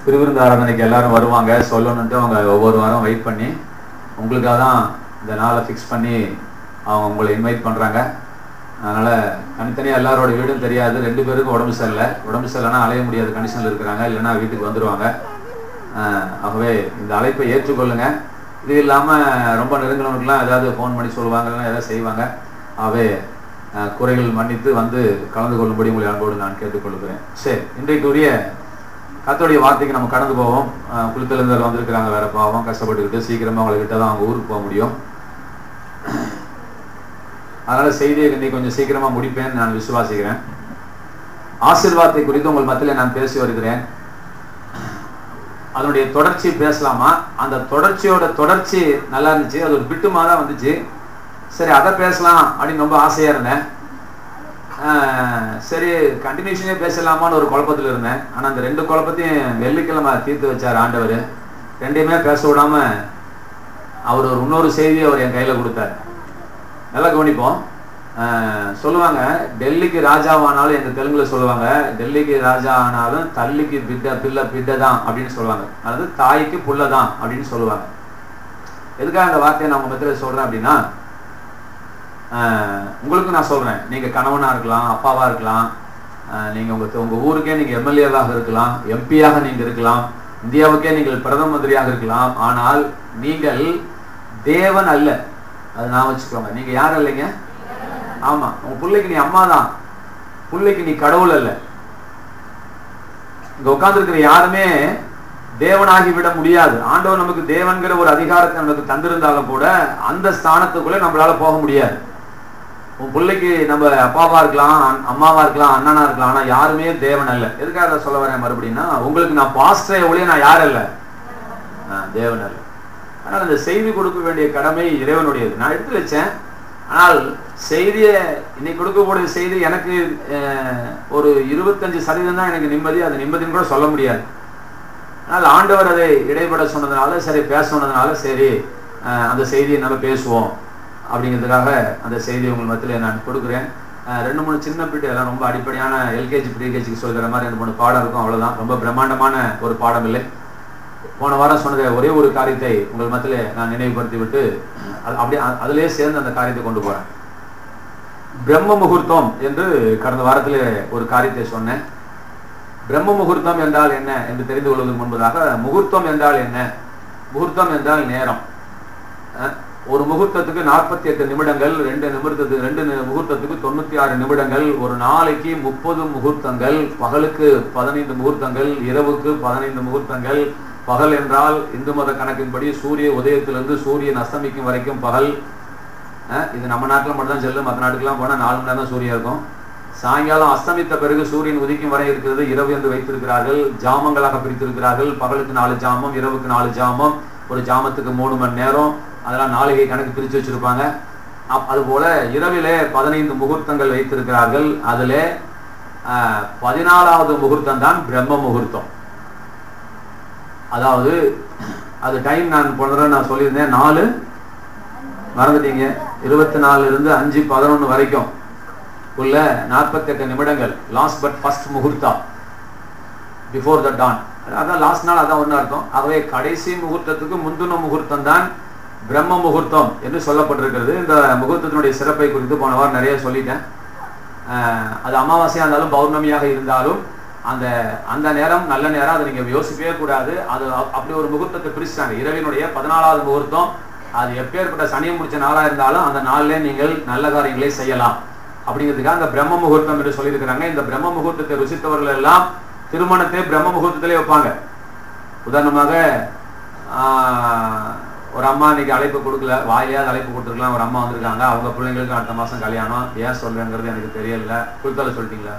திருவிருந்து ஆராதனைக்கு எல்லாரும் வருவாங்க சொல்லணுன்ட்டு அவங்க ஒவ்வொரு வாரம் வெயிட் பண்ணி உங்களுக்காக தான் இந்த நாளை ஃபிக்ஸ் பண்ணி அவங்க உங்களை இன்வைட் பண்ணுறாங்க அதனால் தனித்தனியாக எல்லாரோட வீடும் தெரியாது ரெண்டு பேருக்கும் உடம்பு சரியில்லை உடம்பு சரியில்லைனா அலைய முடியாத கண்டிஷனில் இருக்கிறாங்க இல்லைன்னா வீட்டுக்கு வந்துடுவாங்க ஆஹ் ஆகவே இந்த அழைப்பை ஏற்றுக்கொள்ளுங்க இது இல்லாமல் ரொம்ப நெருங்கினவங்களுக்குலாம் ஏதாவது ஃபோன் பண்ணி சொல்லுவாங்க இல்லைன்னா ஏதாவது செய்வாங்க ஆகவே ஆஹ் குறைகள் மன்னித்து வந்து கலந்து கொள்ளும்படி உங்களை அன்போடு நான் கேட்டுக்கொள்கிறேன் சரி இன்றைக்குரிய கத்தோடைய வார்த்தைக்கு நம்ம கடந்து போவோம் ஆஹ் குளித்தலேருந்து வந்திருக்கிறாங்க வேற பாவம் கஷ்டப்பட்டுக்கிட்டு சீக்கிரமாக அவங்களை கிட்ட தான் அவங்க ஊருக்கு போக முடியும் அதனால செய்தியை இன்னைக்கு கொஞ்சம் சீக்கிரமா முடிப்பேன்னு நான் விசுவாசிக்கிறேன் ஆசீர்வாதத்தை குறித்து உங்கள் மத்தியில் நான் பேசி வருகிறேன் அதனுடைய தொடர்ச்சி பேசலாமா அந்த தொடர்ச்சியோட தொடர்ச்சி நல்லா இருந்துச்சு அது ஒரு பிட்டுமா தான் வந்துச்சு சரி அதை பேசலாம் அப்படின்னு ரொம்ப ஆசையா இருந்தேன் ஆஹ் சரி கண்டினியூஷனே பேசலாமான்னு ஒரு குழப்பத்தில் இருந்தேன் ஆனா அந்த ரெண்டு குழப்பத்தையும் வெள்ளிக்கிழமை தீர்த்து வச்சார் ஆண்டவர் ரெண்டையுமே பேச விடாம அவர் ஒரு இன்னொரு செய்தியை அவர் என் கையில கொடுத்தார் நல்லா கவனிப்போம் ஆஹ் சொல்லுவாங்க டெல்லிக்கு ராஜாவானாலும் எங்க தெலுங்குல சொல்லுவாங்க டெல்லிக்கு ராஜா ஆனாலும் தள்ளிக்கு பிட்ட பிள்ளை பிட்டை தான் அப்படின்னு சொல்லுவாங்க அதாவது தாய்க்கு புள்ள தான் அப்படின்னு சொல்லுவாங்க எதுக்காக அந்த வார்த்தையை நான் உங்க மத்தியில சொல்றேன் அப்படின்னா ஆஹ் உங்களுக்கு நான் சொல்றேன் நீங்க கணவனா இருக்கலாம் அப்பாவா இருக்கலாம் ஆஹ் நீங்க உங்க உங்க ஊருக்கே நீங்க எம்எல்ஏவாக இருக்கலாம் எம்பியாக நீங்க இருக்கலாம் இந்தியாவுக்கே நீங்கள் பிரதம மந்திரியாக இருக்கலாம் ஆனால் நீங்கள் தேவன் அல்ல அது நான் வச்சுக்கோங்க நீங்க யாரும் இல்லைங்க ஆமா உங்க பிள்ளைக்கு நீ அம்மா தான் பிள்ளைக்கு நீ கடவுள் அல்ல இங்க உட்கார்ந்துருக்கிற யாருமே தேவனாகி விட முடியாது ஆண்டவர் நமக்கு தேவன்கிற ஒரு அதிகாரத்தை நமக்கு தந்திருந்தாலும் கூட அந்த ஸ்தானத்துக்குள்ள நம்மளால போக முடியாது உன் பிள்ளைக்கு நம்ம அப்பாவா இருக்கலாம் அண்- அம்மாவா இருக்கலாம் அண்ணனா இருக்கலாம் ஆனா யாருமே தேவன் அல்ல எதுக்காக அதை சொல்ல வரேன் மறுபடியும்னா உங்களுக்கு நான் பாஸ்டரை ஒழிய நான் யார் அல்ல ஆஹ் தேவன் அல்ல ஆனால் அந்த செய்தி கொடுக்க வேண்டிய கடமை இறைவனுடையது நான் எடுத்து வச்சேன் ஆனால் செய்தியை இன்னைக்கு கொடுக்கக்கூடிய செய்தி எனக்கு அஹ், ஒரு இருபத்தஞ்சு சதவீதம் தான் எனக்கு நிம்மதி அது நிம்மதின்னு கூட சொல்ல முடியாது ஆனால் ஆண்டவர் அதை இடைப்பட சொன்னதுனால சரி பேச சொன்னதுனால சரி அஹ், அந்த செய்தியை நம்ம பேசுவோம் அப்படிங்கிறதுக்காக அந்த செய்தியை உங்கள் மத்தியில் நான் கொடுக்குறேன் அஹ், ரெண்டு மூணு சின்ன பிட்டு எல்லாம் ரொம்ப அடிப்படையான எல்கேஜி ப்ரீகேஜிக்கு சொல்கிற மாதிரி ரெண்டு மூணு பாடம் இருக்கும் அவ்வளவுதான் ரொம்ப பிரம்மாண்டமான ஒரு பாடம் இல்லை போன வாரம் சொன்னதை ஒரே ஒரு காரியத்தை உங்கள் மத்தியில் நான் நினைவுபடுத்தி விட்டு அது அப்படியே அ- அதிலே சேர்ந்து அந்த காரியத்தை கொண்டு போறேன் பிரம்ம முகூர்த்தம் என்று கடந்த வாரத்தில் ஒரு காரியத்தை சொன்னேன் பிரம்ம முகூர்த்தம் என்றால் என்ன என்று தெரிந்து கொள்வதற்கு முன்பதாக முகூர்த்தம் என்றால் என்ன முகூர்த்தம் என்றால் நேரம் அஹ், ஒரு முகூர்த்தத்துக்கு நாற்பத்தி எட்டு நிமிடங்கள் ரெண்டு நிமிடத்துக்கு ரெண்டு நி- முகூர்த்தத்துக்கு தொண்ணூத்தி ஆறு நிமிடங்கள் ஒரு நாளைக்கு முப்பது முகூர்த்தங்கள் பகலுக்கு பதினைந்து முகூர்த்தங்கள் இரவுக்கு பதினைந்து முகூர்த்தங்கள் பகல் என்றால் இந்து மத கணக்கின்படி சூரிய உதயத்திலிருந்து சூரியன் அஸ்தமிக்கும் வரைக்கும் பகல் அஹ், இது நம்ம நாட்டில் மட்டும் தான் செல்லும் மற்ற நாட்டுக்கெல்லாம் போனால் நாலு மணி நேரம் தான் சூரியன் இருக்கும் சாயங்காலம் அஸ்தமித்த பிறகு சூரியன் உதிக்கும் வரை இருக்கிறது இரவு என்று வைத்திருக்கிறார்கள் ஜாமங்களாக பிரித்திருக்கிறார்கள் பகலுக்கு நாலு ஜாமம் இரவுக்கு நாலு ஜாமம் ஒரு ஜாமத்துக்கு மூணு மணி நேரம் அதெல்லாம் நாளிகை கணக்கு பிரித்து வச்சிருப்பாங்க அப்- அதுபோல இரவிலே பதினைந்து முகூர்த்தங்கள் வைத்திருக்கிறார்கள் அதிலே ஆஹ், பதினாலாவது முகூர்த்தம் தான் பிரம்ம முகூர்த்தம் அதாவது அது டைம் நான் போன தடவை நான் சொல்லியிருந்தேன் நாலு மறந்துட்டீங்க இருபத்தி நாலுல இருந்து அஞ்சு பதினொன்று வரைக்கும் உள்ள நாற்பத்தெட்டு நிமிடங்கள் last but first muhurta before the dawn அதான் லாஸ்ட் நாள் அதான் ஒன்று அர்த்தம் ஆகவே கடைசி முகூர்த்தத்துக்கு முந்தின முகூர்த்தம் தான் பிரம்ம முகூர்த்தம் என்று சொல்லப்பட்டிருக்கிறது இந்த முகூர்த்தத்தினுடைய சிறப்பை குறித்து போன வாரம் நிறைய சொல்லிட்டேன் ஆஹ் அது அமாவாசையாக இருந்தாலும் பௌர்ணமியாக இருந்தாலும் அந்த அந்த நேரம் நல்ல நேரம் அதை நீங்க யோசிக்கவே கூடாது அது அப்- அப்படி ஒரு முகூர்த்தத்தை பிரிச்சாங்க இரவினுடைய பதினாலாவது முகூர்த்தம் அது எப்பேற்பட்ட சனியம் முடிச்ச நாளா இருந்தாலும் அந்த நாளிலே நீங்கள் நல்ல காரியங்களை செய்யலாம் அப்படிங்கிறதுக்காக அந்த பிரம்ம முகூர்த்தம் என்று சொல்லியிருக்கிறாங்க இந்த பிரம்ம முகூர்த்தத்தை ருசித்தவர்கள் எல்லாம் திருமணத்தை பிரம்ம முகூர்த்தத்திலே வைப்பாங்க உதாரணமாக ஆஹ், ஒரு அம்மா இன்னைக்கு அழைப்பு கொடுக்கல வாயிலையாவது அழைப்பு கொடுத்துருக்கலாம் ஒரு அம்மா வந்திருக்காங்க அவங்க பிள்ளைங்களுக்கு அடுத்த மாசம் கல்யாணம் ஏன் சொல்றேங்கிறது எனக்கு தெரியல கொடுத்தால சொல்லிட்டீங்களா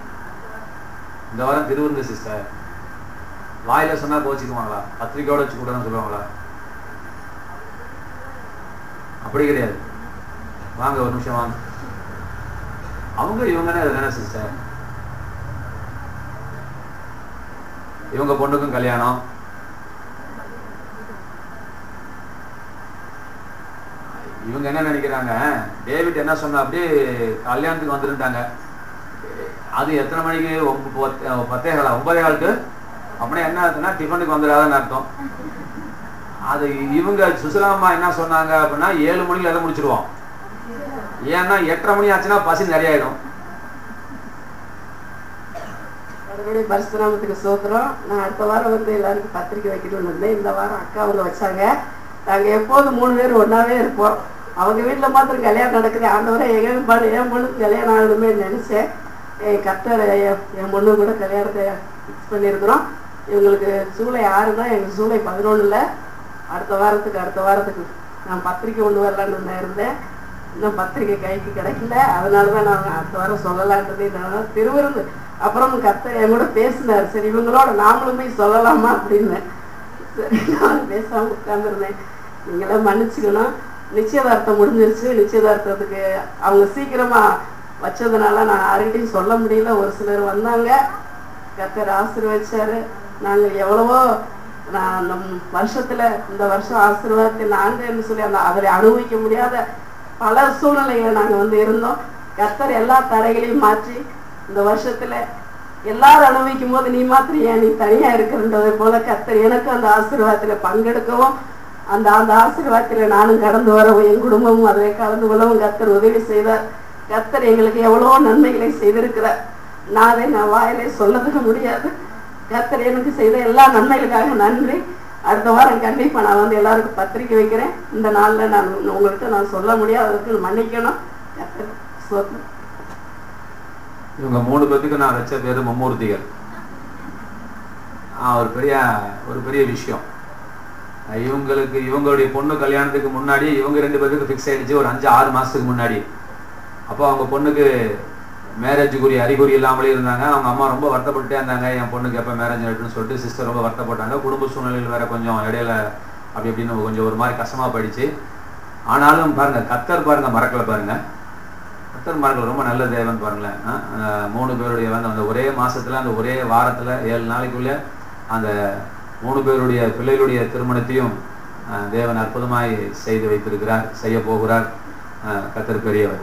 இந்த வாரம் திருவிருந்து சிஸ்டர் வாயில சொன்னா கோச்சிக்குவாங்களா பத்திரிக்கையோட வச்சு கூடன்னு சொல்லுவாங்களா அப்படி கிடையாது வாங்க ஒரு நிமிஷம் வாங்க அவங்க இவங்கன்னு அது தானே சிஸ்டர் இவங்க பொண்ணுக்கும் கல்யாணம் இவங்க என்ன நினைக்கிறாங்க டேவிட் என்ன சொன்னா அப்படியே கல்யாணத்துக்கு வந்துருந்தாங்க அது எத்தனை மணிக்கு ஒம்ப- பத்து- பத்தே காலா ஒன்பதே காலுக்கு அப்படின்னா என்ன அர்த்தம்னா டிஃபனுக்கு வந்துடாதுன்னு அர்த்தம் அது இவங்க சுசிலாமா என்ன சொன்னாங்க அப்படின்னா ஏழு மணிக்கு எதை முடிச்சிருவோம் ஏன்னா எட்டரை மணி ஆச்சுன்னா பசி நிறைய ஆயிடும் மறுபடியும் பரிசுராமத்துக்கு சோத்திரம் நான் அடுத்த வாரம் வந்து எல்லாருக்கும் பத்திரிக்கை வைக்கணும்னு இருந்தேன் இந்த வாரம் அக்கா வந்து வச்சாங்க நாங்கள் எப்போதும் மூணு பேர் ஒன்றாவே இருப்போம் அவங்க வீட்டில் மாத்திரம் கல்யாணம் நடக்குது ஆண்டவரை என் பாடு என் பொண்ணுக்கு கல்யாணம் ஆகணுமே நினச்சேன் என் கத்தர் என் என் பொண்ணு கூட கல்யாணத்தை ஃபிக்ஸ் பண்ணியிருக்கிறோம் இவங்களுக்கு ஜூலை ஆறு தான் எங்களுக்கு ஜூலை பதினொன்றில் அடுத்த வாரத்துக்கு அடுத்த வாரத்துக்கு நான் பத்திரிக்கை கொண்டு வரலான்னு நான் இருந்தேன் இன்னும் பத்திரிக்கை கைக்கு கிடைக்கல அதனால தான் நான் அடுத்த வாரம் சொல்லலான்றது நான் திருவிருந்து அப்புறம் கத்தர் என் கூட பேசினார் சரி இவங்களோட நாமளும் போய் சொல்லலாமா அப்படின்னு சரி நான் பேசாம உட்காந்துருந்தேன் நீங்களாம் மன்னிச்சுக்கணும் நிச்சயதார்த்தம் முடிஞ்சிருச்சு நிச்சயதார்த்தத்துக்கு அவங்க சீக்கிரமா வச்சதுனால நான் யார்கிட்டையும் சொல்ல முடியல ஒரு சிலர் வந்தாங்க கத்தர் ஆசீர்வதிச்சாரு நாங்கள் எவ்வளவோ நான் நம் வருஷத்துல இந்த வருஷம் ஆசீர்வாதத்தை நாங்கன்னு சொல்லி அந்த அதை அனுபவிக்க முடியாத பல சூழ்நிலைகளை நாங்கள் வந்து இருந்தோம் கத்தர் எல்லா தடைகளையும் மாற்றி இந்த வருஷத்துல எல்லாரும் அனுபவிக்கும் போது நீ மாத்திரம் ஏன் நீ தனியா இருக்கிறன்றதை போல கத்தர் எனக்கு அந்த ஆசீர்வாதத்துல பங்கெடுக்கவும் அந்த அந்த ஆசீர்வாதத்துல நானும் கடந்து வரவும் என் குடும்பமும் அதில் கலந்து கொள்ளவும் கத்தர் உதவி செய்தார் கத்தர் எங்களுக்கு எவ்வளவோ நன்மைகளை செய்திருக்கிறார் நான் அதை நான் வாயிலே சொல்லதுக்க முடியாது கத்தர் எனக்கு செய்த எல்லா நன்மைகளுக்காக நன்றி அடுத்த வாரம் கண்டிப்பா நான் வந்து எல்லாருக்கும் பத்திரிக்கை வைக்கிறேன் இந்த நாள்ல நான் உங்கள்கிட்ட நான் சொல்ல முடியாததுக்கு மன்னிக்கணும் கத்தர் சோத்திரம் இவங்க மூணு பேத்துக்கு நான் வச்ச பேரு மும்மூர்த்திகள் ஆஹ் ஒரு பெரிய ஒரு பெரிய விஷயம் அஹ் இவங்களுக்கு இவங்களுடைய பொண்ணு கல்யாணத்துக்கு முன்னாடி இவங்க ரெண்டு பேருக்கு ஃபிக்ஸ் ஆயிடுச்சு ஒரு அஞ்சு ஆறு மாசத்துக்கு முன்னாடி அப்போ அவங்க பொண்ணுக்கு மேரேஜுக்குரிய அறிகுறி இல்லாமலே இருந்தாங்க அவங்க அம்மா ரொம்ப வருத்தப்பட்டே இருந்தாங்க என் பொண்ணுக்கு எப்போ மேரேஜ் ஆகிட்டுன்னு சொல்லிட்டு சிஸ்டர் ரொம்ப வருத்தப்பட்டாங்க குடும்ப சூழ்நிலையில் வேற கொஞ்சம் இடையில அப்படி இப்படின்னு கொஞ்சம் ஒரு மாதிரி கஷ்டமா போயிடுச்சு ஆனாலும் பாருங்க கத்தர் பாருங்க மறக்கல பாருங்க கத்தர் மறக்கல ரொம்ப நல்ல தேவன் பாருங்களேன் ஆ, ஆஹ் மூணு பேருடைய வந்து அந்த ஒரே மாசத்துல அந்த ஒரே வாரத்துல ஏழு நாளைக்குள்ள அந்த மூணு பேருடைய பிள்ளைகளுடைய திருமணத்தையும் ஆஹ், தேவன் அற்புதமாய் செய்து வைத்திருக்கிறார் செய்ய போகிறார் ஆஹ், கத்தர் பெரியவர்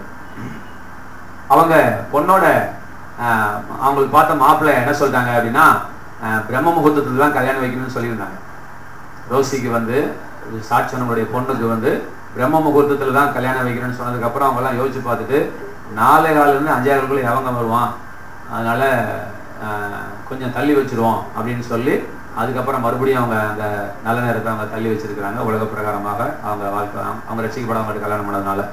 அவங்க பொண்ணோட ஆஹ், அவங்களுக்கு பார்த்த மாப்பிள்ளை என்ன சொல்லிட்டாங்க அப்படின்னா ஆஹ், பிரம்ம முகூர்த்தத்துல தான் கல்யாணம் வைக்கணும்னு சொல்லியிருந்தாங்க ரோசிக்கு வந்து சாட்சனுடைய பொண்ணுக்கு வந்து பிரம்ம முகூர்த்தத்துல தான் கல்யாணம் வைக்கணும்னு சொன்னதுக்கு அப்புறம் அவங்க எல்லாம் யோசிச்சு பார்த்துட்டு நாலே காலில இருந்து அஞ்சே காலுக்குள்ள எவங்க வருவான் அதனால ஆஹ், கொஞ்சம் தள்ளி வச்சிருவோம் அப்படின்னு சொல்லி அதுக்கப்புறம் மறுபடியும் அவங்க அந்த நல்ல நேரத்தை அவங்க தள்ளி வச்சிருக்கிறாங்க உலக பிரகாரமாக அவங்க வாழ்க்கை அவங்க ரசிக்கப்படவங்க கல்யாணம் பண்ணதுனால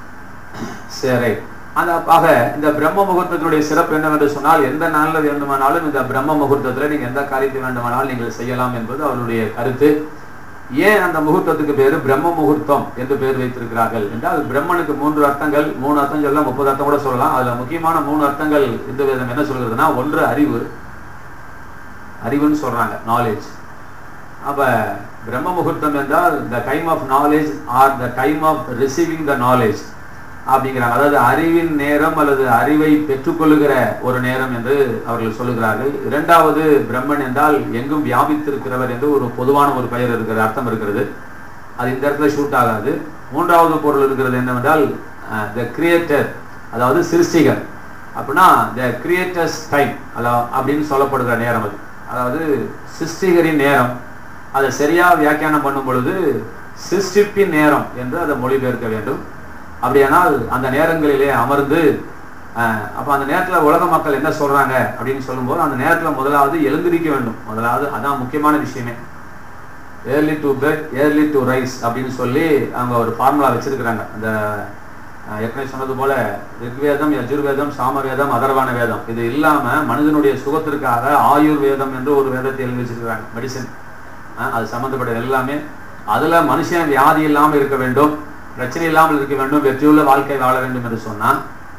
சரி அந்த ஆக இந்த பிரம்ம முகூர்த்தத்தினுடைய சிறப்பு என்னவென்று சொன்னால் எந்த நாளில் வேண்டுமானாலும் இந்த பிரம்ம முகூர்த்தத்தில் நீங்க எந்த காரியத்தை வேண்டுமானாலும் நீங்கள் செய்யலாம் என்பது அவருடைய கருத்து ஏன் அந்த முகூர்த்தத்துக்கு பேரு பிரம்ம முகூர்த்தம் என்று பேர் வைத்திருக்கிறார்கள் என்றால் பிரம்மனுக்கு மூன்று அர்த்தங்கள் மூணு அர்த்தம் சொல்லலாம் முப்பது அர்த்தம் கூட சொல்லலாம் அதுல முக்கியமான மூணு அர்த்தங்கள் இந்த விதம் என்ன சொல்கிறதுனா ஒன்று அறிவு அறிவுன்னு சொல்றாங்க நாலேஜ் அப்ப பிரம்ம முகூர்த்தம் என்றால் the time of knowledge or the time of receiving the knowledge அப்படிங்கிறாங்க அதாவது அறிவின் நேரம் அல்லது அறிவை பெற்றுக்கொள்ளுகிற ஒரு நேரம் என்று அவர்கள் சொல்லுகிறார்கள் இரண்டாவது பிரம்மன் என்றால் எங்கும் வியாபித்திருக்கிறவர் என்று ஒரு பொதுவான ஒரு பெயர் இருக்கிற அர்த்தம் இருக்கிறது அது இந்த இடத்துல ஷூட் ஆகாது மூன்றாவது பொருள் இருக்கிறது என்னவென்றால் த கிரியேட்டர் அதாவது சிருஷ்டிகர் அப்படின்னா த கிரியேட்டர்ஸ் டைம் அதாவது அப்படின்னு சொல்லப்படுகிற நேரம் அது அதாவது சிருஷ்டிகரின் நேரம் அதை சரியா வியாக்கியானம் பண்ணும் பொழுது சிருஷ்டிப்பின் நேரம் என்று அதை மொழிபெயர்க்க வேண்டும் அப்படியானால் அந்த நேரங்களிலே அமர்ந்து அஹ், அப்ப அந்த நேரத்துல உலக மக்கள் என்ன சொல்றாங்க அப்படின்னு சொல்லும்போது அந்த நேரத்துல முதலாவது எழுந்திருக்க வேண்டும் முதலாவது அதான் முக்கியமான விஷயமே early to bed early to rise அப்படின்னு சொல்லி அவங்க ஒரு ஃபார்முலா வச்சிருக்கிறாங்க அந்த அஹ், ஏற்கனவே சொன்னது போல ரிக்வேதம் யஜுர்வேதம் சாமவேதம் அதர்வான வேதம் இது இல்லாம மனிதனுடைய சுகத்திற்காக ஆயுர் வேதம் என்று ஒரு வேதத்தை எழுதி வச்சிருக்கிறாங்க மெடிசன் அது சம்பந்தப்பட்ட எல்லாமே அதுல மனுஷன் வியாதி இல்லாமல் இருக்க வேண்டும் பிரச்சனை இல்லாமல் இருக்க வேண்டும் வெற்றியுள்ள வாழ்க்கை வாழ வேண்டும் என்று சொன்னா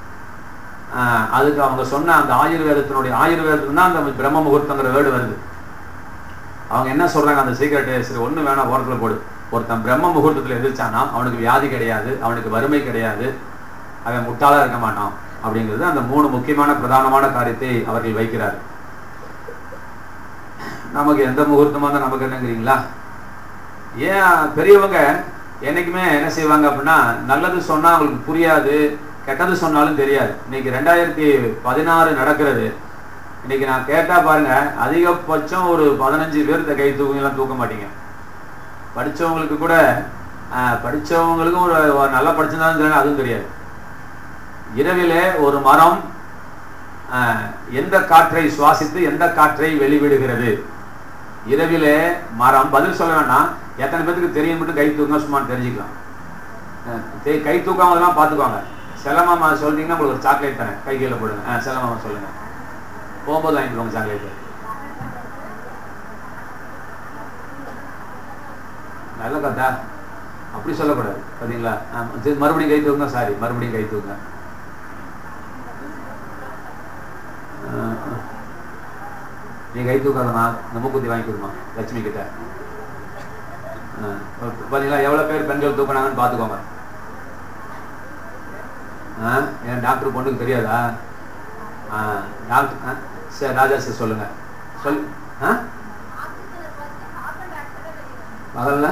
ஆஹ் அதுக்கு அவங்க சொன்ன அந்த ஆயுர்வேதத்தினுடைய ஆயுர்வேதத்துக்கு தான் அந்த பிரம்ம முகூர்த்தங்கிற வேர்டு வருது அவங்க என்ன சொல்றாங்க அந்த சீக்கிரட் சரி ஒண்ணு வேணாம் ஓரத்துல போடு ஒருத்தன் பிரம்ம முகூர்த்தத்துல எதிர்ச்சானா அவனுக்கு வியாதி கிடையாது அவனுக்கு வறுமை கிடையாது அவன் முட்டாளா இருக்க மாட்டான் அப்படிங்கிறது அந்த மூணு முக்கியமான பிரதானமான காரியத்தை அவர்கள் வைக்கிறார் நமக்கு எந்த முகூர்த்தமா இருந்தா நமக்கு என்னங்கிறீங்களா ஏன் பெரியவங்க என்னைக்குமே என்ன செய்வாங்க அப்படின்னா நல்லது சொன்னா அவங்களுக்கு புரியாது கெட்டது சொன்னாலும் தெரியாது இன்னைக்கு ரெண்டாயிரத்தி பதினாறு நடக்கிறது இன்னைக்கு நான் கேட்டா பாருங்க அதிகபட்சம் ஒரு பதினஞ்சு பேர் கை தூக்குங்கலாம் தூக்க மாட்டீங்க படிச்சவங்களுக்கு கூட ஆஹ், படிச்சவங்களுக்கும் ஒரு ஒரு நல்லா படிச்சிருந்தாலும் தெரியும் அதுவும் தெரியாது இரவிலே ஒரு மரம் ஆஹ், எந்த காற்றை சுவாசித்து எந்த காற்றை வெளிவிடுகிறது இரவிலே மரம் பதில் சொல்ல வேண்டாம் எத்தனை பேத்துக்கு தெரியும் மட்டும் கை தூங்க சும்மா தெரிஞ்சுக்கலாம் அஹ் தெ- கை தூக்காமலாம் பார்த்துக்குவாங்க செல்லமாமா சொல்லிட்டீங்கன்னா உங்களுக்கு ஒரு சாக்லேட் தரேன் கை கீழே போடுங்க ஆ செல்லமாமா சொல்லுங்க போகும்போது வாங்கிட்டு போங்க சாக்லேட் நல்ல கதா அப்படி சொல்லக்கூடாது பார்த்தீங்களா ஆ, சரி, மறுபடியும் கை தூக்குங்க சாரி மறுபடியும் கை தூக்குங்க ஆ, ஆ. நீ கை தூக்காதம்மா நம்ம குத்தி வாங்கி கொடுமா லட்சுமி கிட்ட ஆ, பார்த்தீங்களா எவ்வளோ பேர் பெண்கள் தூக்குனாங்கன்னு பார்த்துக்கோங்க ஆ என் டாக்டர் பொண்ணுக்கு தெரியாதா ஆ டாக்டர் ஆ சரி ராஜா சார் சொல்லுங்க சொல் ஆ பகல்ல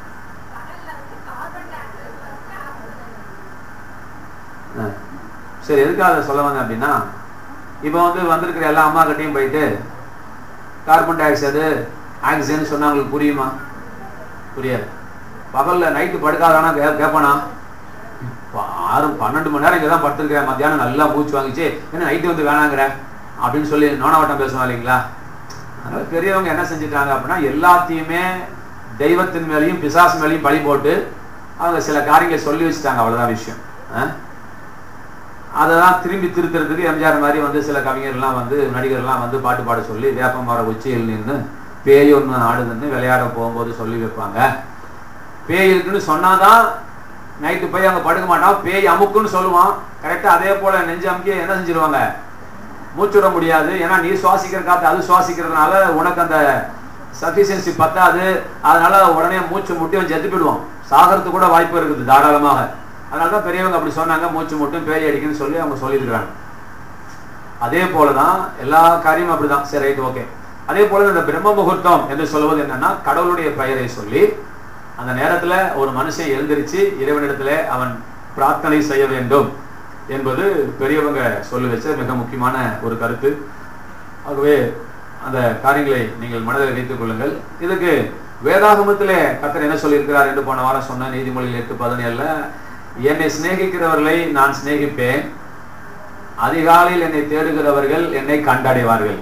ஆ. சரி எதுக்காக அதை சொல்ல வந்தேன் அப்படின்னா இப்போ வந்து வந்திருக்கிற எல்லா அம்மா கிட்டையும் போயிட்டு கார்பன் டை ஆக்சைடு ஆக்சிஜன் சொன்னா உங்களுக்கு புரியுமா புரியாது பகல்ல நைட்டு படுக்காதானா கே கேட்பானா இப்போ ஆறு பன்னெண்டு மணி நேரம் இங்கே தான் படுத்துருக்கிறேன் மத்தியானம் நல்லா மூச்சு வாங்கிச்சு என்ன நைட்டு வந்து வேணாங்கிற அப்படின்னு சொல்லி நோனவட்டம் பேசுவோம் இல்லைங்களா அதனால பெரியவங்க என்ன செஞ்சுட்டாங்க அப்படின்னா எல்லாத்தையுமே தெய்வத்தின் மேலேயும் பிசாசு மேலேயும் பழி போட்டு அவங்க சில காரியங்களை சொல்லி வச்சுட்டாங்க அவ்வளவுதான் விஷயம் ஆ? அதை தான் திரும்பி திருத்துறதுக்கு எம்ஜிஆர் மாதிரி வந்து சில கவிஞர்லாம் வந்து நடிகர்லாம் வந்து பாட்டு பாட சொல்லி வேப்ப மர உச்சியில் நின்று பேய் ஒன்று ஆடுதுன்னு விளையாட போகும்போது சொல்லி வைப்பாங்க பேய் இருக்குன்னு சொன்னாதான் நைட்டு போய் அங்கே படுக்க மாட்டான் பேய் அமுக்குன்னு சொல்லுவான் கரெக்டாக அதே போல நெஞ்சு அமுக்கி என்ன செஞ்சிருவாங்க மூச்சு விட முடியாது ஏன்னா நீ சுவாசிக்கிற காத்து அது சுவாசிக்கிறதுனால உனக்கு அந்த சஃபிஷியன்சி பத்தாது அதனால உடனே மூச்சு முட்டி அவன் செத்து போயிடுவான் சாகிறதுக்கு கூட வாய்ப்பு இருக்குது தாராளமாக அதனால தான் பெரியவங்க அப்படி சொன்னாங்க மூச்சு முட்டும் பேய் அடிக்குன்னு சொல்லி அவங்க சொல்லியிருக்கிறாங்க அதே போலதான் எல்லா காரியமும் அப்படிதான் சரி ரைட் ஓகே அதே போல இந்த பிரம்ம முகூர்த்தம் என்று சொல்வது என்னன்னா கடவுளுடைய பெயரை சொல்லி அந்த நேரத்துல ஒரு மனுஷன் எழுந்திருச்சு இறைவனிடத்துல அவன் பிரார்த்தனை செய்ய வேண்டும் என்பது பெரியவங்க சொல்லி வச்ச மிக முக்கியமான ஒரு கருத்து ஆகவே அந்த காரியங்களை நீங்கள் மனதில் வைத்துக் கொள்ளுங்கள் இதுக்கு வேதாகமத்திலே கத்தர் என்ன சொல்லியிருக்கிறார் என்று போன வாரம் சொன்ன நீதிமொழியில் எட்டு பதினேழுல என்னை சிநேகிக்கிறவர்களை நான் சிநேகிப்பேன் அதிகாலையில் என்னை தேடுகிறவர்கள் என்னை கண்டடைவார்கள்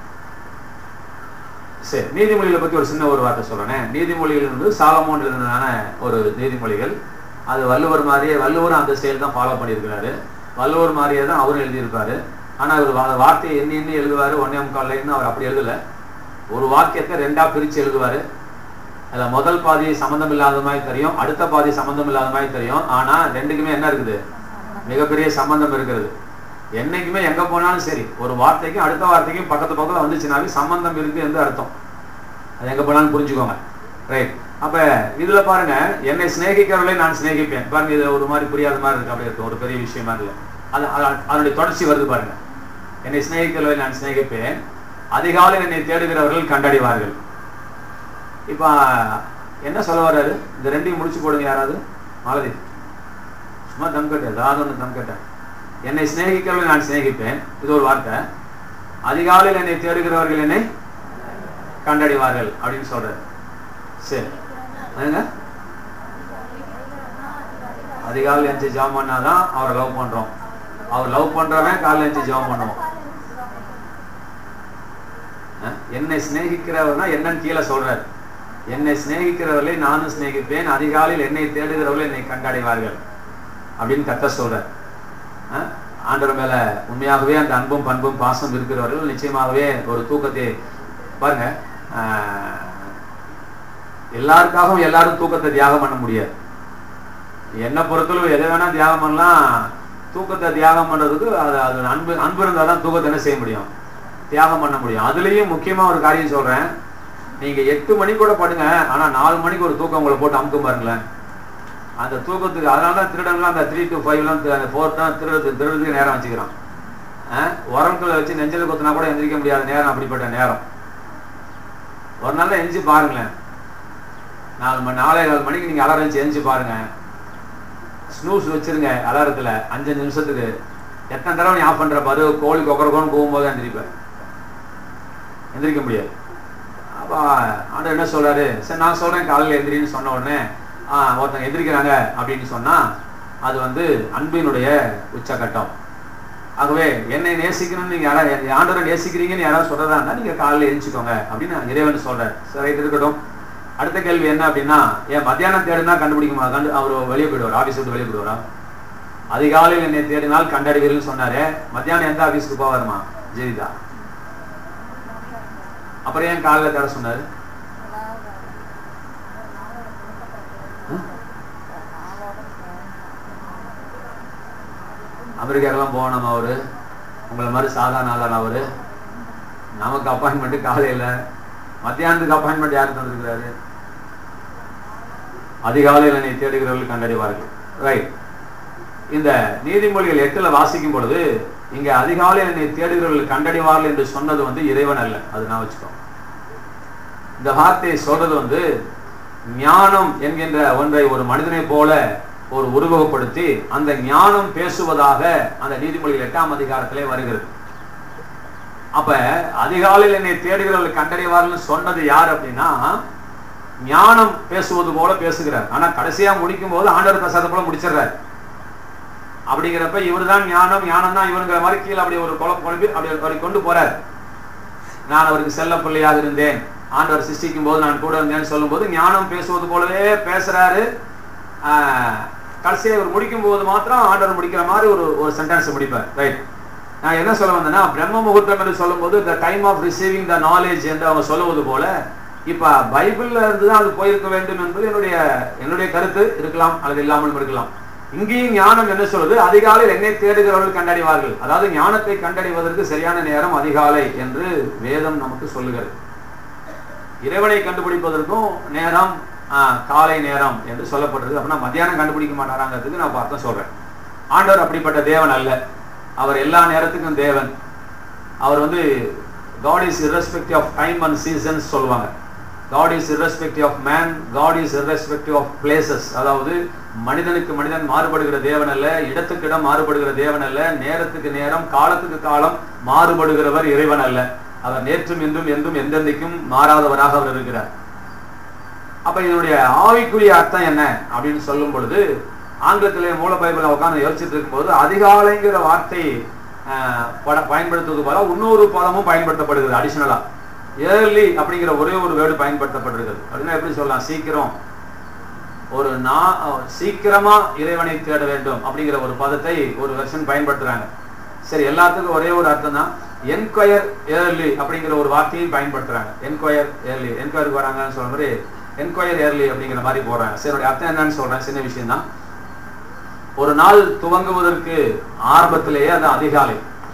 சரி நீதிமொழிகளை பத்தி ஒரு சின்ன ஒரு வார்த்தை சொல்றேன் நீதிமொழிகள் இருந்து சாலமோன் இருந்ததான ஒரு நீதிமொழிகள் அது வள்ளுவர் மாதிரியே வள்ளுவரும் அந்த செயல் தான் ஃபாலோ பண்ணியிருக்கிறாரு வள்ளுவர் மாதிரியே தான் அவரும் எழுதியிருப்பாரு ஆனா அவர் வா- வார்த்தையை எண்ணி எண்ணி எழுதுவாரு ஒன்னே முக்கால் லைன் அவர் அப்படி எழுதல ஒரு வாக்கியத்தை ரெண்டா பிரிச்சு எழுதுவாரு அதுல முதல் பாதி சம்பந்தம் இல்லாத மாதிரி தெரியும் அடுத்த பாதி சம்பந்தம் இல்லாத மாதிரி தெரியும் ஆனா ரெண்டுக்குமே என்ன இருக்குது மிகப்பெரிய சம்பந்தம் இருக்கிறது என்னைக்குமே எங்க போனாலும் சரி ஒரு வார்த்தைக்கும் அடுத்த வார்த்தைக்கும் பக்கத்து பக்கத்துல வந்துச்சுனாலே சம்பந்தம் இருக்கு என்று அர்த்தம் அது எங்க போனாலும் புரிஞ்சுக்கோங்க ரைட் அப்ப இதுல பாருங்க என்னை சிநேகிக்கிறவர்களை நான் சிநேகிப்பேன் பாருங்க இது ஒரு மாதிரி புரியாத மாதிரி இருக்கு அப்படி இருக்கு ஒரு பெரிய விஷயமா இல்லை அது அது- அதனுடைய தொடர்ச்சி வருது பாருங்க என்னை சிநேகிக்கிறவர்களை நான் சிநேகிப்பேன் அதிகாலை என்னை தேடுகிறவர்கள் கண்டடைவார்கள் இப்ப என்ன சொல்ல வர்றாரு இந்த ரெண்டையும் முடிச்சு போடுங்க யாராவது மாலதி சும்மா தம் கட்டு ஏதாவது ஒன்று தம் கட்ட என்னை சிநேகிக்கிறவர்கள் நான் சிநேகிப்பேன் இது ஒரு வார்த்தை அதிகாலையில் என்னை தேடுகிறவர்கள் என்னை கண்டடைவார்கள் அப்படின்னு சொல்றாரு சரி அதுங்க அதிகாலையில் எழுந்து ஜாம் பண்ணாதான் அவரை லவ் பண்றோம் அவர் லவ் பண்றவன் காலையில் எழுந்து ஜாம் பண்ணுவோம் அஹ், என்னை சிநேகிக்கிறவர்னா என்னன்னு கீழே சொல்றாரு என்னை சிநேகிக்கிறவர்களை நானும் சிநேகிப்பேன் அதிகாலையில் என்னை தேடுகிறவர்கள் என்னை கண்டடைவார்கள் அப்படின்னு கத்த சொல்றார் அஹ், ஆண்டவர் மேல உண்மையாகவே அந்த அன்பும் பண்பும் பாசம் இருக்கிறவர்கள் நிச்சயமாகவே ஒரு தூக்கத்தை பாருங்க அஹ், எல்லாருக்காகவும் எல்லாரும் தூக்கத்தை தியாகம் பண்ண முடியாது என்னை பொறுத்தளவு எதை வேணா தியாகம் பண்ணலாம் தூக்கத்தை தியாகம் பண்றதுக்கு அது அது அன்பு அன்பு இருந்தால் தான் தூக்கத்தை என்ன செய்ய முடியும் தியாகம் பண்ண முடியும் அதுலயும் முக்கியமா ஒரு காரியம் சொல்றேன் நீங்க எட்டு மணி கூட படுங்க ஆனா நாலு மணிக்கு ஒரு தூக்கம் உங்களை போட்டு அமுக்கும் பாருங்களேன் அந்த தூக்கத்துக்கு அதனால தான் திருடன்லாம் அந்த த்ரீ டு ஃபைவ்லாம் ஃபோர் தான் திருடுறது திருடுறதுக்கு நேரம் வச்சுக்கிறான் உரங்களை வச்சு நெஞ்சில் குத்தினா கூட எந்திரிக்க முடியாத நேரம் அப்படிப்பட்ட நேரம் ஒரு நாள் எந்திரிச்சு பாருங்களேன் நாலு மணி நாலே நாலு மணிக்கு நீங்க அலாரம் வச்சு எந்திரிச்சு பாருங்க ஸ்னூஸ் வச்சிருங்க அலாரத்துல அஞ்சு நிமிஷத்துக்கு எத்தனை தடவை நீ ஆஃப் பண்ற பாரு கோழி கொக்கரக்கோன்னு போகும்போது எந்திரிப்பேன் எந்திரிக்க முடியாது அப்போ ஆண்டவர் என்ன சொல்றாரு சரி நான் சொல்றேன் காலையில் எந்திரின்னு சொன்ன உடனே ஆ ஒருத்தங்க எந்திரிக்கிறாங்க அப்படின்னு சொன்னா அது வந்து அன்பினுடைய உச்சகட்டம் ஆகவே என்னை நேசிக்கணும்னு நீங்க யாராவது ஆண்டவரை நேசிக்கிறீங்கன்னு யாராவது சொல்றதா இருந்தா நீங்க காலையில் எழுச்சிக்கோங்க அப்படின்னு இறைவன் சொல்றாரு சரி ரைட் இருக்கட்டும் அடுத்த கேள்வி என்ன அப்படின்னா ஏன் மத்தியானம் தேடினா கண்டுபிடிக்குமா கண்டு அவர் வெளியே போயிடுவார் ஆபீஸ் விட்டு வெளியே போயிடுவாரா அதிகாலையில் என்னை தேடினால் கண்டறிவீர்கள் சொன்னாரு மத்தியானம் எந்த ஆபீஸ்க்கு போவாருமா ஜெயிதா அப்புறம் ஏன் காலைல தேட சொன்னாரு அமெரிக்காக்கெல்லாம் போகணும் அவரு உங்களை மாதிரி சாதாரண ஆளான அவரு நமக்கு அப்பாயின்மெண்ட் காலையில மத்தியானத்துக்கு அப்பாயின்மெண்ட் யார் தந்திருக்கிறாரு அதிகாலையில் என்னை தேடுகிறவர்கள் கண்டறிவார்கள் ரைட் இந்த நீதிமொழிகள் எட்டுல வாசிக்கும் பொழுது இங்க அதிகாலையில் என்னை தேடுகிறவர்கள் கண்டறிவார்கள் என்று சொன்னது வந்து இறைவன் அல்ல அது நான் வச்சுக்கோ இந்த வார்த்தையை சொல்றது வந்து ஞானம் என்கின்ற ஒன்றை ஒரு மனிதனை போல ஒரு உருவகப்படுத்தி அந்த ஞானம் பேசுவதாக அந்த நீதிமொழிகள் எட்டாம் அதிகாரத்திலே வருகிறது அப்ப அதிகாலையில் என்னை தேடுகிறவர்கள் கண்டறிவார்கள் சொன்னது யார் அப்படின்னா ஞானம் பேசுவது போல பேசுகிறார் ஆனா கடைசியா முடிக்கும் போது ஆண்டவர் பிரசாத போல முடிச்சிடுறாரு அப்படிங்கிறப்ப இவர் தான் ஞானம் ஞானம் தான் இவருங்கிற மாதிரி கீழே அப்படி ஒரு குழப்ப குழப்பி அப்படி அப்படி கொண்டு போறார் நான் அவருக்கு செல்ல பிள்ளையாக இருந்தேன் ஆண்டவர் சிருஷ்டிக்கும் போது நான் கூட இருந்தேன்னு சொல்லும் போது ஞானம் பேசுவது போலவே பேசுறாரு கடைசியை இவர் முடிக்கும் போது மாத்திரம் ஆண்டவர் முடிக்கிற மாதிரி ஒரு ஒரு சென்டென்ஸ் முடிப்பார் ரைட் நான் என்ன சொல்ல வந்தேன்னா பிரம்ம முகூர்த்தம் என்று சொல்லும்போது the time of receiving the knowledge என்று அவங்க சொல்லுவது போல இப்ப பைபிள்ல இருந்து தான் அது போயிருக்க வேண்டும் என்பது என்னுடைய என்னுடைய கருத்து இருக்கலாம் அல்லது இல்லாமலும் இருக்கலாம் இங்கேயும் ஞானம் என்ன சொல்றது அதிகாலையில் என்னை தேடுகிறவர்கள் கண்டறிவார்கள் அதாவது ஞானத்தை கண்டறிவதற்கு சரியான நேரம் அதிகாலை என்று வேதம் நமக்கு சொல்லுகிறது இறைவனை கண்டுபிடிப்பதற்கும் நேரம் காலை நேரம் என்று சொல்லப்பட்டிருக்கு அப்படின்னா மத்தியானம் கண்டுபிடிக்க மாட்டாராங்கிறதுக்கு நான் பார்த்தா சொல்றேன் ஆண்டவர் அப்படிப்பட்ட தேவன் அல்ல அவர் எல்லா நேரத்துக்கும் தேவன் அவர் வந்து God is irrespective of time and seasons சொல்லுவாங்க God is irrespective of man God is irrespective of places அதாவது மனிதனுக்கு மனிதன் மாறுபடுகிற தேவன் அல்ல இடத்துக்கு இடம் மாறுபடுகிற தேவன் அல்ல நேரத்துக்கு நேரம் காலத்துக்கு காலம் மாறுபடுகிறவர் இறைவன் அல்ல அவர் நேற்றும் இன்றும் என்றும் எந்தெந்தைக்கும் மாறாதவராக அவர் இருக்கிறார் அப்ப இதனுடைய ஆவிக்குரிய அர்த்தம் என்ன அப்படின்னு சொல்லும் பொழுது ஆங்கிலத்திலே மூல பைபிள் உட்கார்ந்து யோசிச்சுட்டு இருக்கும்போது அதிகாலைங்கிற வார்த்தை பயன்படுத்துவது போல இன்னொரு பதமும் பயன்படுத்தப்படுகிறது அடிஷனலா ஏர்லி அப்படிங்கிற ஒரே ஒரு வேர்டு பயன்படுத்தப்பட்டிருக்குது அப்படின்னா எப்படி சொல்லலாம் சீக்கிரம் ஒரு நா சீக்கிரமா இறைவனை தேட வேண்டும் அப்படிங்கிற ஒரு பதத்தை ஒரு வெர்ஷன் பயன்படுத்துறாங்க சரி எல்லாத்துக்கும் ஒரே ஒரு அர்த்தம் தான் என்கொயர் ஏர்லி அப்படிங்கிற ஒரு வார்த்தையும் பயன்படுத்துறாங்க என்கொயர் ஏர்லி என்கொயருக்கு வராங்கன்னு சொல்ற மாதிரி என்கொயர் ஏர்லி அப்படிங்கிற மாதிரி போடுறாங்க சரி அர்த்தம் என்னன்னு சொல்றேன் சின்ன விஷயம் தான் ஒரு நாள் துவங்குவதற்கு ஆரம்பத்திலேயே அது அதிகாலை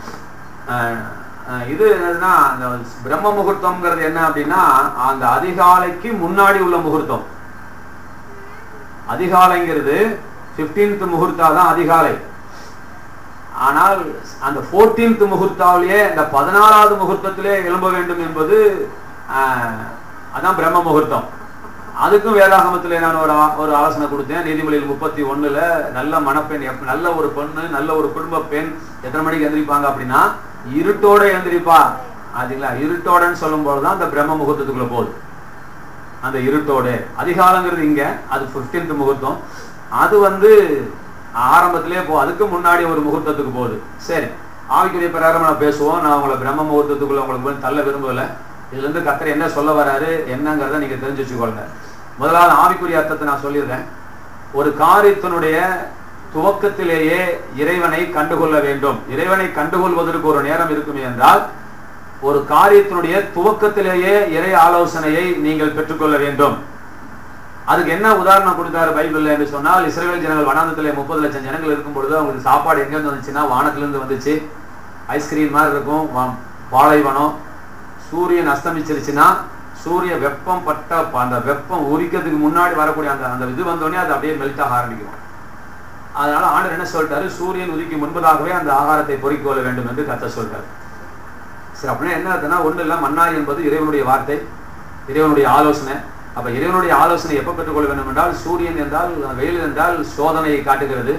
இது என்னதுன்னா அந்த பிரம்ம முகூர்த்தம்ங்கிறது என்ன அப்படின்னா அந்த அதிகாலைக்கு முன்னாடி உள்ள முகூர்த்தம் அதிகாலைங்கிறது பிப்டீன்த் முகூர்த்தா தான் அதிகாலை ஆனால் அந்த போர்டீன்த் முகூர்த்தாவிலேயே இந்த பதினாறாவது முகூர்த்தத்திலே எழும்ப வேண்டும் என்பது அதான் பிரம்ம முகூர்த்தம் அதுக்கும் வேதாகமத்தில் நான் ஒரு ஒரு ஆலோசனை கொடுத்தேன் நீதிமொழியில் முப்பத்தி ஒண்ணுல நல்ல மணப்பெண் நல்ல ஒரு பெண்ணு நல்ல ஒரு குடும்ப பெண் எத்தனை மணிக்கு எந்திரிப்பாங்க அப்படின்னா இருட்டோட எந்திரிப்பா அதுங்களா இருட்டோடன்னு சொல்லும் போதுதான் அந்த பிரம்ம முகூர்த்தத்துக்குள்ள போகுது அந்த இருட்டோட அதிகாலங்கிறது இங்க அது பிப்டீன்த் முகூர்த்தம் அது வந்து ஆரம்பத்திலே போ அதுக்கு முன்னாடி ஒரு முகூர்த்தத்துக்கு போகுது சரி ஆவிக்குரிய பிரகாரம் நான் பேசுவோம் நான் உங்களை பிரம்ம முகூர்த்தத்துக்குள்ள உங்களுக்கு தள்ள விரும்பல இதுல இருந்து கத்தர் என்ன சொல்ல வராரு என்னங்கிறத நீங்க தெரிஞ்சு வச்சுக்கோங்க முதலாவது ஆவிக்குரிய அர்த்தத்தை நான் சொல்லிடுறேன் ஒரு காரியத்தினுடைய துவக்கத்திலேயே இறைவனை கண்டுகொள்ள வேண்டும் இறைவனை கண்டுகொள்வதற்கு ஒரு நேரம் இருக்குமே என்றால் ஒரு காரியத்தினுடைய துவக்கத்திலேயே இறை ஆலோசனையை நீங்கள் பெற்றுக்கொள்ள வேண்டும் அதுக்கு என்ன உதாரணம் கொடுத்தாரு பைபிள்ல என்று சொன்னால் இஸ்ரேல் ஜனங்கள் வனாந்தத்திலே முப்பது லட்சம் ஜனங்கள் இருக்கும் பொழுது அவங்களுக்கு சாப்பாடு எங்க இருந்து வந்துச்சுன்னா வானத்திலிருந்து வந்துச்சு ஐஸ்கிரீம் மாதிரி இருக்கும் பாலைவனம் சூரியன் அஸ்தமிச்சிருச்சுன்னா சூரிய வெப்பம் பட்ட அந்த வெப்பம் உரிக்கிறதுக்கு முன்னாடி வரக்கூடிய அந்த அந்த இது வந்தோடனே அது அப்படியே மெல்ட் ஆக ஆரம்பிக்கும் அதனால ஆண்டர் என்ன சொல்லிட்டாரு சூரியன் உதிக்கும் முன்பதாகவே அந்த ஆகாரத்தை பொறிக்க கொள்ள வேண்டும் என்று கத்த சொல்லிட்டாரு சரி அப்படின்னா என்ன அர்த்தம்னா ஒண்ணு இல்ல மன்னார் என்பது இறைவனுடைய வார்த்தை இறைவனுடைய ஆலோசனை அப்ப இறைவனுடைய ஆலோசனை எப்ப பெற்றுக்கொள்ள வேண்டும் என்றால் சூரியன் என்றால் வெயில் என்றால் சோதனையை காட்டுகிறது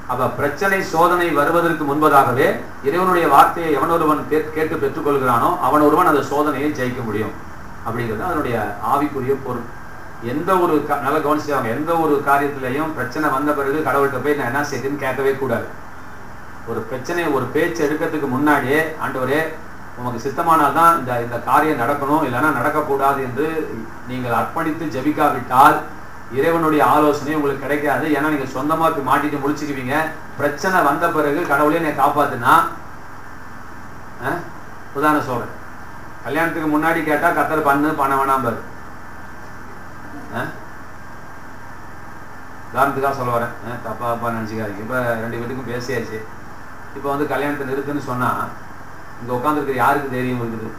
அப்ப பிரச்சனை சோதனை வருவதற்கு முன்பதாகவே இறைவனுடைய வார்த்தையை எவன் ஒருவன் கே- கேட்டு பெற்றுக்கொள்கிறானோ அவன் ஒருவன் அந்த சோதனையை ஜெயிக்க முடியும் அப்படிங்கிறது அதனுடைய ஆவிக்குரிய பொருள் எந்த ஒரு கா- நல்லா கவனிச்சுவாங்க எந்த ஒரு காரியத்திலையும் பிரச்சனை வந்த பிறகு கடவுள்கிட்ட போய் நான் என்ன செய்யுதுன்னு கேட்கவே கூடாது ஒரு பிரச்சனை ஒரு பேச்சு எடுக்கிறதுக்கு முன்னாடியே ஆண்டவரே உமக்கு சித்தமானால் தான் இந்த இந்த காரியம் நடக்கணும் இல்லைன்னா நடக்கக்கூடாது என்று நீங்கள் அர்ப்பணித்து ஜெபிக்காவிட்டால் இறைவனுடைய ஆலோசனை உங்களுக்கு கிடைக்காது ஏன்னா நீங்க சொந்தமா போய் மாட்டிட்டு முடிச்சுக்குவீங்க பிரச்சனை வந்த பிறகு கடவுளே என்னை காப்பாத்துனா அஹ், உதாரணம் சொல்றேன் கல்யாணத்துக்கு முன்னாடி கேட்டா கத்தர் பண்ணு பண்ண வேணாம் பாரு அஹ்? உதாரணத்துக்காக சொல்ல வரேன் அஹ், தப்பா தப்பா நினச்சிக்காதீங்க இப்போ ரெண்டு பேருக்கும் பேசியாச்சு இப்போ வந்து கல்யாணத்தை நிறுத்துன்னு சொன்னா இங்க உட்காந்துருக்கிற யாருக்கு தைரியம் இருக்குது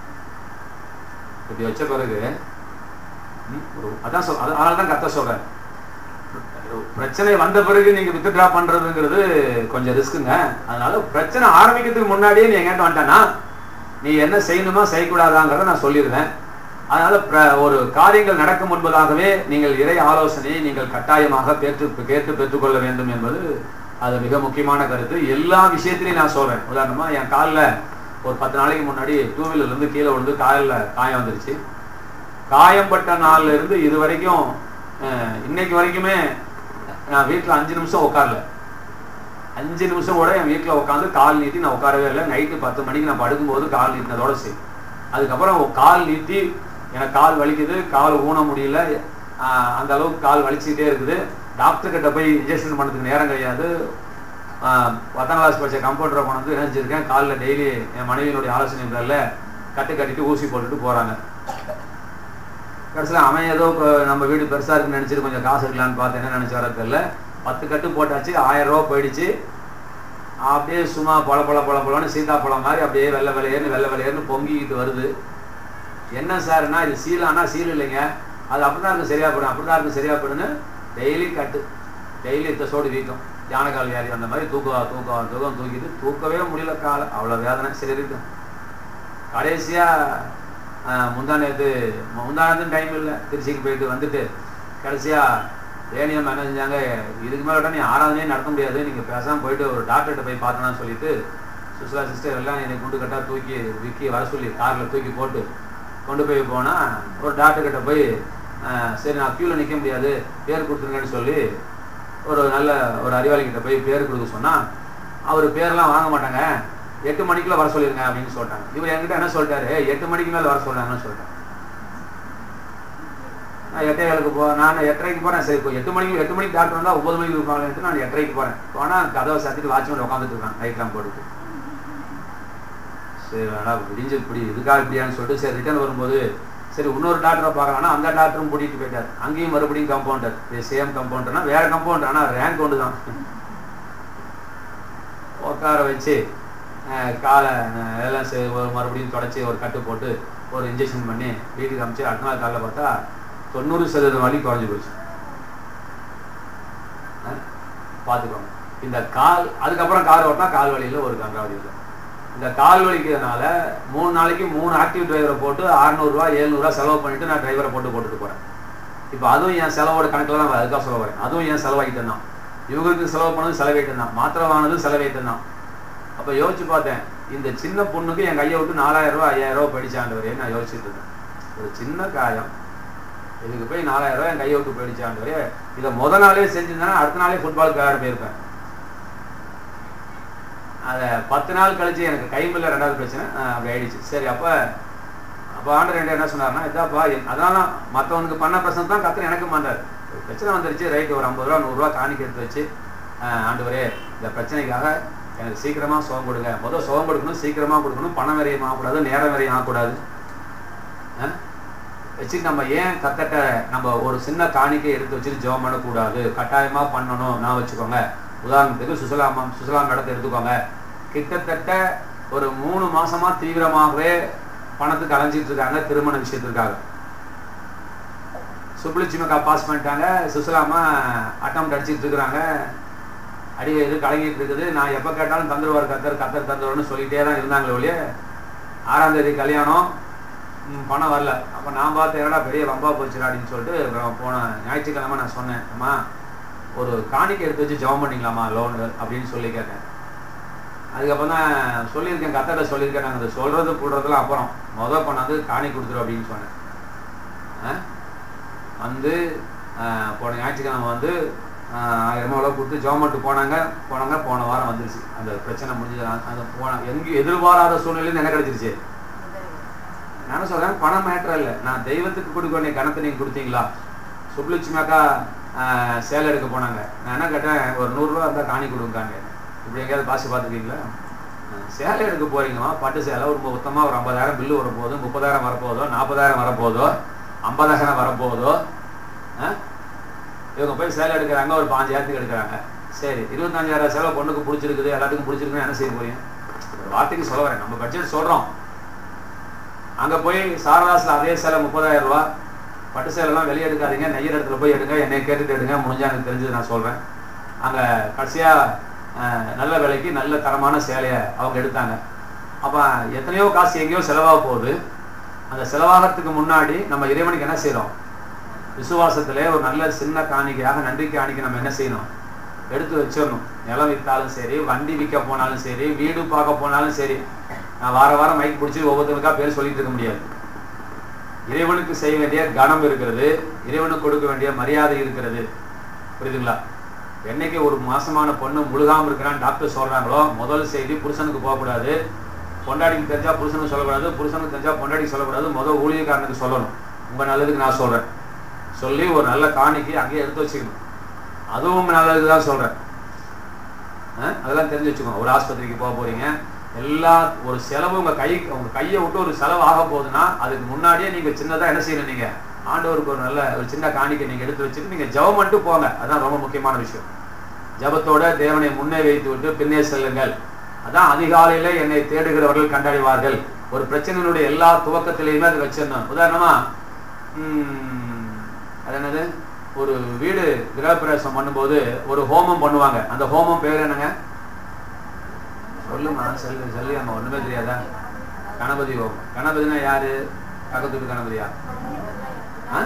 இப்படி வச்ச பிறகு ம், ஒரு அதான் சொல் அது- அதனால தான் கத்த சொல்றேன் பிரச்சனை வந்த பிறகு நீங்க வித்ட்ரா பண்றதுங்கிறது கொஞ்சம் ரிஸ்க்குங்க அதனால பிரச்சனை ஆரம்பிக்கிறதுக்கு முன்னாடியே நீ எங்கிட்ட வந்துட்டேன்னா நீ என்ன செய்யணுமா செய்யக்கூடாதாங்கிறத நான் சொல்லிடுவேன் அதனால பிர- ஒரு காரியங்கள் நடக்கும் முன்பதாகவே நீங்கள் இறை ஆலோசனையை நீங்கள் கட்டாயமாக பெற்று கேட்டு பெற்றுக்கொள்ள வேண்டும் என்பது அது மிக முக்கியமான கருத்து எல்லா விஷயத்திலையும் நான் சொல்றேன் உதாரணமா என் காலில் ஒரு பத்து நாளைக்கு முன்னாடி டூ வீலர்ல இருந்து கீழே விழுந்து காலில் காயம் வந்துருச்சு காயம்பட்ட நாள்ல இருந்து இது வரைக்கும் அஹ், இன்னைக்கு வரைக்குமே நான் வீட்டில் அஞ்சு நிமிஷம் உட்காரல அஞ்சு நிமிஷம் கூட என் வீட்டில் உட்காந்து கால் நீட்டி நான் உட்காரவே இல்லை நைட்டு பத்து மணிக்கு நான் படுக்கும்போது கால் நீட்டினதோட சரி அதுக்கப்புறம் கால் நீட்டி எனக்கு கால் வலிக்குது கால் ஊன முடியல ஆஹ் அந்த அளவுக்கு கால் வலிச்சுக்கிட்டே இருக்குது டாக்டர் கிட்ட போய் இன்ஜெக்ஷன் பண்ணதுக்கு நேரம் கிடையாது ஆஹ் பத்தாம் கிளாஸ் படிச்ச கம்பவுண்டரை கொண்டு வந்து நினைச்சிருக்கேன் காலில் டெய்லி என் மனைவியினுடைய ஆலோசனை பேரில் கட்டு கட்டிட்டு ஊசி போட்டுட்டு போறாங்க கடைசியில் அவன் ஏதோ இப்போ நம்ம வீடு பெருசா இருக்குன்னு நினைச்சிட்டு கொஞ்சம் காசு இருக்கலான்னு பார்த்து என்ன நினைச்சு வர தெரியல பத்து கட்டு போட்டாச்சு ஆயிரம் ரூபா போயிடுச்சு அப்படியே சும்மா பழ பழ பழ பழம்னு சீதாப்பழம் மாதிரி அப்படியே வெள்ளை வெள்ளையர்னு வெள்ளை வெள்ளையர்னு பொங்கிக்கிட்டு வருது என்ன சார்னா இது சீலானா சீல் இல்லைங்க அது அப்படிதான் இருக்கு சரியா போடும் அப்படிதான் இருக்கு சரியா போடுன்னு டெய்லி கட்டு டெய்லி இத்த சோடு வீக்கம் யானைக்கால் வியாதி அந்த மாதிரி தூக்கம் தூக்கம் தூக்கம் தூக்கிட்டு தூக்கவே முடியல கால அவ்வளோ வேதனை சரி இருக்கும் கடைசியா ஆஹ், முந்தா நேற்று முந்தா நேரத்து டைம் இல்லை திருச்சிக்கு போயிட்டு வந்துட்டு கடைசியா ஏனியம் என்ன செஞ்சாங்க இதுக்கு மேலே விட்டா நீ ஆராதனையே நடத்த முடியாது நீங்க பேசாம போயிட்டு ஒரு டாக்டர்கிட்ட போய் பார்த்தோன்னு சொல்லிட்டு சுஷ்லா சிஸ்டர் எல்லாம் என்னை குண்டு கட்டா தூக்கி விக்கி வர சொல்லி கார்ல தூக்கி போட்டு கொண்டு போய் போனா ஒரு டாக்டர் கிட்ட போய் ஆஹ், சரி நான் கியூல நிக்க முடியாது பேர் கொடுத்துருங்கன்னு சொல்லி ஒரு நல்ல ஒரு அறிவாளி கிட்ட போய் பேர் கொடுக்க சொன்னா அவர் பேரெல்லாம் வாங்க மாட்டாங்க எட்டு மணிக்குள்ள வர சொல்லிருங்க அப்படின்னு சொல்லிட்டாங்க இவர் என்கிட்ட என்ன சொல்லிட்டாரு எட்டு மணிக்கு மேல வர சொல்றாங்கன்னு சொல்லிட்டாங்க நான் எட்டைகளுக்கு போ நான் எட்டரைக்கு போறேன் சரி இப்போ எட்டு மணிக்கு எட்டு மணிக்கு டாக்டர் வந்தா ஒன்பது மணிக்கு இருப்பாங்கன்னு நான் எட்டரைக்கு போறேன் போனா கதவை சாத்திட்டு வாட்ச்மேன் உட்காந்துட்டு இருக்கான் லைட்லாம் போட்டுட்டு சரி வேணா விடிஞ்சு இப்படி இதுக்காக இப்படியான்னு சொல்லிட்டு சரி ரிட்டர்ன் வரும்போது சரி இன்னொரு டாக்டரை பார்க்கலாம்னா அந்த டாக்டரும் கூட்டிட்டு போயிட்டார் அங்கேயும் மறுபடியும் கம்பவுண்டர் சேம் கம்பவுண்டர்னா வேற கம்பவுண்டர் ஆனா ரேங்க் ஒன்று தான் உட்கார வச்சு அஹ், காலை அஹ், எல்லாம் செ- ஒரு மறுபடியும் தொடச்சி ஒரு கட்டு போட்டு ஒரு இன்ஜெக்ஷன் பண்ணி வீட்டுக்கு அமிச்சு அடுத்த நாள் காலைல பார்த்தா தொண்ணூறு சதவீதம் வலி குறைஞ்சு போச்சு அஹ், பார்த்துக்கோங்க இந்த கால் அதுக்கப்புறம் கார் ஓட்டினா கால் வலியில் ஒரு கன்றாவதி இல்லை இந்த கால் வலிக்கிறதுனால மூணு நாளைக்கு மூணு ஆக்டிவ் டிரைவரை போட்டு அறநூறுவா எழுநூறுவா செலவு பண்ணிட்டு நான் டிரைவரை போட்டு போட்டுட்டு போறேன் இப்போ அதுவும் என் செலவோட கணக்கில் தான் அதுக்காக சொல்ல வரேன் அதுவும் என் செலவாகிட்டு தான் இவங்களுக்கு செலவு பண்ணது செலவாயிட்டு தான் மாத்திரை வாங்கினது செலவாயிட்டு தான் அப்போ யோசிச்சு பார்த்தேன் இந்த சின்ன பொண்ணுக்கு என் கையை விட்டு நாலாயிரம் ரூபா ஐயாயிரம் ரூபா படிச்சாண்டவரே நான் யோசிச்சுட்டு இருந்தேன் ஒரு சின்ன காயம் இதுக்கு போய் நாலாயிரம் ரூபாய் என் கையை விட்டு போயிடுச்சாண்டவரே இதை முத நாளே செஞ்சிருந்தேன்னா அடுத்த நாளே ஃபுட்பாலுக்கு விளையாட போயிருப்பேன் அதை பத்து நாள் கழிச்சு எனக்கு கைமில்ல ரெண்டாவது பிரச்சனை அஹ் அப்படி ஆயிடுச்சு சரி அப்போ அப்போ ஆண்டு ரெண்டு என்ன சொன்னார்னா இதாப்பா என்- அதனால மற்றவனுக்கு பண்ண பிரச்சனை தான் கத்துன்னு எனக்கு மாட்டார் ஒரு பிரச்சனை வந்துருச்சு ரைட்டு ஒரு ஐம்பது ரூபா நூறுரூவா காணிக்க எடுத்து வச்சு அஹ் ஆண்டவரே இந்த பிரச்சனைக்காக எனக்கு சீக்கிரமா சுகம் கொடுங்க முதல் சுகம் கொடுக்கணும் சீக்கிரமா கொடுக்கணும் பணம் விரையும் ஆகக்கூடாது நேரம் விரையும் ஆகக்கூடாது அஹ் வச்சுட்டு நம்ம ஏன் கத்தட்ட நம்ம ஒரு சின்ன காணிக்கை எடுத்து வச்சுட்டு ஜெபம் பண்ணக்கூடாது கட்டாயமா பண்ணணும் நான் வச்சுக்கோங்க உதாரணத்துக்கு சுசலாமா சுசலாம் இடத்தை எடுத்துக்கோங்க கிட்டத்தட்ட ஒரு மூணு மாசமா தீவிரமாகவே பணத்துக்கு அலைஞ்சிட்டு இருக்காங்க திருமண விஷயத்திற்காக சுப்புலட்சுமிக்கா பாஸ் பண்ணிட்டாங்க சுசலாமா அட்டம் அடிச்சிட்டு இருக்கிறாங்க அடி இது கலங்கிட்டு இருக்குது நான் எப்போ கேட்டாலும் தந்துருவார் கத்தர் கத்தர் தந்துருவார்னு சொல்லிட்டே தான் இருந்தாங்களே ஒழிய ஆறாம் தேதி கல்யாணம் ம், பணம் வரல அப்போ நான் பார்த்து என்னடா பெரிய வம்பா போச்சுடா அப்படின்னு சொல்லிட்டு அப்புறம் போன ஞாயிற்றுக்கிழமை நான் சொன்னேன் அம்மா ஒரு காணிக்கை எடுத்து வச்சு ஜெபம் பண்ணிக்கலாமா லோனு அப்படின்னு சொல்லி கேட்டேன் அதுக்கப்புறம் தான் சொல்லியிருக்கேன் கத்தட சொல்லியிருக்கேன் நாங்கள் அதை சொல்றது கூடுறதுலாம் அப்புறம் மொதல் கொண்டாந்து காணி கொடுத்துரும் அப்படின்னு சொன்னேன் ஆ? வந்து ஆ, போன ஞாயிற்றுக்கிழமை வந்து ஆ, ஆயிரம் ரூபாய் கொடுத்து ஜெபமெண்ட்டு போனாங்க போனாங்க போன வாரம் வந்துருச்சு அந்த பிரச்சனை முடிஞ்சது அந்த- அந்த போன எங்கேயும் எதிர்பாராத சூழ்நிலையில் என்ன கிடைச்சிருச்சு நான் என்ன சொல்றேன் பணம் மேட்டர் இல்லை நான் தெய்வத்துக்கு கொடுக்க வேண்டிய கணத்தை நீங்க கொடுத்தீங்களா சுப்லட்சுமி அக்கா ஆஹ், சேலை எடுக்க போனாங்க நான் என்ன கேட்டேன் ஒரு நூறுரூவா இருந்தால் காணி கொடுக்காங்க இப்படி எங்கேயாவது பாசி பார்த்துருக்கீங்களா சேலை எடுக்க போறீங்களா பட்டு சேலை ஒரு மொத்தமாக ஒரு ஐம்பதாயிரம் பில்லு வரப்போகுது முப்பதாயிரம் வரப்போதோ நாற்பதாயிரம் வரப்போதோ ஐம்பதாயிரம் வரப்போதோ ஆ? இவங்க போய் சேலை எடுக்கிறாங்க ஒரு பாஞ்சாயிரத்துக்கு எடுக்கிறாங்க சரி இருபத்தஞ்சாயிரம் சேலை பொண்ணுக்கு பிடிச்சிருக்குது எல்லாத்துக்கும் பிடிச்சிருக்குன்னு என்ன செய்ய போறீங்க ஒரு வார்த்தைக்கு சொல்ல வரேன் நம்ம பட்ஜெட் சொல்றோம் அங்க போய் சாரதாஸ்ல அதே சேலை முப்பதாயிரம் ரூபா பட்டு சேலைலாம் வெளியே எடுக்காதீங்க நெய்யர் இடத்துல போய் எடுங்க என்னை கேட்டுட்டு எடுங்க முடிஞ்சா எனக்கு தெரிஞ்சது நான் சொல்றேன் அங்க கடைசியா அஹ், நல்ல விலைக்கு நல்ல தரமான சேலையை அவங்க எடுத்தாங்க அப்ப எத்தனையோ காசு எங்கேயோ செலவாக போகுது அந்த செலவாகிறதுக்கு முன்னாடி நம்ம இறைவனுக்கு என்ன செய்றோம் விசுவாசத்திலே ஒரு நல்ல சின்ன காணிக்கையாக நன்றி காணிக்கை நம்ம என்ன செய்யணும் எடுத்து வச்சிடணும் நிலம் வித்தாலும் சரி வண்டி விற்க போனாலும் சரி வீடு பார்க்க போனாலும் சரி நான் வார வாரம் மைக் பிடிச்சி ஒவ்வொருத்தருக்கா பேர் சொல்லிட்டு இருக்க முடியாது இறைவனுக்கு செய்ய வேண்டிய கணம் இருக்கிறது இறைவனுக்கு கொடுக்க வேண்டிய மரியாதை இருக்கிறது புரியுதுங்களா என்னைக்கு ஒரு மாசமான பொண்ணு முழுகாம இருக்கிறான்னு டாக்டர் சொல்றாங்களோ முதல் செய்தி புருஷனுக்கு போகக்கூடாது பொண்டாட்டிக்கு தெரிஞ்சா புருஷனுக்கு சொல்லக்கூடாது புருஷனுக்கு தெரிஞ்சா பொண்டாட்டிக்கு சொல்லக்கூடாது முதல் ஊழியக்காரனுக்கு சொல்லணும் உங்க நல்லதுக்கு நான் சொல்றேன் சொல்லி ஒரு நல்ல காணிக்கை அங்கேயே எடுத்து வச்சுக்கணும் அதுவும் நல்லதுக்கு தான் சொல்றேன் ஆ? அதெல்லாம் தெரிஞ்சு வச்சுக்கோங்க ஒரு ஆஸ்பத்திரிக்கு போக போறீங்க எல்லா ஒரு செலவு உங்க கை உங்க கையை விட்டு ஒரு செலவு ஆக போகுதுன்னா அதுக்கு முன்னாடியே நீங்க சின்னதா என்ன செய்யணும் நீங்க ஆண்டவருக்கு ஒரு நல்ல ஒரு சின்ன காணிக்கை நீங்க எடுத்து வச்சுட்டு நீங்க ஜெபம் மட்டும் போங்க அதான் ரொம்ப முக்கியமான விஷயம் ஜெபத்தோட தேவனை முன்னே வைத்து விட்டு பின்னே செல்லுங்கள் அதான் அதிகாலையில என்னை தேடுகிறவர்கள் கண்டடைவார்கள் ஒரு பிரச்சனையினுடைய எல்லா துவக்கத்திலையுமே அது வச்சிருந்தோம் உதாரணமா ம், அது என்னது ஒரு வீடு கிரகப்பிரவேசம் பண்ணும்போது ஒரு ஹோமம் பண்ணுவாங்க அந்த ஹோமம் பேர் என்னங்க சொல்லுமா சொல்லு சொல்லியாமா ஒண்ணுமே தெரியாதா கணபதி ஹோமம் கணபதினா யாரு பக்கத்து வீட்டு கணபதியா ஆ?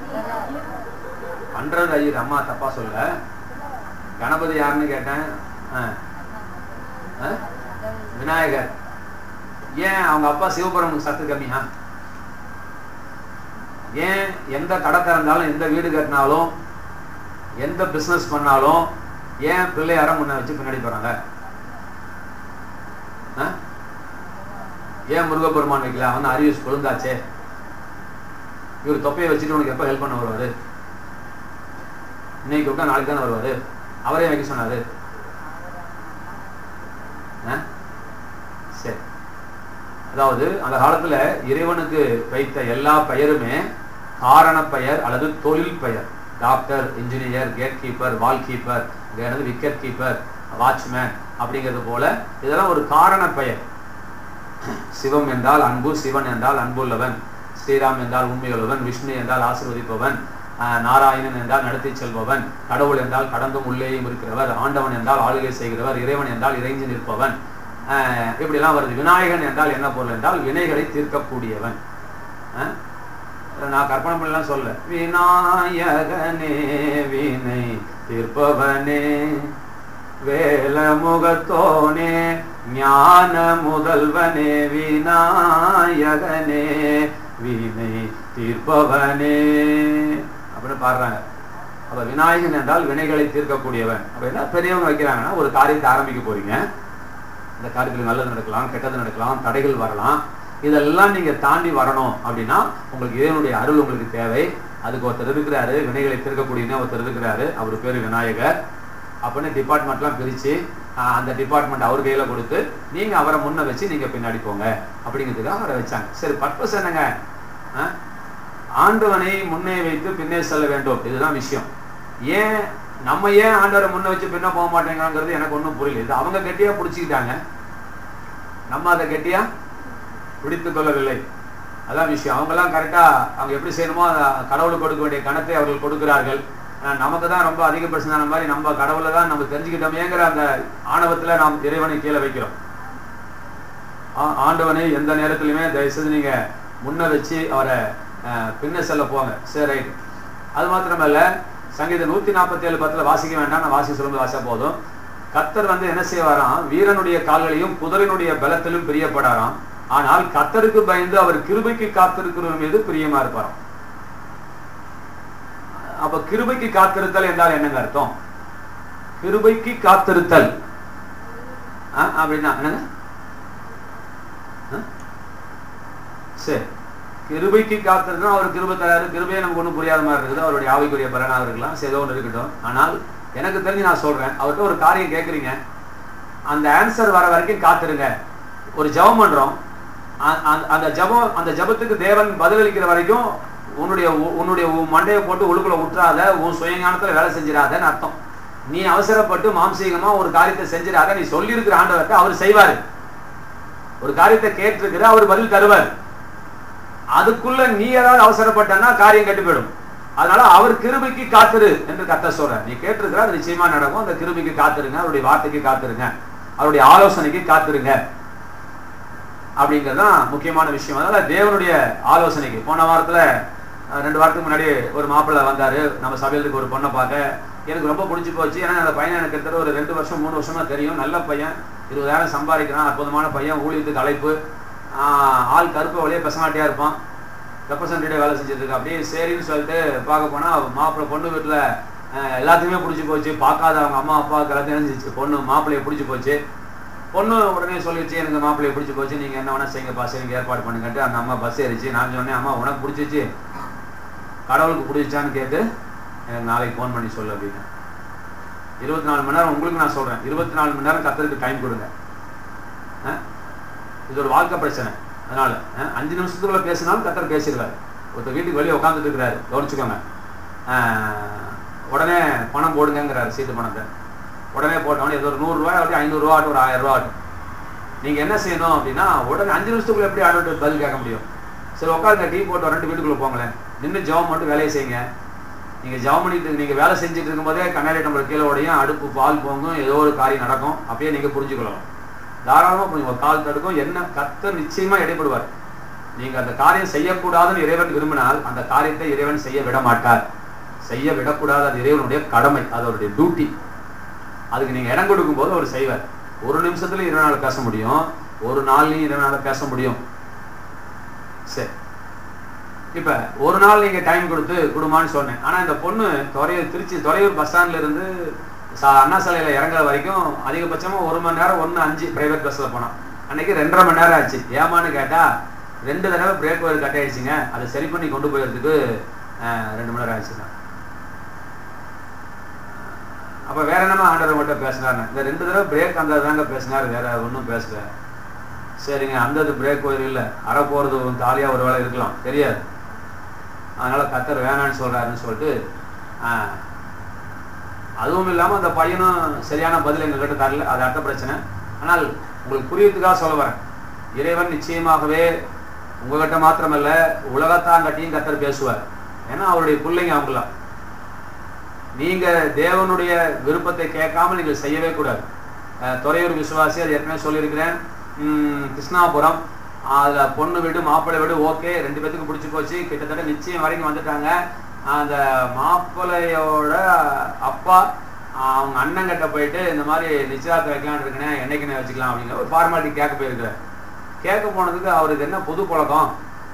பண்றது ஐயர் அம்மா தப்பா சொல்ல கணபதி யாருன்னு கேட்டேன் ஆ. ஆ? விநாயகர் ஏன் அவங்க அப்பா சிவபுரம் சத்து கம்மியா ஏன் எந்த கடை திறந்தாலும் எந்த வீடு கட்டினாலும் எந்த பிசினஸ் பண்ணாலும் ஏன் பிள்ளையார முன்ன வச்சு பின்னாடி போறாங்க ஆ? ஏன் முருகப்பெருமான் வைக்கல அவன் அரியூஸ் கொழுந்தாச்சே இவர் தொப்பையை வச்சுட்டு உனக்கு எப்போ ஹெல்ப் பண்ண வருவாரு இன்னைக்கு விட்டா நாளைக்கு தானே வருவாரு அவரே வைக்க சொன்னாரு ஆ? சரி அதாவது அந்த காலத்துல இறைவனுக்கு வைத்த எல்லா பெயருமே காரண பெயர் அல்லது தொழில் பெயர் doctor engineer gate keeper wall keeper என்னது விக்கெட் கீப்பர் வாட்ச்மேன் அப்படிங்கிறது போல இதெல்லாம் ஒரு காரண பெயர் சிவம் என்றால் அன்பு சிவன் என்றால் அன்புள்ளவன் ஸ்ரீராம் என்றால் உண்மையுள்ளவன் விஷ்ணு என்றால் ஆசீர்வதிப்பவன் ஆஹ் நாராயணன் என்றால் நடத்தி செல்பவன் கடவுள் என்றால் கடந்தும் உள்ளேயும் இருக்கிறவர் ஆண்டவன் என்றால் ஆளுகை செய்கிறவர் இறைவன் என்றால் இறைஞ்சி நிற்பவன் ஆஹ் இப்படிலாம் வருது விநாயகன் என்றால் என்ன பொருள் என்றால் வினைகளை தீர்க்கக்கூடியவன் ஆஹ் நான் கற்பனை பண்ணலாம் சொல்ல விநாயகனே வினை தீர்ப்பவனே வேலமுகத்தோனே ஞான முதல்வனே விநாயகனே வினை தீர்ப்பவனே அப்படின்னு பாடுறாங்க அப்ப விநாயகன் என்றால் வினைகளை தீர்க்கக்கூடியவன் அப்ப என்ன பெரியவங்க வைக்கிறாங்கன்னா ஒரு காரியத்தை ஆரம்பிக்க போறீங்க இந்த காரியத்தில் நல்லது நடக்கலாம் கெட்டது நடக்கலாம் தடைகள் வரலாம் இதெல்லாம் நீங்க தாண்டி வரணும் அப்படின்னா உங்களுக்கு இதனுடைய அருள் உங்களுக்கு தேவை அதுக்கு ஒருத்தர் இருக்கிறாரு வினைகளை தீர்க்கக்கூடியன்னு ஒருத்தர் இருக்கிறாரு அவர் பேரு விநாயகர் அப்படின்னு டிபார்ட்மெண்ட்லாம் பிரிச்சு ஆஹ், அந்த டிபார்ட்மெண்ட் அவர் கையில கொடுத்து நீங்க அவரை முன்ன வச்சு நீங்க பின்னாடி போங்க அப்படிங்கிறதுக்காக அவரை வச்சாங்க சரி பர்பஸ் என்னங்க ஆஹ்? ஆண்டவனை முன்னே வைத்து பின்னே செல்ல வேண்டும் இதுதான் விஷயம் ஏன் நம்ம ஏன் ஆண்டவரை முன்ன வச்சு பின்ன போக மாட்டேங்கிறாங்கிறது எனக்கு ஒன்றும் புரியல இது அவங்க கெட்டியா பிடிச்சிக்கிட்டாங்க நம்ம அதை கெட்டியா பிடித்து கொள்ளவில்லை அதான் விஷயம் அவங்கெல்லாம் கரெக்டா அவங்க எப்படி செய்யணுமோ அதை கடவுளுக்கு கொடுக்க வேண்டிய கணத்தை அவர்கள் கொடுக்கிறார்கள் ஆஹ் நமக்கு தான் ரொம்ப அதிக பிரச்சனை மாதிரி நம்ம கடவுளை தான் நம்ம தெரிஞ்சுக்கிட்டோமேங்கிற அந்த ஆணவத்துல நாம் இறைவனை கீழே வைக்கிறோம் ஆ- ஆண்டவனை எந்த நேரத்திலுமே தயவுசெய்து நீங்க முன்ன வச்சு அவரை அஹ், பின்ன செல்ல போங்க சரி ரைட் அது மாத்திரமல்ல சங்கீதம் நூத்தி நாற்பத்தி ஏழு பத்துல வாசிக்க வேண்டாம் நான் வாசி சொல்லும்போது வாசா போதும் கத்தர் வந்து என்ன செய்வாராம் வீரனுடைய கால்களையும் குதிரையினுடைய பலத்திலும் பிரியப்படாராம் ஆனால் கத்தருக்கு பயந்து அவர் கிருபைக்கு காத்திருக்கிறவர் மீது பிரியமா இருப்பாராம் அப்ப கிருபைக்கு காத்திருத்தல் என்றால் என்னங்க அர்த்தம் கிருபைக்கு காத்திருத்தல் ஆ, அப்படின்னா என்னங்க ஆ? சரி கிருபைக்கு காத்திருந்தா அவர் கிருபை தராரு கிருபையை நமக்கு ஒன்றும் புரியாத மாதிரி இருக்குது அவருடைய ஆவிக்குரிய பலனாக இருக்கலாம் சரி ஏதோ ஒன்று இருக்கட்டும் ஆனால் எனக்கு தெரிஞ்சு நான் சொல்றேன் அவர்கிட்ட ஒரு காரியம் கேட்குறீங்க அந்த ஆன்சர் வர வரைக்கும் காத்திருங்க ஒரு ஜெபம் பண்றோம் அ- அந்த- அந்த ஜெபம் அந்த ஜெபத்துக்கு தேவன் பதிலளிக்கிற வரைக்கும் உன்னுடைய உ- உன்னுடைய உன் மண்டையை போட்டு உள்ளுக்குள்ள விட்டுறாத உன் சுயஞானத்துல வேலை செஞ்சிடாதன்னு அர்த்தம் நீ அவசரப்பட்டு மாம்சீகமா ஒரு காரியத்தை செஞ்சிடாத நீ சொல்லியிருக்கிற ஆண்டவர்கிட்ட அவர் செய்வாரு ஒரு காரியத்தை கேட்டிருக்கிற அவர் பதில் தருவார் அதுக்குள்ள நீ ஏதாவது அவசரப்பட்டன்னா காரியம் கெட்டு போயிடும் அதனால அவர் கிருபைக்கு காத்திரு என்று கத்த சொல்ற நீ கேட்டிருக்கிற அது நிச்சயமா நடக்கும் அந்த கிருபைக்கு காத்திருங்க அவருடைய வார்த்தைக்கு காத்திருங்க அவருடைய ஆலோசனைக்கு காத்திருங்க அப்படிங்கிறது தான் முக்கியமான விஷயம் அதனால தேவனுடைய ஆலோசனைக்கு போன வாரத்துல அஹ், ரெண்டு வாரத்துக்கு முன்னாடி ஒரு மாப்பிள்ளை வந்தாரு நம்ம சபையிலுக்கு ஒரு பொண்ணை பார்க்க எனக்கு ரொம்ப பிடிச்சி போச்சு ஏன்னா அந்த பையன் எனக்கு கிட்டத்தட்ட ஒரு ரெண்டு வருஷம் மூணு வருஷமா தெரியும் நல்ல பையன் இருபதாயிரம் சம்பாதிக்கிறான் அற்புதமான பையன் ஊழியத்துக்கு அழைப்பு ஆஹ், ஆள் கருப்பு வழியே பெசமாட்டியா இருப்பான் ரெப்ரசன்டேட்டிவ் வேலை செஞ்சுட்டு இருக்கா அப்படியே சரின்னு சொல்லிட்டு பார்க்க போனா மாப்பிள்ளை பொண்ணு வீட்டுல அஹ், எல்லாத்தையுமே பிடிச்சி போச்சு பார்க்காத அவங்க அம்மா அப்பாவுக்கு எல்லாத்தையும் இருந்துச்சு பொண்ணு மாப்பிள்ளைய பிடிச்சி போச்சு பொண்ணு உடனே சொல்லிடுச்சு எனக்கு மாப்பிள்ளைய பிடிச்சி போச்சு நீங்க என்ன வேணா செய்யுங்க பஸ் எனக்கு ஏற்பாடு பண்ணுங்கன்ட்டு அந்த அம்மா பஸ் ஏறிச்சு நான் சொன்னேன் அம்மா உனக்கு பிடிச்சிச்சு கடவுளுக்கு பிடிச்சான்னு கேட்டு எனக்கு நாளைக்கு ஃபோன் பண்ணி சொல்லு அப்படின்னு இருபத்தி நாலு மணி நேரம் உங்களுக்கு நான் சொல்றேன் இருபத்தி நாலு மணி நேரம் கத்தருக்கு டைம் கொடுங்க அஹ்? இது ஒரு வாழ்க்கை பிரச்சனை அதனால அஹ், அஞ்சு நிமிஷத்துக்குள்ள பேசினாலும் கத்தர் பேசிடுவார் ஒருத்தர் வீட்டுக்கு வெளியே உட்காந்துட்டு இருக்கிறாரு கவனிச்சுக்கோங்க அஹ், உடனே பணம் போடுங்கிறாரு சீட்டு பணத்தை உடனே போட்டவொடனே ஏதோ ஒரு நூறுரூவா அப்படி ஐநூறுரூவா ஆட்டும் ஒரு ஆயிரம் ரூபா ஆட்டும் நீங்க என்ன செய்யணும் அப்படின்னா உடனே அஞ்சு நிமிஷத்துக்குள்ள எப்படி ஆர்டர் பதில் கேட்க முடியும் சரி உட்காருங்க டீ போட்டு ரெண்டு வீட்டுக்குள்ள போங்களேன் நின்று ஜெபம் மட்டும் வேலையை செய்யுங்க நீங்க ஜெபம் பண்ணிட்டு நீங்க வேலை செஞ்சுட்டு இருக்கும்போதே கண்ணாடி டம்ளர் கீழே உடையும் அடுப்பு பால் போங்கும் ஏதோ ஒரு காரியம் நடக்கும் அப்பயே நீங்க புரிஞ்சுக்கலாம் தாராளமா புரிஞ்சு ஒரு கால் தடுக்கும் என்ன கத்தர் நிச்சயமா இடைப்படுவார் நீங்க அந்த காரியம் செய்யக்கூடாதுன்னு இறைவன் விரும்பினால் அந்த காரியத்தை இறைவன் செய்ய விட மாட்டார் செய்ய விடக்கூடாது அது இறைவனுடைய கடமை அது அவருடைய டியூட்டி அதுக்கு நீங்க இடம் கொடுக்கும் போது அவர் செய்வார் ஒரு நிமிஷத்துல இறைவனால பேச முடியும் ஒரு நாள்லயும் இறைவனால பேச முடியும் சரி இப்ப ஒரு நாள் நீங்க டைம் கொடுத்து கொடுமான்னு சொன்னேன் ஆனா இந்த பொண்ணு துறையூர் திருச்சி துறையூர் பஸ் ஸ்டாண்ட்ல இருந்து சா- அண்ணா சாலையில இறங்குற வரைக்கும் அதிகபட்சமா ஒரு மணி நேரம் ஒண்ணு அஞ்சு பிரைவேட் பஸ்ல போனோம் அன்னைக்கு ரெண்டரை மணி நேரம் ஆச்சு ஏமான்னு கேட்டா ரெண்டு தடவை பிரேக் ஒயர் கட் ஆயிடுச்சுங்க அதை சரி பண்ணி கொண்டு போயிறதுக்கு அஹ், ரெண்டு மணி நேரம் ஆச்சுங்க அப்ப வேற என்னமா ஆண்டவர் மட்டும் பேசினாரு இந்த ரெண்டு தடவை பிரேக் அந்த தாங்க பேசினாரு வேற ஒன்றும் பேசல சரிங்க அந்த பிரேக் ஒயர் இல்லை அரை போறது தாலியா ஒரு வேளை இருக்கலாம் தெரியாது அதனால கத்தர் வேணான்னு சொல்றாருன்னு சொல்லிட்டு ஆஹ், அதுவும் இல்லாம அந்த பையனும் சரியான பதில் எங்ககிட்ட தரல அது அடுத்த பிரச்சனை ஆனால் உங்களுக்கு புரியறதுக்காக சொல்ல வரேன் இறைவன் நிச்சயமாகவே உங்ககிட்ட மாத்திரமல்ல உலகத்தாங்கட்டியும் கத்தர் பேசுவார் ஏன்னா அவருடைய பிள்ளைங்க அவங்களாம் நீங்க தேவனுடைய விருப்பத்தை கேட்காம நீங்கள் செய்யவே கூடாது அஹ், துறையூர் விசுவாசி அது ஏற்கனவே சொல்லியிருக்கிறேன் உம், கிருஷ்ணாபுரம் அதுல பொண்ணு வீடு மாப்பிள்ளை வீடு ஓகே ரெண்டு பேத்துக்கு பிடிச்சி போச்சு கிட்டத்தட்ட நிச்சயம் வரைக்கும் வந்துட்டாங்க அந்த மாப்பிள்ளையோட அப்பா ஆஹ், அவங்க அண்ணன் கிட்ட போயிட்டு இந்த மாதிரி நிச்சயதார்த்தம் வைக்கலாம்னு இருக்கேன் என்னைக்குன்னு வச்சுக்கலாம் அப்படிங்கிற ஒரு ஃபார்மாலிட்டி கேட்க போயிருக்கிறார் கேட்க போனதுக்கு அவருக்கு என்ன புது பழக்கம்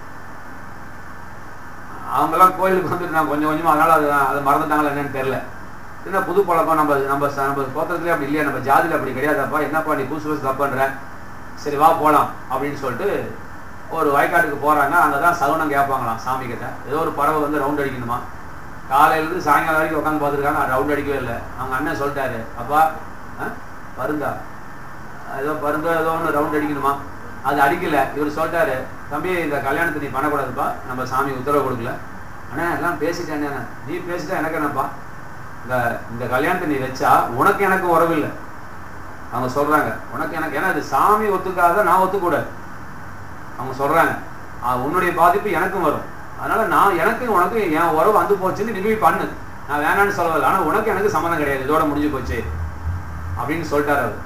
அவங்கெல்லாம் கோயிலுக்கு வந்துட்டு நான் கொஞ்சம் கொஞ்சமா அதனால அது அதை மறந்துட்டாங்களா என்னன்னு தெரியல என்ன புது பழக்கம் நம்ம நம்ம ச- நம்ம கோத்திரத்துலேயே அப்படி இல்லையா நம்ம ஜாதியில் அப்படி கிடையாதாப்பா என்னப்பா நீ புதுசு புதுசு தப்புன்ற சரி வா போலாம் அப்படின்னு சொல்லிட்டு ஒரு வயக்காட்டுக்கு போறாங்க அங்கே தான் சகுனம் கேட்பாங்களாம் சாமி கிட்ட ஏதோ ஒரு பறவை வந்து ரவுண்ட் அடிக்கணுமா காலையிலேருந்து சாயங்காலம் வரைக்கும் உட்காந்து பார்த்துருக்காங்க ரவுண்ட் அடிக்கவே இல்லை அவங்க அண்ணன் சொல்லிட்டாரு அப்பா ஆ, பருந்தா ஏதோ பருந்தோ ஏதோ ஒன்று ரவுண்ட் அடிக்கணுமா அது அடிக்கல இவர் சொல்லிட்டாரு தம்பி இந்த கல்யாணத்தை நீ பண்ணக்கூடாதுப்பா நம்ம சாமி உத்தரவு கொடுக்கல அண்ணா எல்லாம் பேசிட்டேன் நீ பேசிட்டா எனக்கு என்னப்பா இந்த இந்த கல்யாணத்தை நீ வச்சா உனக்கு எனக்கு உறவு இல்லை அவங்க சொல்றாங்க உனக்கு எனக்கு ஏன்னா இது சாமி ஒத்துக்காத நான் ஒத்துக்கூடாது அவங்க சொல்றாங்க ஆ, உன்னுடைய பாதிப்பு எனக்கும் வரும் அதனால நான் எனக்கு உனக்கு என் உறவு வந்து போச்சுன்னு நீ போய் பண்ணு நான் வேணான்னு சொல்லவில்லை ஆனா உனக்கு எனக்கு சம்மந்தம் கிடையாது இதோட முடிஞ்சு போச்சு அப்படின்னு சொல்லிட்டாரு அவர்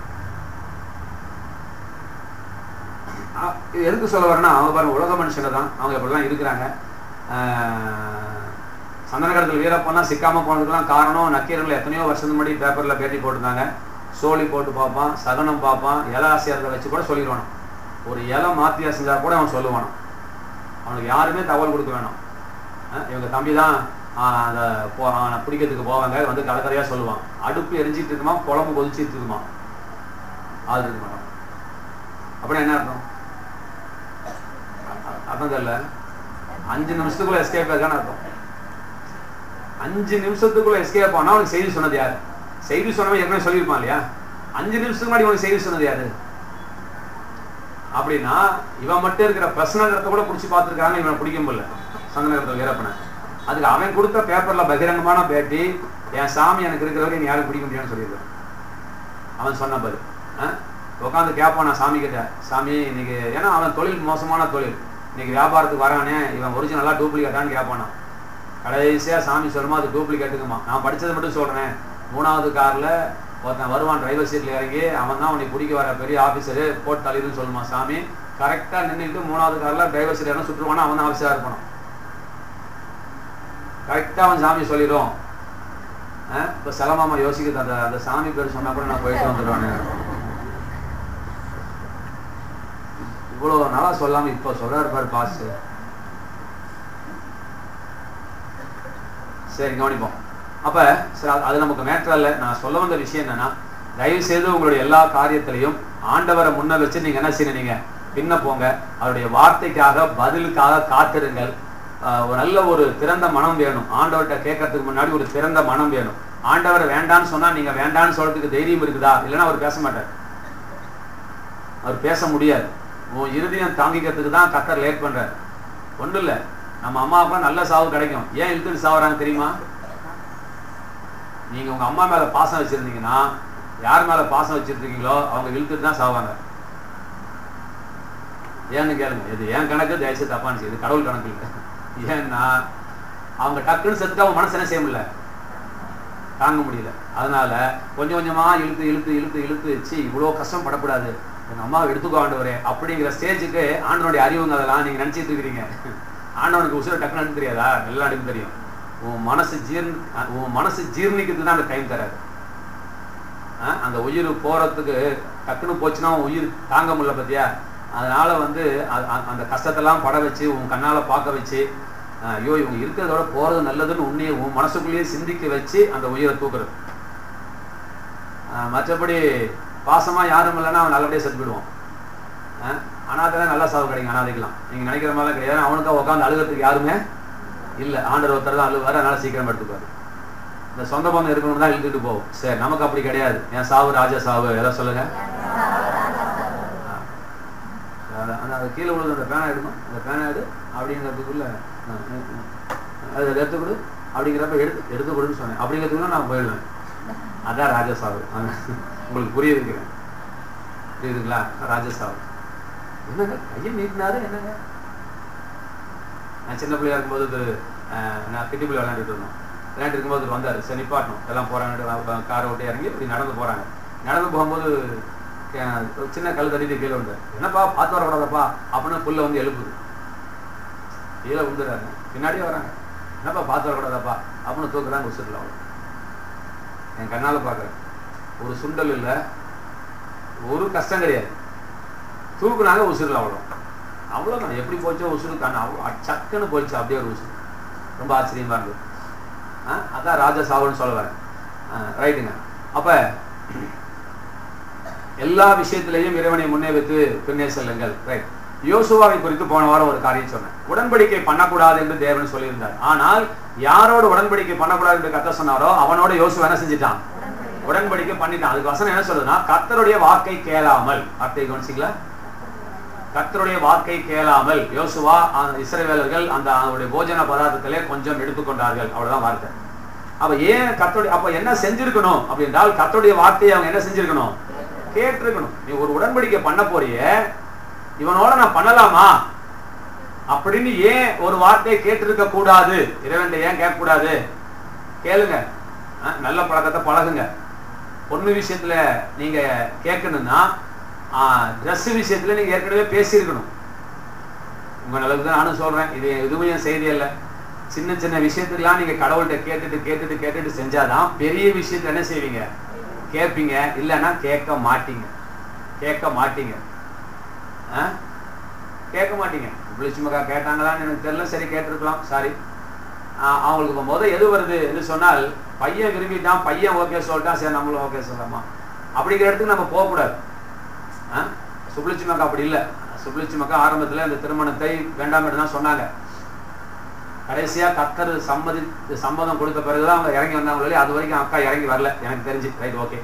ஆ, இது எதுக்கு சொல்ல வரேன்னா அவங்க பாருங்க உலக மனுஷங்க தான் அவங்க இப்படிலாம் இருக்கிறாங்க ஆஹ், சந்தனகரத்தில் வீரப்பன்னா சிக்காம போனதுக்கெல்லாம் காரணம் நக்கீரர்கள் எத்தனையோ வருஷத்துக்கு முன்னாடி பேப்பர்ல பேட்டி போட்டிருந்தாங்க சோழி போட்டு பார்ப்பான் சகனம் பார்ப்பான் இலை ஆசிரியர்களை வச்சு கூட சொல்லிடுவானோ ஒரு இலை மாத்தியா செஞ்சா கூட அவன் சொல்லுவானோ அவனுக்கு யாருமே தகவல் கொடுக்க வேணாம் அஹ் இவங்க தம்பி தான் ஆஹ், அந்த போ- அவனை பிடிக்கிறதுக்கு போவாங்க வந்து கலக்கரையா சொல்லுவான் அடுப்பு எரிஞ்சிட்டு இருக்குமா குழம்பு கொதிச்சிட்டு இருக்குமா ஆள் இருக்க மாட்டான் அப்படின்னா என்ன அர்த்தம் அ- அர்த்தம் தெரியல அஞ்சு நிமிஷத்துக்குள்ள எஸ்கேப் ஆகான்னு அர்த்தம் அஞ்சு நிமிஷத்துக்குள்ள எஸ்கேப் ஆனா அவனுக்கு செய்தி சொன்னது யாரு செய்தி சொன்னவன் ஏற்கனவே சொல்லியிருப்பான் இல்லையா அஞ்சு நிமிஷத்துக்கு முன்னாடி உனக்கு செய்தி சொன்னது யாரு அப்படின்னா இவன் மட்டும் இருக்கிற பிரசனகரத்தை கூட பிடிச்சி பார்த்துருக்காங்க இவனை பிடிக்க முடியல சந்தனகரத்தில் வீரப்பனை அதுக்கு அவன் கொடுத்த பேப்பர்ல பகிரங்கமான பேட்டி என் சாமி எனக்கு இருக்கிற வரைக்கும் நீ யாரும் பிடிக்க முடியாதுன்னு சொல்லியிருக்கான் அவன் சொன்ன பதில் உட்காந்து கேட்பான் நான் சாமி கிட்ட சாமி இன்னைக்கு ஏன்னா அவன் தொழில் மோசமான தொழில் இன்னைக்கு வியாபாரத்துக்கு வரானே இவன் ஒரிஜினலா டூப்ளிகேட்டான்னு கேட்பானா கடைசியா சாமி சொல்லுமா அது டூப்ளிகேட்டுக்குமா நான் படிச்சதை மட்டும் சொல்றேன் மூணாவது கார்ல ஒருத்தன் வருவான் டிரைவர் சீட்ல இறங்கி அவன் தான் உன்னை பிடிக்க வர பெரிய ஆபீசரு போட்டு தள்ளிடுன்னு சொல்லுமா சாமி கரெக்டா நின்றுட்டு மூணாவது கார்ல டிரைவர் சீட் இறங்க சுற்றுவானா அவன் தான் ஆபீஸா இருப்பான் கரெக்டா அவன் சாமி சொல்லிடும் இப்ப செலமாமா யோசிக்குது அந்த அந்த சாமி பேர் சொன்னா கூட நான் போயிட்டு வந்துடுவானு இவ்வளவு நாளா சொல்லாம இப்ப சொல்றாரு பாரு பாஸ் சரி கவனிப்போம் அப்ப சரி அது- அது நமக்கு மேட்டர் அல்ல நான் சொல்ல வந்த விஷயம் என்னன்னா தயவு செய்து உங்களுடைய எல்லா காரியத்திலையும் ஆண்டவரை முன்ன வச்சு நீங்க என்ன செய்யணும் நீங்க பின்ன போங்க அவருடைய வார்த்தைக்காக பதிலுக்காக காத்திருங்கள் ஆஹ் ஒரு நல்ல ஒரு திறந்த மனம் வேணும் ஆண்டவர்கிட்ட கேட்கறதுக்கு முன்னாடி ஒரு திறந்த மனம் வேணும் ஆண்டவர் வேண்டான்னு சொன்னா நீங்க வேண்டான்னு சொல்றதுக்கு தைரியம் இருக்குதா இல்லைன்னா அவர் பேச மாட்டார் அவர் பேச முடியாது உன் இறுதியம் தாங்கிக்கிறதுக்கு தான் கத்தர் லேட் பண்றாரு ஒண்ணும் இல்ல நம்ம அம்மா அப்பா நல்ல சாவு கிடைக்கும் ஏன் இழுத்துட்டு சாவுறாங்க தெரியுமா நீங்க உங்க அம்மா மேல பாசம் வச்சிருந்தீங்கன்னா யார் மேல பாசம் வச்சிருக்கீங்களோ அவங்க இழுத்துட்டு தான் சாவாங்க ஏன்னு கேளுங்க இது ஏன் கணக்கு தயவுசெய்து தப்பான்னு செய்யுது கடவுள் கணக்கு இல்லை ஏன்னா அவங்க டக்குன்னு செத்துட்டு அவங்க மனசு என்ன செய்ய முடியல தாங்க முடியல அதனால கொஞ்சம் கொஞ்சமா இழுத்து இழுத்து இழுத்து இழுத்து வச்சு இவ்வளோ கஷ்டம் படக்கூடாது எங்க அம்மாவை எடுத்துக்கோ ஆண்டவரே அப்படிங்கிற ஸ்டேஜுக்கு ஆண்டவனுடைய அறிவுங்க அதெல்லாம் நீங்க நினைச்சிட்டு இருக்கிறீங்க ஆண்டவனுக்கு உசுர டக்குன்னு எடுக்க தெரியாதா எல்லாம் எடுக்க தெரியும் உன் மனசு ஜீர்ண உன் மனசு ஜீர்ணிக்கிறதுக்கு தான் அந்த டைம் தராது ஆஹ் அந்த உயிர் போறதுக்கு டக்குன்னு போச்சுன்னா உன் உயிர் தாங்க முடியல பத்தியா அதனால வந்து அ- அ- அந்த கஷ்டத்தெல்லாம் பட வச்சு உன் கண்ணால பார்க்க வச்சு ஆஹ் ஐயோ இவங்க இருக்கிறதோட போறது நல்லதுன்னு உன்னைய உன் மனசுக்குள்ளேயே சிந்திக்க வச்சு அந்த உயிரை தூக்குறது ஆஹ் மற்றபடி பாசமா யாரும் இல்லைன்னா அவன் நல்லபடியா செத்து போயிடுவான் ஆஹ் அனாதைதான் நல்ல சாவு கிடைக்கும் அனாதைக்கலாம் நீங்க நினைக்கிற மாதிரிலாம் கிடையாது அவனுக்கா உட்காந்து அழுகிறதுக்கு யாருமே இல்ல ஆண்டர் ஒருத்தர் தான் அழுவாரு அதனால சீக்கிரம் எடுத்துப்பாரு இந்த சொந்த பந்தம் இருக்கணும் தான் இழுத்துட்டு போகும் சரி நமக்கு அப்படி கிடையாது என் சாவு ராஜா சாவு எதை சொல்லுங்க அதான், அந்த அது கீழே விழுது அந்த பேனா எடுக்கும் அந்த பேனா எடு அப்படிங்கிறதுக்குள்ள ஆ, ஆ, ஆ. அது எடுத்து கொடு அப்படிங்கிறப்ப எடுத்து எடுத்து கொடுன்னு சொன்னேன் அப்படிங்கிறதுக்குள்ள நான் போயிடுவேன் அதான் ராஜசாவு உங்களுக்கு புரிய வைக்கிறேன் புரியுதுங்களா ராஜசாவு என்னங்க கையை நீட்டினாரு என்னங்க நான் சின்ன பிள்ளையா இருக்கும்போது இது, அஹ், நான் கிட்டி பிள்ளை விளையாண்டுட்டு இருந்தோம் விளையாண்டு இருக்கும்போது இவர் வந்தார் சரி நிப்பாட்டணும் எல்லாம் போறாங்க காரை விட்டு இறங்கி இப்படி நடந்து போறாங்க நடந்து போகும்போது அஹ், ஒரு சின்ன கல் தட்டிட்டு கீழே வந்தார் என்னப்பா பார்த்து வரக்கூடாதப்பா அப்படின்னு புல்ல வந்து எழுப்புது கீழே விழுந்துறாங்க பின்னாடியே வராங்க என்னப்பா பார்த்து வரக்கூடாதப்பா அப்படின்னு தூக்குறாங்க உசுரில் அவ்வளோ என் கண்ணால பார்க்குறேன் ஒரு சுண்டல் இல்லை ஒரு கஷ்டம் கிடையாது தூக்குனாங்க உசுரில் அவ்வளோ அவ்வளோதான் எப்படி போச்சோ உசுறு கண்ணு அவ்வளோ சக்குன்னு போயிடுச்சு அப்படியே ஒரு உசுறு ரொம்ப ஆச்சரியமா இருந்தது ஆ, அதான் ராஜா சாவுன்னு சொல்ல வரேன் ரைட்டுங்க அப்ப எல்லா விஷயத்திலையும் இறைவனை முன்னே வைத்து பின்னே செல்லுங்கள் ரைட் யோசுவாவை குறித்து போன வாரம் ஒரு காரியம் சொன்னேன் உடன்படிக்கை பண்ணக்கூடாது என்று தேவன் சொல்லியிருந்தார் ஆனால் யாரோடு உடன்படிக்கை பண்ணக்கூடாது என்று கத்த சொன்னாரோ அவனோட யோசுவா என்ன செஞ்சிட்டான் உடன்படிக்கை பண்ணிட்டான் அதுக்கு வசனம் என்ன சொல்லுதுன்னா கர்த்தருடைய வாக்கை கேளாமல் வார்த்தை கவனிச்சிங்களா கர்த்தருடைய வாக்கை கேளாமல் யோசுவா அந்த இஸ்ரவேலர்கள் அந்த அவருடைய போஜன பதார்த்தத்திலே கொஞ்சம் எடுத்துக்கொண்டார்கள் அவ்வளவுதான் வார்த்தை அப்ப ஏன் கர்த்தருடைய அப்ப என்ன செஞ்சிருக்கணும் அப்படின்றால் கர்த்தருடைய வார்த்தையை அவங்க என்ன செஞ்சிருக்கணும் கேட்டிருக்கணும் நீ ஒரு உடன்படிக்கை பண்ண போறிய இவனோட நான் பண்ணலாமா அப்படின்னு ஏன் ஒரு வார்த்தையை கேட்டிருக்க கூடாது இறைவன் ஏன் கேட்க கூடாது கேளுங்க அஹ், நல்ல பழக்கத்தை பழகுங்க பொண்ணு விஷயத்துல நீங்க கேட்கணும்னா ட்ரெஸ் விஷயத்துல நீங்க ஏற்கனவே பேசியிருக்கணும் உங்க நல்லதுக்கு தான் நானும் சொல்றேன் இது எதுவும் என் செய்தி அல்ல சின்ன சின்ன விஷயத்துக்கெல்லாம் நீங்க கடவுள்கிட்ட கேட்டுட்டு கேட்டுட்டு கேட்டுட்டு செஞ்சாதான் பெரிய விஷயத்துல என்ன செய்வீங்க கேட்பீங்க இல்லைன்னா கேட்க மாட்டீங்க கேட்க மாட்டீங்க ஆ? கேட்க மாட்டீங்க புளிச்சுமக்கா கேட்டாங்களான்னு எனக்கு தெரியல சரி கேட்டிருக்கலாம் சாரி அவங்களுக்கு இப்போ முத எது வருது என்று சொன்னால் பையன் விரும்பிட்டான் பையன் ஓகே சொல்லிட்டான் சரி நம்மளும் ஓகே சொல்லலாமா அப்படிங்கிற இடத்துக்கு நம்ம போகக்கூடாது ஆ? சுப்ளிச்சி மக்கா அப்படி இல்லை சுப்ளிச்சி மக்கா ஆரம்பத்தில் இந்த திருமணத்தை வேண்டாம் என்று தான் சொன்னாங்க கடைசியா கத்தர் சம்மதி சம்மதம் கொடுத்த பிறகுதான் அவங்க இறங்கி வந்தாங்களே அது வரைக்கும் அக்கா இறங்கி வரல எனக்கு தெரிஞ்சு ரைட் ஓகே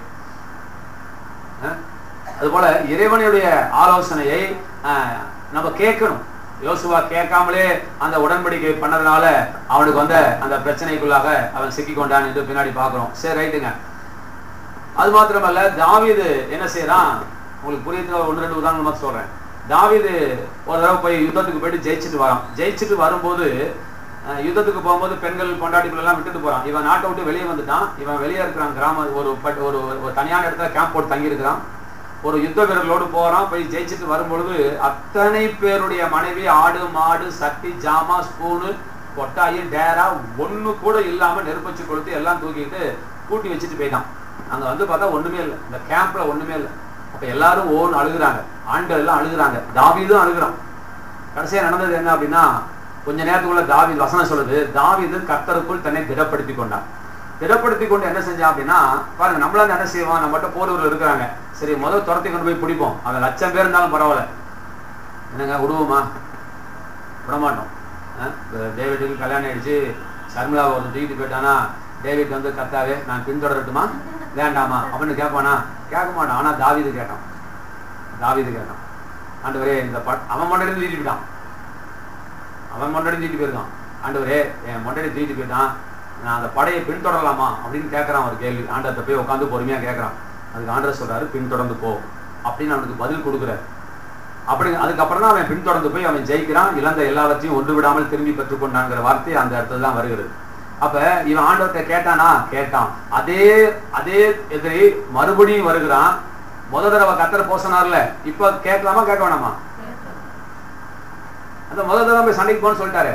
அதுபோல இறைவனுடைய ஆலோசனையை ஆஹ், நம்ம கேட்கணும் யோசுவா கேட்காமலே அந்த உடன்படிக்கை பண்ணதுனால அவனுக்கு வந்த அந்த பிரச்சனைக்குள்ளாக அவன் சிக்கி கொண்டான் என்று பின்னாடி பார்க்கிறோம் சரி ரைட்டுங்க அது மாத்திரமல்ல தாவீது என்ன செய்யறான் உங்களுக்கு புரியறதுக்கு ஒன்று ரெண்டு உதாரணம் மட்டும் சொல்றேன் தாவீது ஒரு தடவை போய் யுத்தத்துக்கு போயிட்டு ஜெயிச்சுட்டு வரான் ஜெயிச்சுட்டு வரும்போது அஹ், யுத்தத்துக்கு போகும்போது பெண்கள் கொண்டாட்டிகள் எல்லாம் விட்டுட்டு போறான் இவன் நாட்டை விட்டு வெளியே வந்துட்டான் இவன் வெளியே இருக்கிறான் கிராம ஒரு பட்- ஒரு ஒரு தனியான இடத்துல கேம்ப் போட்டு தங்கி இருக்கிறான் ஒரு யுத்த வீரர்களோடு போறான் போய் ஜெயிச்சுட்டு வரும்பொழுது அத்தனை பேருடைய மனைவி ஆடு மாடு சட்டி ஜாமா ஸ்பூனு கொட்டாயி டேரா ஒண்ணு கூட இல்லாம நெருப்பச்சு கொளுத்து எல்லாம் தூக்கிட்டு கூட்டி வச்சுட்டு போயிட்டான் அங்க வந்து பார்த்தா ஒண்ணுமே இல்லை இந்த கேம்ப்ல ஒண்ணுமே இல்லை அப்ப எல்லாரும் ஓன் அழுகுறாங்க ஆண்கள் எல்லாம் அழுகுறாங்க தாவீதும் அழுகுறான் கடைசியா நடந்தது என்ன அப்படின்னா கொஞ்ச நேரத்துக்குள்ள தாவீது வசனம் சொல்லுது தாவீது கர்த்தருக்குள் தன்னை திடப்படுத்தி கொண்டான் திடப்படுத்தி கொண்டு என்ன செஞ்சான் அப்படின்னா பாருங்க நம்மள என்ன செய்வோம் நம்ம மட்டும் போர்வர்கள் இருக்கிறாங்க சரி முதல் துரத்தி கொண்டு போய் பிடிப்போம் அவன் லட்சம் பேர் இருந்தாலும் பரவாயில்ல என்னங்க விடுவோமா விட மாட்டோம் அஹ் இப்ப டேவிட்டுக்கு கல்யாணம் ஆயிடுச்சு சர்மிளாவை ஒரு தூக்கிட்டு போயிட்டானா டேவிட் வந்து கத்தாவே நான் பின்தொடரட்டுமா வேண்டாமா அப்படின்னு கேட்பானா கேட்க மாட்டான் ஆனா தாவீது கேட்டான் தாவீது கேட்டான் ஆண்டவரே இந்த பட் அவன் மண்டடி தூக்கிட்டு போயிட்டான் அவன் மண்டடி தூக்கிட்டு போயிருக்கான் ஆண்டவரே என் மண்டடி தூக்கிட்டு போயிட்டான் நான் அந்த படையை பின்தொடரலாமா அப்படின்னு கேட்கறான் ஒரு கேள்வி ஆண்டத்தை போய் உட்காந்து பொறுமையா கேட்கறான் அதுக்கு ஆண்டர் சொல்றாரு பின்தொடர்ந்து போ அப்படின்னு அவனுக்கு பதில் கொடுக்குறாரு அப்படி அதுக்கப்புறம் தான் அவன் பின்தொடர்ந்து போய் அவன் ஜெயிக்கிறான் இழந்த எல்லாவற்றையும் ஒன்று விடாமல் திரும்பி பெற்றுக்கொண்டாங்கிற வார்த்தை அந்த இடத்துல தான் வருகிறது அப்ப இவன் ஆண்டவர்கிட்ட கேட்டானா கேட்டான் அதே அதே எதிரி மறுபடியும் வருகிறான் முத தடவை கத்தரை போசனார்ல இப்ப கேட்கலாமா கேட்க வேணாமா அந்த முத தடவை போய் சண்டைக்கு போன்னு சொல்லிட்டாரு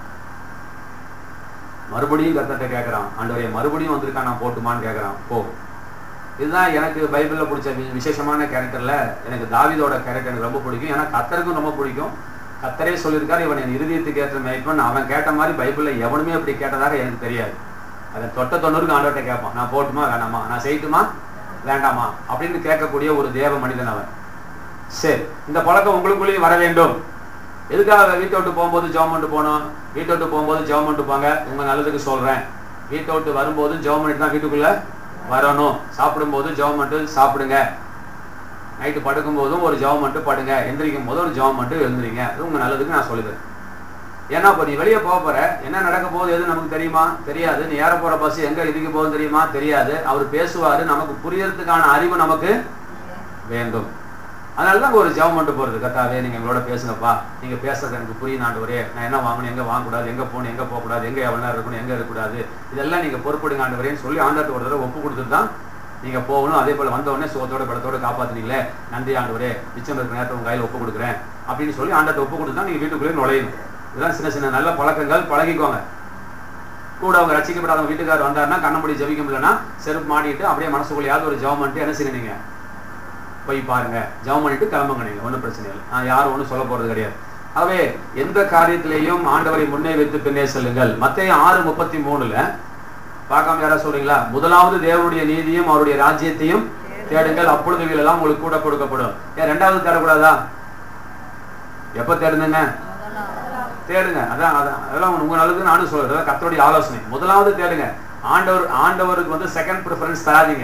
மறுபடியும் கத்தர்கிட்ட கேட்கறான் ஆண்டவரே மறுபடியும் வந்திருக்கான் நான் போட்டுமான்னு கேட்கறான் போ இதுதான் எனக்கு பைபிள்ல பிடிச்ச வி- விசேஷமான கேரக்டர்ல எனக்கு தாவீதோட கேரக்டர் எனக்கு ரொம்ப பிடிக்கும் ஏன்னா கத்தருக்கும் ரொம்ப பிடிக்கும் கத்தரே சொல்லியிருக்காரு இவன் என் இருதயத்துக்கு ஏற்ற மேய்ப்பன் அவன் கேட்ட மாதிரி பைபிள்ல எவனுமே அப்படி கேட்டதாக எனக்கு தெரியாது அதை தொட்ட தொண்ணூறுக்கு ஆண்டவர்கிட்ட கேட்பான் நான் போட்டுமா வேணாமா நான் செய்யட்டுமா வேண்டாமா அப்படின்னு கேட்கக்கூடிய ஒரு தேவ மனிதன் அவன் சரி இந்த பழக்கம் உங்களுக்குள்ளேயும் வர வேண்டும் எதுக்காக வீட்டை விட்டு போகும்போது ஜெபம் பண்ணிட்டு போகணும் வீட்டை விட்டு போகும்போது ஜெபம் பண்ணிட்டு போங்க உங்க நல்லதுக்கு சொல்றேன் வீட்டை விட்டு வரும்போது ஜெபம் பண்ணிட்டு தான் வீட்டுக்குள்ள வரணும் சாப்பிடும்போது ஜெபம் பண்ணிட்டு சாப்பிடுங்க நைட்டு படுக்கும் போதும் ஒரு ஜெபம் பண்ணிட்டு படுங்க எந்திரிக்கும் போது ஒரு ஜெபம் பண்ணிட்டு எழுந்திரிங்க அது உங்க நல்லதுக்கு நான் சொல்லித்தரேன் ஏன்னா இப்போ நீ வெளியே போக போற என்ன நடக்க போகுது எது நமக்கு தெரியுமா தெரியாது நீ ஏற போற பஸ் எங்க இடிக்க போகுது தெரியுமா தெரியாது அவர் பேசுவாரு நமக்கு புரியறதுக்கான அறிவு நமக்கு வேண்டும் அதனால தான் ஒரு ஜெபம் பண்ணிட்டு போறது கத்தாவே நீங்க எங்களோட பேசுங்கப்பா நீங்க பேசுறது எனக்கு புரியும் ஆண்டவரே நான் என்ன வாங்கணும் எங்க வாங்கக்கூடாது எங்க போகணும் எங்க போகக்கூடாது எங்க எவ்வளவு நேரம் இருக்கணும் எங்க இருக்கக்கூடாது இதெல்லாம் நீங்க பொறுப்படுங்க ஆண்டவரேன்னு சொல்லி ஆண்டவர்கிட்ட ஒரு தடவை ஒப்பு கொடுத்துட்டு தான் நீங்க போகணும் அதே போல வந்த உடனே சுகத்தோட படத்தோட காப்பாத்துனீங்களே நன்றி ஆண்டவரே மிச்சம் இருக்கிற நேரத்தை உங்க கையில ஒப்பு கொடுக்குறேன் அப்படின்னு சொல்லி ஆண்டத்தை ஒப்பு கொடுத்து தான் நீங்க வீட்டுக்குள்ளே நுழையணும் இதெல்லாம் சின்ன சின்ன நல்ல பழக்கங்கள் பழகிக்கோங்க கூட அவங்க ரசிக்கப்படாதவங்க வீட்டுக்காரர் வந்தாருன்னா கண்ணம்படி ஜெபிக்க முடியலன்னா செருப்பு மாட்டிட்டு அப்படியே மனசுக்குள்ளேயாவது ஒரு ஜெபம் பண்ணிட்டு என்ன செய்யறீங்க போய் பாருங்க ஜெபம் பண்ணிட்டு கிளம்புங்க நீங்க ஒன்றும் பிரச்சனை இல்லை நான் யாரும் ஒன்றும் சொல்ல போறது கிடையாது ஆகவே எந்த காரியத்திலையும் ஆண்டவரை முன்னே வைத்து பின்னே செல்லுங்கள் மத்திய ஆறு முப்பத்தி மூணுல பார்க்காம யாராவது சொல்றீங்களா முதலாவது தேவனுடைய நீதியும் அவருடைய ராஜ்யத்தையும் தேடுங்கள் அப்பொழுது இவைகளெல்லாம் உங்களுக்கு கூட கொடுக்கப்படும் ஏன் ரெண்டாவது தேடக்கூடாதா எப்ப தேடுங்க தேடுங்க அதான் அதான் அதெல்லாம் உங்க நல்லதுக்கு நானும் சொல்றேன் அதான் கர்த்தருடைய ஆலோசனை முதலாவது தேடுங்க ஆண்டவர் ஆண்டவருக்கு வந்து செகண்ட் ப்ரிஃபரன்ஸ் தராதீங்க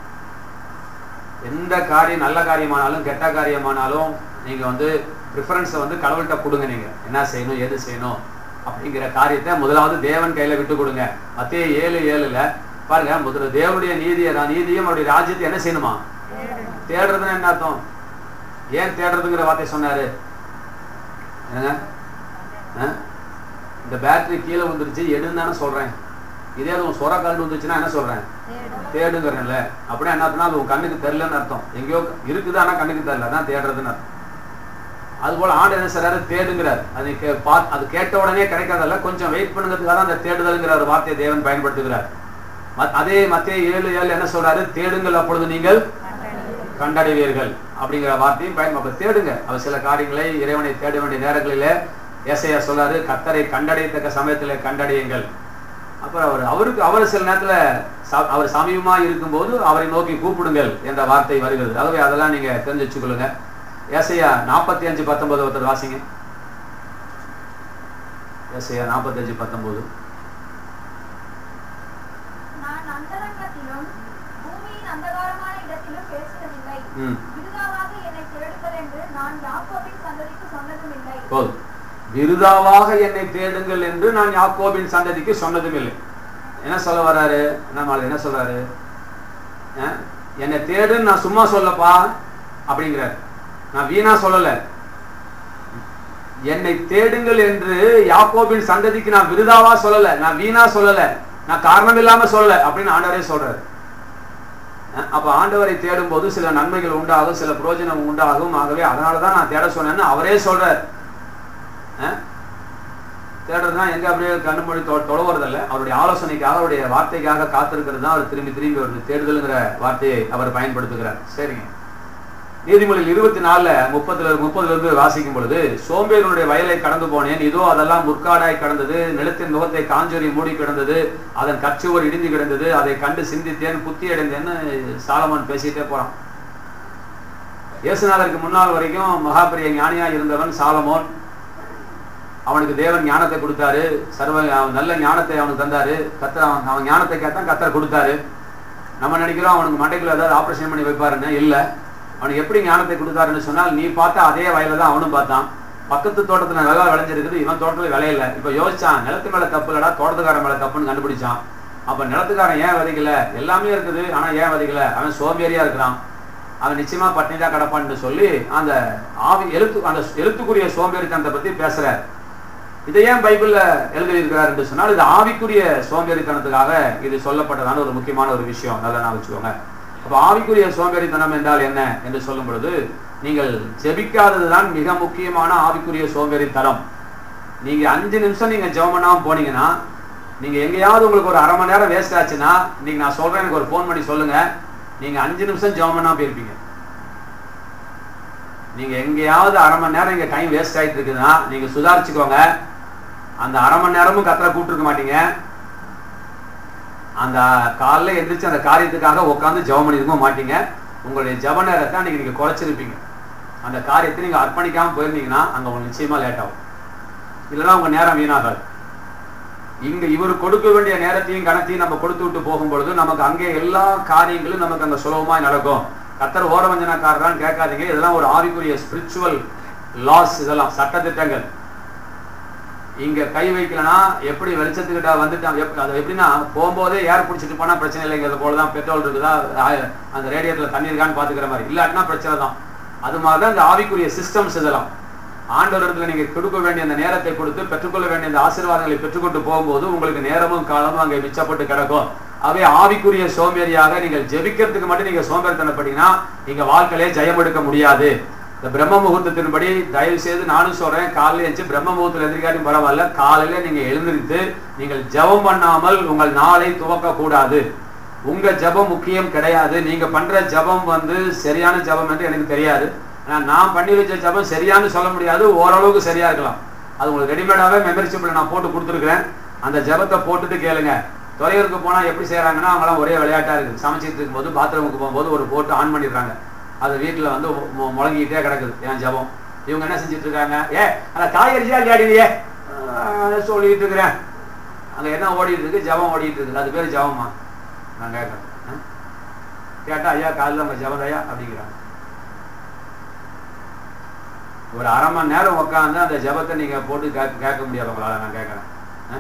எந்த காரியம் நல்ல காரியமானாலும் கெட்ட காரியமானாலும் நீங்க வந்து ப்ரிஃபரன்ஸை வந்து கடவுள்கிட்ட கொடுங்க நீங்க என்ன செய்யணும் எது செய்யணும் அப்படிங்கிற காரியத்தை முதலாவது தேவன் கையில விட்டு கொடுங்க மத்திய ஏழு ஏழுல பாருங்க முதல்ல தேவனுடைய நீதியை நீதியும் அவருடைய ராஜ்யத்தை என்ன செய்யணுமா தேடுறதுன்னு என்ன அர்த்தம் ஏன் தேடுறதுங்கிற வார்த்தை சொன்னாரு என்னங்க ஆ? இந்த பேட்டரி கீழே வந்துருச்சு எடுன்னு தானே சொல்றேன் இதே அது உன் சொர கரண்ட் வந்துச்சுன்னா என்ன சொல்றேன் தேடுங்கிறேன்ல அப்படின்னா என்ன அர்த்தம்னா அது உன் கண்ணுக்கு தெரியலன்னு அர்த்தம் எங்கேயோ இருக்குது ஆனா கண்ணுக்கு தெரியல அதான் தேடுறதுன்னு அர்த்தம் அதுபோல ஆண்டு என்ன செய்றாரு தேடுங்கிறார் அது கே- பா- அது கேட்ட உடனே கிடைக்காதல்ல கொஞ்சம் வெயிட் பண்ணுங்கிறதுக்காக தான் அந்த தேடுதல்ங்கிற ஒரு வார்த்தையை தேவன் பயன்படுத்துகிறார் மத்- அதே மத்திய ஏழு ஏழு என்ன சொல்றாரு தேடுங்கள் அப்பொழுது நீங்கள் கண்டடைவீர்கள் அப்படிங்கிற வார்த்தையும் பயன்படுத்த தேடுங்க அவர் சில காரியங்களை இறைவனை தேட வேண்டிய நேரங்களிலே ஏசையா சொல்றாரு கத்தரை கண்டடையத்தக்க சமயத்தில் கண்டடையுங்கள் அப்புறம் அவர் அவருக்கு அவர் சில நேரத்துல ச- அவர் சமீபமா இருக்கும்போது அவரை நோக்கி கூப்பிடுங்கள் என்ற வார்த்தை வருகிறது ஆகவே அதெல்லாம் நீங்க தெரிஞ்சு வச்சுக்கொள்ளுங்க ஏசையா நாற்பத்தி அஞ்சு பத்தொன்பது ஒருத்தர் வாசிங்க ஏசையா நாற்பத்தி அஞ்சு பத்தொன்பது நான் அந்தரங்கத்திலும் பூமியின் அந்தகாரமான இடத்திலும் பேசுவதில்லை ம் விருதாவாக என்னை தேடுங்கள் என்று நான் யாக்கோபின் சந்ததிக்கு சொன்னதும் இல்லை போதும் விருதாவாக என்னை தேடுங்கள் என்று நான் யாக்கோபின் சந்ததிக்கு சொன்னதும் இல்லை என்ன சொல்ல வர்றாரு என்ன என்ன சொல்றாரு அஹ், என்னை தேடுன்னு நான் சும்மா சொல்லப்பா அப்படிங்கிறார் நான் வீணா சொல்லல என்னை தேடுங்கள் என்று யாக்கோபின் சந்ததிக்கு நான் விருதாவா சொல்லல நான் வீணா சொல்லல நான் காரணம் இல்லாம சொல்லல அப்படின்னு ஆண்டவரே சொல்றாரு அஹ், அப்ப ஆண்டவரை தேடும் போது சில நன்மைகள் உண்டாகும் சில பிரயோஜனம் உண்டாகும் ஆகவே அதனாலதான் நான் தேட சொன்னேன்னு அவரே சொல்றார் அஹ்? தேடுறதுனா எங்க அப்படியே கண்ணு மொழி தொலைவறதில்ல அவருடைய ஆலோசனைக்காக அவருடைய வார்த்தைக்காக காத்திருக்கிறது தான் அவர் திரும்பி திரும்பி ஒரு தேடுதல்ங்கிற வார்த்தையை அவர் பயன்படுத்துகிறார் சரிங்க நீதிமொழியில் இருபத்தி நாலுல முப்பதுல முப்பதுல இருந்து வாசிக்கும் பொழுது சோம்பேறினுடைய வயலை கடந்து போனேன் இதோ அதெல்லாம் முற்காடாய் கடந்தது நிலத்தின் முகத்தை காஞ்சொறி மூடி கிடந்தது அதன் கச்சுவர் இடிந்து கிடந்தது அதை கண்டு சிந்தித்தேன் புத்தி அடைந்தேன்னு சாலமன் பேசிட்டே போறான் இயேசுநாதருக்கு முன்னால் வரைக்கும் மகாபெரிய ஞானியா இருந்தவன் சாலமோன் அவனுக்கு தேவன் ஞானத்தை கொடுத்தாரு சர்வ அவன் நல்ல ஞானத்தை அவனுக்கு தந்தாரு கத்தர் அவன் அவன் ஞானத்தை கேட்டான் கத்தர் கொடுத்தாரு நம்ம நினைக்கிறோம் அவனுக்கு மண்டைக்குள்ள ஏதாவது ஆபரேஷன் பண்ணி வைப்பாருன்னு இல்ல அவனுக்கு எப்படி ஞானத்தை கொடுத்தாருன்னு சொன்னால் நீ பார்த்த அதே வயல தான் அவனும் பார்த்தான் பக்கத்து தோட்டத்துல நல்லா விளைஞ்சிருக்குது இவன் தோட்டத்துல விளையல இப்ப யோசிச்சான் நிலத்து மேல தப்பு இல்லடா தோட்டத்துக்காரன் மேல தப்புன்னு கண்டுபிடிச்சான் அப்ப நிலத்துக்காரன் ஏன் விதைக்கல எல்லாமே இருக்குது ஆனா ஏன் விதைக்கல அவன் சோம்பேறியா இருக்கிறான் அவன் நிச்சயமா பட்டினி தான் கிடப்பான்னு சொல்லி அந்த ஆவி எழுத்து அந்த எழுத்துக்குரிய சோம்பேறித்தனத்தை பத்தி பேசுறார் இதை ஏன் பைபிள்ல எழுதியிருக்கிறார் என்று சொன்னால் இது ஆவிக்குரிய சோம்பேறித்தனத்துக்காக இது சொல்லப்பட்டதான ஒரு முக்கியமான ஒரு விஷயம் நல்லா நான் வச்சுக்கோங்க அப்ப ஆவிக்குரிய சோம்பேறித்தனம் என்றால் என்ன என்று சொல்லும் பொழுது நீங்கள் ஜெபிக்காததுதான் மிக முக்கியமான ஆவிக்குரிய சோம்பேறித்தனம் நீங்க அஞ்சு நிமிஷம் நீங்க ஜெபம் பண்ணாம போனீங்கன்னா நீங்க எங்கேயாவது உங்களுக்கு ஒரு அரை மணி நேரம் வேஸ்ட் ஆச்சுன்னா நீங்க நான் சொல்றேன் எனக்கு ஒரு ஃபோன் பண்ணி சொல்லுங்க நீங்க அஞ்சு நிமிஷம் ஜெபம் பண்ணாம போயிருப்பீங்க நீங்க எங்கேயாவது அரை மணி நேரம் இங்க டைம் வேஸ்ட் ஆயிட்டு இருக்குதுன்னா நீங்க சுதாரிச்சுக்கோங்க அந்த அரை மணி நேரமும் கத்தரை கூப்பிட்டுருக்க மாட்டீங்க அந்த காலைல எந்திரிச்சு அந்த காரியத்துக்காக உட்காந்து ஜெபம் பண்ணிருக்க மாட்டீங்க உங்களுடைய ஜெப நேரத்தை அன்னைக்கு நீங்க குறைச்சிருப்பீங்க அந்த காரியத்தை நீங்க அர்ப்பணிக்காம போயிருந்தீங்கன்னா அங்க உங்களுக்கு நிச்சயமா லேட் ஆகும் இல்லைன்னா உங்க நேரம் வீணாகாது இங்க இவர் கொடுக்க வேண்டிய நேரத்தையும் கணத்தையும் நம்ம கொடுத்து விட்டு போகும் பொழுது நமக்கு அங்கே எல்லா காரியங்களும் நமக்கு அங்க சுலபமா நடக்கும் கத்தர் ஓரவஞ்சனக்காரரான்னு கேட்காதீங்க இதெல்லாம் ஒரு ஆவிக்குரிய ஸ்பிரிச்சுவல் லாஸ் இதெல்லாம் சட்டத்திட்டங்கள் இங்க கை வைக்கலனா எப்படி வெளிச்சத்துக்கிட்ட வந்துட்டான் எப்- அது எப்படின்னா போகும்போதே ஏர் பிடிச்சிட்டு போனா பிரச்சனை இல்லைங்கிறது போலதான் பெட்ரோல் இருக்குதா ஆ- அந்த ரேடியேட்டர்ல தண்ணி இருக்கான்னு பாத்துக்கிற மாதிரி இல்லாட்டினா பிரச்சனை தான் அது மாதிரிதான் இந்த ஆவிக்குரிய சிஸ்டம்ஸ் இதெல்லாம் ஆண்டவர் இடத்துல நீங்க கொடுக்க வேண்டிய அந்த நேரத்தை கொடுத்து பெற்றுக்கொள்ள வேண்டிய அந்த ஆசீர்வாதங்களை பெற்றுக்கொண்டு போகும்போது உங்களுக்கு நேரமும் காலமும் அங்கே மிச்சப்பட்டு கிடக்கும் அவை ஆவிக்குரிய சோம்பேறியாக நீங்கள் ஜெபிக்கிறதுக்கு மட்டும் நீங்க சோம்பேறித்தனப்பட்டீங்கன்னா நீங்க வாழ்க்கையிலே ஜெயம் எடுக்க முடியாது இந்த பிரம்ம முகூர்த்தத்தின்படி தயவு செய்து நானும் சொல்றேன் காலையில எழுந்து பிரம்ம முகூர்த்தத்தில் எதிர்காட்டும் பரவாயில்ல காலையில நீங்க எழுந்திருத்து நீங்கள் ஜெபம் பண்ணாமல் உங்கள் நாளை துவக்க கூடாது உங்க ஜெபம் முக்கியம் கிடையாது நீங்க பண்ற ஜெபம் வந்து சரியான ஜெபம் என்று எனக்கு தெரியாது ஆனா நான் பண்ணி வச்ச ஜெபம் சரியான்னு சொல்ல முடியாது ஓரளவுக்கு சரியா இருக்கலாம் அது உங்களுக்கு ரெடிமேடாவே மெமரி சிப்பில் நான் போட்டு கொடுத்துருக்கிறேன் அந்த ஜெபத்தை போட்டுட்டு கேளுங்க தொலைவருக்கு போனா எப்படி செய்யறாங்கன்னா அவங்களாம் ஒரே விளையாட்டா இருக்கு சமைச்சிட்டு இருக்கும்போது பாத்ரூமுக்கு போகும்போது ஒரு போட்டு ஆன் பண்ணிடுறாங்க அது வீட்டுல வந்து மு- முழங்கிட்டே கிடக்குது என் ஜெபம் இவங்க என்ன செஞ்சுட்டு இருக்காங்க ஏ அந்த காய்கறியா விளையாடுவியே ஆஹ் சொல்லிட்டு இருக்கிறேன் அங்க என்ன ஓடிட்டு இருக்கு ஜெபம் ஓடிட்டு இருக்கு அது பேர் ஜெபமா நான் கேட்கறேன் ஆ? கேட்டா ஐயா காலையில் உங்க ஜெபம் ஐயா அப்படிங்கிறாங்க ஒரு அரை மணி நேரம் உட்காந்து அந்த ஜெபத்தை நீங்க போட்டு கேட்க கேட்க முடியாது உங்களால நான் கேட்கறேன் ஆ?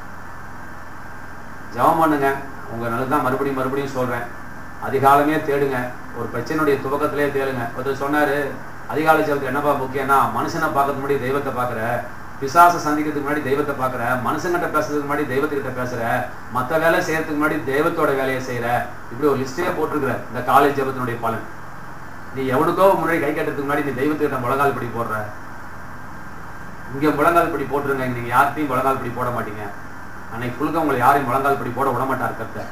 ஜெபம் பண்ணுங்க உங்க நல்லது தான் மறுபடியும் மறுபடியும் சொல்றேன் அதிகாலமே தேடுங்க ஒரு பிரச்சனையுடைய துவக்கத்திலே தேடுங்க ஒருத்தர் சொன்னாரு அதிகாலை ஜெபத்துக்கு என்னப்பா முக்கியம்னா மனுஷனை பார்க்கறதுக்கு முன்னாடி தெய்வத்தை பார்க்குற பிசாசை சந்திக்கிறதுக்கு முன்னாடி தெய்வத்தை பார்க்குற மனுஷங்கிட்ட பேசுறதுக்கு முன்னாடி தெய்வத்துக்கிட்ட பேசுற மற்ற வேலை செய்யறதுக்கு முன்னாடி தெய்வத்தோட வேலையை செய்யற இப்படி ஒரு லிஸ்டே போட்டிருக்கிற இந்த காலேஜ் ஜெபத்தினுடைய பலன் நீ எவனுக்கோ முன்னாடி கை கட்டுறதுக்கு முன்னாடி நீ தெய்வத்துக்கிட்ட முழங்கால் படி போடுற இங்க முழங்கால் படி போட்டுருங்க நீங்க யார்கிட்டையும் முழங்கால் படி போட மாட்டீங்க அன்னைக்கு புழுக்க உங்களை யாரையும் முழங்கால் படி போட விட மாட்டார் கர்த்தர்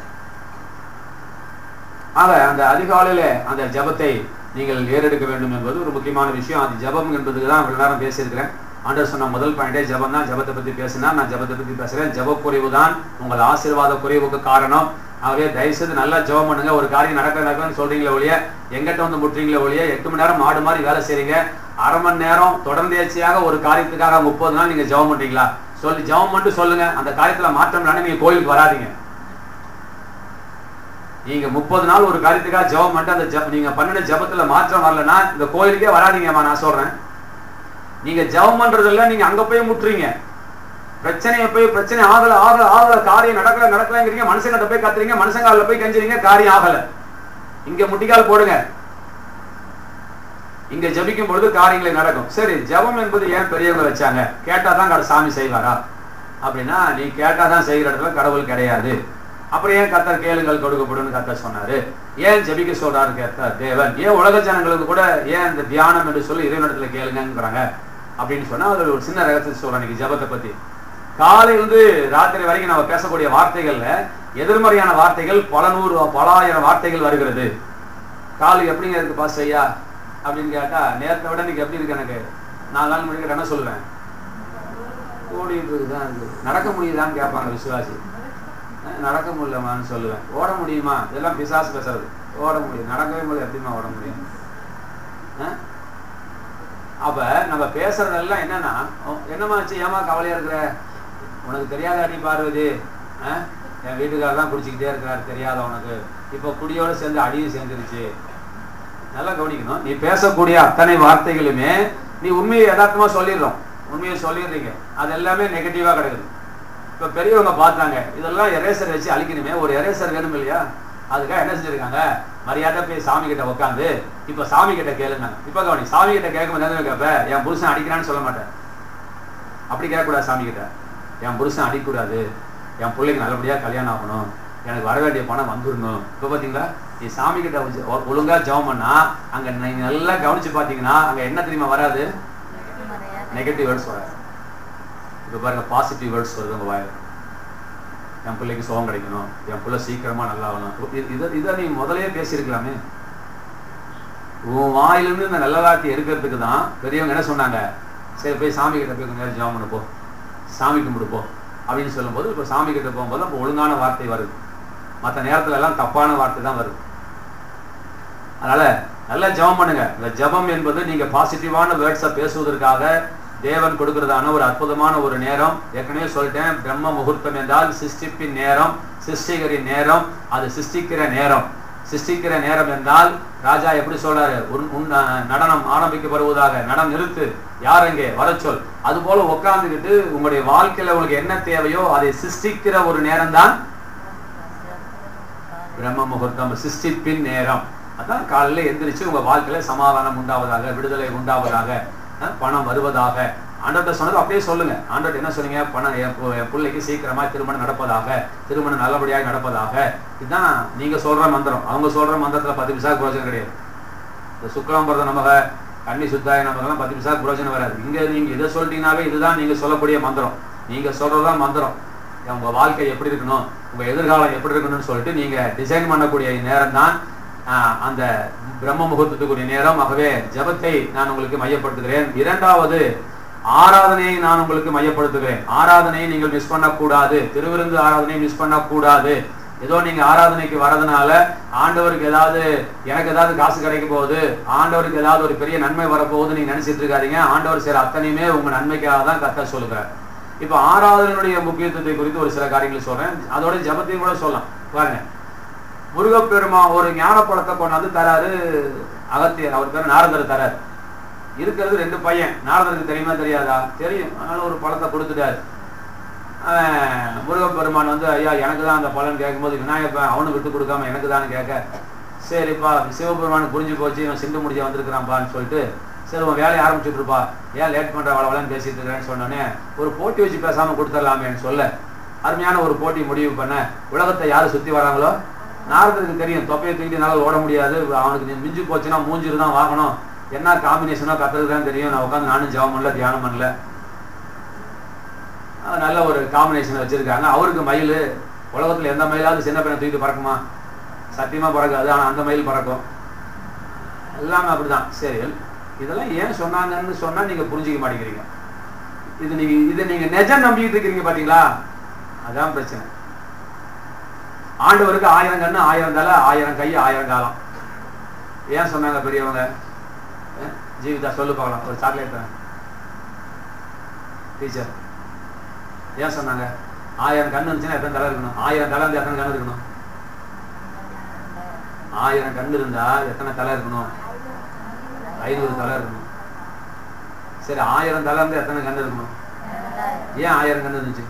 ஆக அந்த அதிகாலையில அந்த ஜெபத்தை நீங்கள் ஏறெடுக்க வேண்டும் என்பது ஒரு முக்கியமான விஷயம் அது ஜெபம் என்பதுக்கு தான் இவ்வளவு நேரம் பேசியிருக்கிறேன் ஆண்டவர் சொன்ன முதல் பாயிண்டே ஜெபம் தான் ஜெபத்தை பத்தி பேசினா நான் ஜெபத்தை பத்தி பேசுறேன் ஜெப குறைவு தான் உங்கள் ஆசீர்வாத குறைவுக்கு காரணம் ஆகவே தயவுசெய்து நல்லா ஜெபம் பண்ணுங்க ஒரு காரியம் நடக்க நடக்கணும்னு சொல்றீங்களே ஒழிய எங்கிட்ட வந்து முட்டுறீங்களே ஒழிய எட்டு மணி நேரம் மாடு மாதிரி வேலை செய்றீங்க அரை மணி நேரம் தொடர்ந்தேர்ச்சியாக ஒரு காரியத்துக்காக முப்பது நாள் நீங்க ஜெபம் பண்றீங்களா சொல்லி ஜெபம் மட்டும் சொல்லுங்க அந்த காரியத்துல மாற்றம் இல்லைன்னா நீங்க கோயிலுக்கு வராதீங்க நீங்க முப்பது நாள் ஒரு காரியத்துக்காக ஜெபம் பண்ணிட்டு அந்த ஜெப நீங்க பண்ணின ஜெபத்துல மாற்றம் வரலன்னா இந்த கோயிலுக்கே வராதீங்கம்மா நான் சொல்றேன் நீங்க ஜெபம் பண்றது இல்ல நீங்க அங்க போய் முட்டுறீங்க பிரச்சனையை போய் பிரச்சனை ஆகல ஆகல ஆகல காரியம் நடக்கல நடக்கலங்கிறீங்க மனுஷங்கிட்ட போய் கத்துறீங்க மனுஷங்கால போய் கஞ்சுறீங்க காரியம் ஆகல இங்க முட்டிக்கால் போடுங்க இங்க ஜெபிக்கும் பொழுது காரியங்கள் நடக்கும் சரி ஜெபம் என்பது ஏன் பெரியவங்க வச்சாங்க கேட்டாதான் கடை சாமி செய்வாரா அப்படின்னா நீ கேட்டாதான் செய்கிற இடத்துல கடவுள் கிடையாது அப்புறம் ஏன் கத்தர் கேளுங்கள் கொடுக்கப்படும் கத்தர் சொன்னாரு ஏன் ஜெபிக்க சொல்றாரு கத்தர் தேவன் ஏன் உலக ஜனங்களுக்கு கூட ஏன் இந்த தியானம் என்று சொல்லி இறைவனிடத்துல கேளுங்கிறாங்க அப்படின்னு சொன்னா அது ஒரு சின்ன ரகசியத்தை சொல்றேன் இன்னைக்கு ஜெபத்தை பத்தி காலையிலிருந்து ராத்திரி வரைக்கும் நம்ம பேசக்கூடிய வார்த்தைகள்ல எதிர்மறையான வார்த்தைகள் பல நூறு பல ஆயிரம் வார்த்தைகள் வருகிறது கால் எப்படிங்க இருக்கு பாஸ் ஐயா அப்படின்னு கேட்டா நேரத்தை விட இன்னைக்கு எப்படி இருக்கு எனக்கு நாலு நாள் முடிக்கிற என்ன சொல்லுவேன் ஓடிட்டு இருக்குதான் இருக்கு நடக்க முடியுதான்னு கேட்பாங்க விசுவாசி அஹ் நடக்க முடியலமான்னு சொல்லுவேன் ஓட முடியுமா இதெல்லாம் பிசாசு பேசுறது ஓட முடியும் நடக்கவே முடியும் எப்படிமா ஓட முடியும் அஹ்? அப்ப நம்ம பேசுறதெல்லாம் என்னன்னா ஓ, என்னமாச்சு ஏமா கவலையா இருக்கிற உனக்கு தெரியாத அடி பார்வதி அஹ்? என் வீட்டுக்காரர் தான் குடிச்சுக்கிட்டே இருக்கிறாரு தெரியாத உனக்கு இப்போ குடியோட சேர்ந்து அடியும் சேர்ந்துருச்சு நல்லா கவனிக்கணும் நீ பேசக்கூடிய அத்தனை வார்த்தைகளுமே நீ உண்மையை யதார்த்தமா சொல்லிடுறோம் உண்மையை சொல்லிடுறீங்க அது எல்லாமே நெகட்டிவா கிடக்குது இப்ப பெரியவங்க பார்த்தாங்க இதெல்லாம் எரேசர் வச்சு அழிக்கணுமே ஒரு எரேசர் வேணும் இல்லையா அதுக்காக என்ன செஞ்சிருக்காங்க மரியாதை போய் சாமி கிட்ட உட்காந்து இப்ப சாமி கிட்ட கேளுங்க இப்ப கவனி சாமி கிட்ட கேட்கும் போது கேட்ப என் புருஷன் அடிக்கிறான்னு சொல்ல மாட்டேன் அப்படி கேட்கக்கூடாது சாமி கிட்ட என் புருஷன் அடிக்கக்கூடாது என் பிள்ளைக்கு நல்லபடியா கல்யாணம் ஆகணும் எனக்கு வர வேண்டிய பணம் வந்துடணும் இப்ப பாத்தீங்களா நீ சாமி கிட்ட ஒ- ஒ- ஒழுங்கா ஜெபம் பண்ணா அங்க நீங்க நல்லா கவனிச்சு பாத்தீங்கன்னா அங்க என்ன தெரியுமா வராது நெகட்டிவ் வேர்ட்ஸ் வராது இப்ப பாருங்க பாசிட்டிவ் வேர்ட்ஸ் வருது உங்க வாயில என் பிள்ளைக்கு சுகம் கிடைக்கணும் என் பிள்ளை சீக்கிரமா நல்லா ஆகணும் இது- இதை இதை நீ முதல்லயே பேசியிருக்கலாமே உன் வாயிலிருந்து இந்த நல்ல வார்த்தை எடுக்கிறதுக்கு தான் பெரியவங்க என்ன சொன்னாங்க சரி போய் சாமி கிட்ட போய் கொஞ்ச நேரம் ஜெபம் பண்ணு போ சாமி கும்பிடு போ அப்படின்னு சொல்லும்போது இப்போ சாமி கிட்ட போகும்போது அப்போ ஒழுங்கான வார்த்தை வருது மற்ற நேரத்துல எல்லாம் தப்பான வார்த்தை தான் வருது அதனால நல்லா ஜெபம் பண்ணுங்க இந்த ஜெபம் என்பது நீங்க பாசிட்டிவான வேர்ட்ஸை பேசுவதற்காக தேவன் கொடுக்கிறதான ஒரு அற்புதமான ஒரு நேரம் ஏற்கனவே சொல்லிட்டேன் பிரம்ம முகூர்த்தம் என்றால் சிருஷ்டிப்பின் நேரம் சிருஷ்டிகரின் நேரம் அது சிருஷ்டிக்கிற நேரம் சிருஷ்டிக்கிற நேரம் என்றால் ராஜா எப்படி சொல்றாரு உன் உன் அஹ், நடனம் ஆரம்பிக்கப்படுவதாக நடம் நிறுத்து யார் எங்கே வர சொல் அது போல உட்கார்ந்துக்கிட்டு உங்களுடைய வாழ்க்கையில உங்களுக்கு என்ன தேவையோ அதை சிருஷ்டிக்கிற ஒரு நேரம் தான் பிரம்ம முகூர்த்தம் சிருஷ்டிப்பின் நேரம் அதான் காலையில எந்திரிச்சு உங்க வாழ்க்கையில சமாதானம் உண்டாவதாக விடுதலை உண்டாவதாக அஹ், பணம் வருவதாக ஆண்டவர்கிட்ட சொன்னது அப்படியே சொல்லுங்க ஆண்டவர்கிட்ட என்ன சொன்னீங்க பணம் என் பு- என் பிள்ளைக்கு சீக்கிரமா திருமணம் நடப்பதாக திருமணம் நல்லபடியாக நடப்பதாக இதுதான் நீங்க சொல்ற மந்திரம் அவங்க சொல்ற மந்திரத்துல பத்து பைசா பிரயோஜனம் கிடையாது இந்த சுக்லாம்பரத நமக கன்னி சுத்தாய நமகெல்லாம் பத்து பைசா பிரயோஜனம் வராது இங்க நீங்க இதை சொல்லிட்டீங்கன்னாவே இதுதான் நீங்க சொல்லக்கூடிய மந்திரம் நீங்க சொல்றதுதான் மந்திரம் உங்க வாழ்க்கை எப்படி இருக்கணும் உங்க எதிர்காலம் எப்படி இருக்கணும்னு சொல்லிட்டு நீங்க டிசைன் பண்ணக்கூடிய நேரம் தான் அந்த பிரம்ம முகூர்த்தத்துக்குரிய நேரம் ஆகவே ஜெபத்தை நான் உங்களுக்கு மையப்படுத்துகிறேன் இரண்டாவது ஆராதனையை நான் உங்களுக்கு மையப்படுத்துகிறேன் ஆராதனையை நீங்கள் மிஸ் பண்ணக்கூடாது திருவிருந்து ஆராதனையை மிஸ் பண்ணக்கூடாது ஏதோ நீங்க ஆராதனைக்கு வரதுனால ஆண்டவருக்கு ஏதாவது எனக்கு ஏதாவது காசு கிடைக்க போகுது ஆண்டவருக்கு ஏதாவது ஒரு பெரிய நன்மை வரப்போகுது நீங்க நினைச்சிட்டு இருக்காதீங்க ஆண்டவர் சரி அத்தனையுமே உங்க நன்மைக்காக தான் கத்த சொல்லுகிறார் இப்ப ஆராதனையுடைய முக்கியத்துவத்தை குறித்து ஒரு சில காரியங்களை சொல்றேன் அதோட ஜபத்தையும் கூட சொல்லலாம் பாருங்க முருகப்பெருமா ஒரு ஞான பழத்தை கொண்டாந்து தராரு அகத்தியர் அவர் பேர் நாரதர் தராரு இருக்கிறது ரெண்டு பையன் நாரதருக்கு தெரியுமா தெரியாதா தெரியும் அதனால ஒரு பழத்தை கொடுத்துட்டாரு அவன் முருகப்பெருமான் வந்து ஐயா எனக்கு தான் அந்த பலன் கேட்கும்போது விநாயகப்பன் அவனுக்கு விட்டு கொடுக்காம எனக்கு தான் கேட்க சரிப்பா சிவபெருமானுக்கு புரிஞ்சு போச்சு இவன் சிந்து முடிஞ்ச வந்திருக்கிறான்ப்பான்னு சொல்லிட்டு சரி உன் வேலையை ஆரம்பிச்சுட்டு இருப்பா ஏன் லேட் பண்ற வள வளன்னு பேசிட்டு இருக்கிறேன்னு சொன்னோன்னே ஒரு போட்டி வச்சு பேசாம கொடுத்துடலாமேன்னு சொல்ல அருமையான ஒரு போட்டி முடிவு பண்ண உலகத்தை யாரு சுத்தி வராங்களோ நாரதருக்கு தெரியும் தொப்பையை தூக்கிட்டு என்னால் ஓட முடியாது அவனுக்கு நீ மிஞ்சி போச்சுன்னா மூஞ்சிரு தான் வாங்கணும் என்ன காம்பினேஷனோ கத்துறது தான் தெரியும் நான் உட்காந்து நானும் ஜெபம் பண்ணல தியானம் பண்ணல அஹ் நல்ல ஒரு காம்பினேஷன் வச்சிருக்காங்க அவருக்கு மயில் உலகத்துல எந்த மயிலாவது சின்ன பையனை தூக்கிட்டு பறக்குமா சத்தியமா பறக்காது ஆனா அந்த மயில் பறக்கும் எல்லாமே அப்படிதான் சரி இதெல்லாம் ஏன் சொன்னாங்கன்னு சொன்னா நீங்க புரிஞ்சுக்க மாட்டேங்கிறீங்க இது நீங்க இதை நீங்க நிஜம் நம்பிக்கிட்டு இருக்கிறீங்க பாத்தீங்களா அதான் பிரச்சனை ஆண்டவருக்கு ஆயிரம் கண்ணு ஆயிரம் தலை ஆயிரம் கை ஆயிரம் காலம் ஏன் சொன்னாங்க பெரியவங்க அஹ், ஜீவிதா சொல்லு பார்க்கலாம் ஒரு சாக்லேட் தரேன் டீச்சர் ஏன் சொன்னாங்க ஆயிரம் கண்ணு இருந்துச்சுன்னா எத்தனை தலை இருக்கணும் ஆயிரம் தலை இருந்து எத்தனை கண்ணு இருக்கணும் ஆயிரம் கண்ணு இருந்தா எத்தனை தலை இருக்கணும் ஐநூறு தலை இருக்கணும் சரி ஆயிரம் தலை இருந்து எத்தனை கண்ணு இருக்கணும் ஏன் ஆயிரம் கண்ணு இருந்துச்சு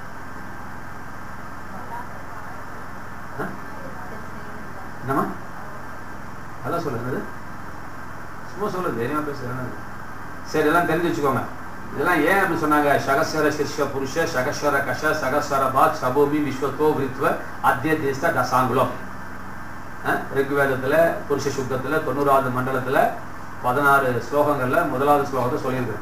ஆ? என்னம்மா அதான் சொல்லுங்க சும்மா சொல்லு தைரியமா பேசுறேன் சரி இதெல்லாம் தெரிஞ்சு வச்சுக்கோங்க இதெல்லாம் ஏன் அப்படி சொன்னாங்க சகஸ்வர சிர்ஷ புருஷ சகஸ்வர கஷ சகஸ்வர பாத் சபோபி விஸ்வத்தோ விருத்வ அத்திய தேஸ்த டசாங்குலம் அஹ், ரிக்வேதத்துல புருஷ சுத்தத்துல தொண்ணூறாவது மண்டலத்துல பதினாறு ஸ்லோகங்கள்ல முதலாவது ஸ்லோகத்தை சொல்லியிருக்கு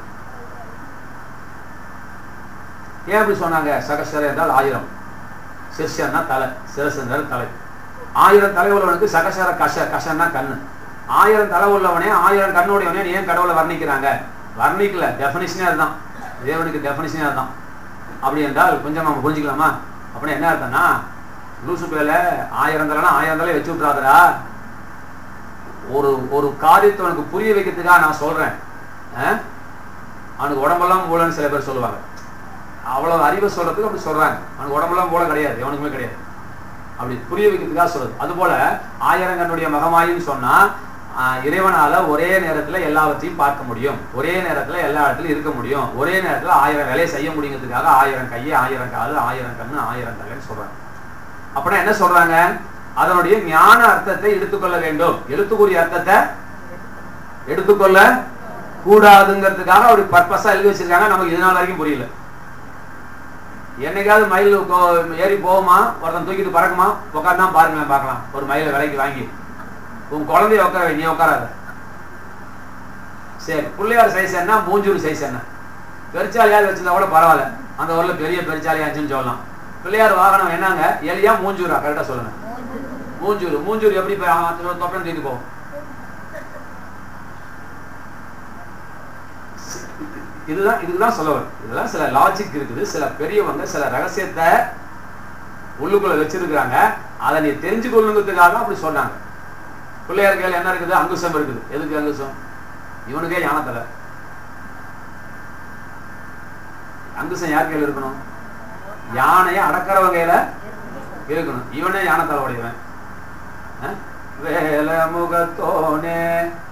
ஏன் அப்படி சொன்னாங்க சகஸ்வர என்றால் ஆயிரம் சிர்ஷன்னா தலை சிரசுன்றது தலை ஆயிரம் தலை உள்ளவனுக்கு சகசர கஷ கஷன்னா கண்ணு ஆயிரம் தலை உள்ளவனே ஆயிரம் கண்ணுடையவனே ஏன் கடவுளை வர்ணிக்கிறாங்க வர்ணிக்கல டெஃபினிஷனே அதுதான் தேவனுக்கு டெஃபினிஷனே அதுதான் அப்படி என்றால் கொஞ்சம் நம்ம புரிஞ்சுக்கலாமா அப்படின்னா என்ன அர்த்தம்னா லூசு பேல ஆயிரம் தலைனா ஆயிரம் தலை வச்சு விட்றாதடா ஒரு ஒரு காரியத்தை உனக்கு புரிய வைக்கிறதுக்காக நான் சொல்றேன் அஹ்? அவனுக்கு உடம்பெல்லாம் மூலன்னு சில பேர் சொல்லுவாங்க அவ்வளவு அறிவை சொல்றதுக்கு அப்படி சொல்றாங்க அவனுக்கு உடம்பெல்லாம் போல கிடையாது எவனுக்குமே கிடையாது அப்படி புரிய வைக்கிறதுக்காக சொல்றது அதுபோல ஆயிரங்கனுடைய மகமாயின்னு சொன்னா ஆஹ், இறைவனால ஒரே நேரத்துல எல்லாவற்றையும் பார்க்க முடியும் ஒரே நேரத்துல எல்லா இடத்துலயும் இருக்க முடியும் ஒரே நேரத்துல ஆயிரம் வேலையை செய்ய முடியுங்கிறதுக்காக ஆயிரம் கையை ஆயிரம் காலு ஆயிரம் கண்ணு ஆயிரம் தலைன்னு சொல்றாங்க அப்படின்னா என்ன சொல்றாங்க அதனுடைய ஞான அர்த்தத்தை எடுத்துக்கொள்ள வேண்டும் எழுத்துக்குரிய அர்த்தத்தை எடுத்துக்கொள்ள கூடாதுங்கிறதுக்காக அப்படி பர்பஸா எழுதி வச்சிருக்காங்க நமக்கு இது நாள் வரைக்கும் புரியல என்னைக்காவது மயில் கோ- ஏறி போகுமா ஒருத்தன் தூக்கிட்டு பறக்குமா உட்காந்து தான் பாருங்களேன் பார்க்கலாம் ஒரு மயிலை விலைக்கு வாங்கி உன் குழந்தைய உட்கார வை, நீ உட்காராத சரி பிள்ளையார் சைஸ் என்ன மூஞ்சூர் சைஸ் என்ன பெருச்சாலியாவது வச்சிருந்தா கூட பரவாயில்ல அந்த ஊர்ல பெரிய பெருச்சாலியாச்சுன்னு சொல்லலாம் பிள்ளையார் வாகனம் என்னங்க எலியா மூஞ்சூரா கரெக்டா சொல்லுங்க மூஞ்சூர் மூஞ்சூர் எப்படி போய் அவன் தொப்பன் தூக்கிட்டு போகும் இதுதான் இதுதான் சொல்ல வரும் இதெல்லாம் சில லாஜிக் இருக்குது சில பெரியவங்க சில ரகசியத்தை உள்ளுக்குள்ள வச்சிருக்கிறாங்க அதை நீ தெரிஞ்சு கொள்ளுங்கிறதுக்காக தான் அப்படி சொன்னாங்க பிள்ளையார் கையில் என்ன இருக்குது அங்குசம் இருக்குது எதுக்கு அங்குசம் இவனுக்கே யானத்தலை அங்குசம் யார் கையில் இருக்கணும் யானையை அடக்கிறவங்க கையில இருக்கணும் இவனே யானத்தலை உடையவன் அஹ்? வேல முகத்தோனே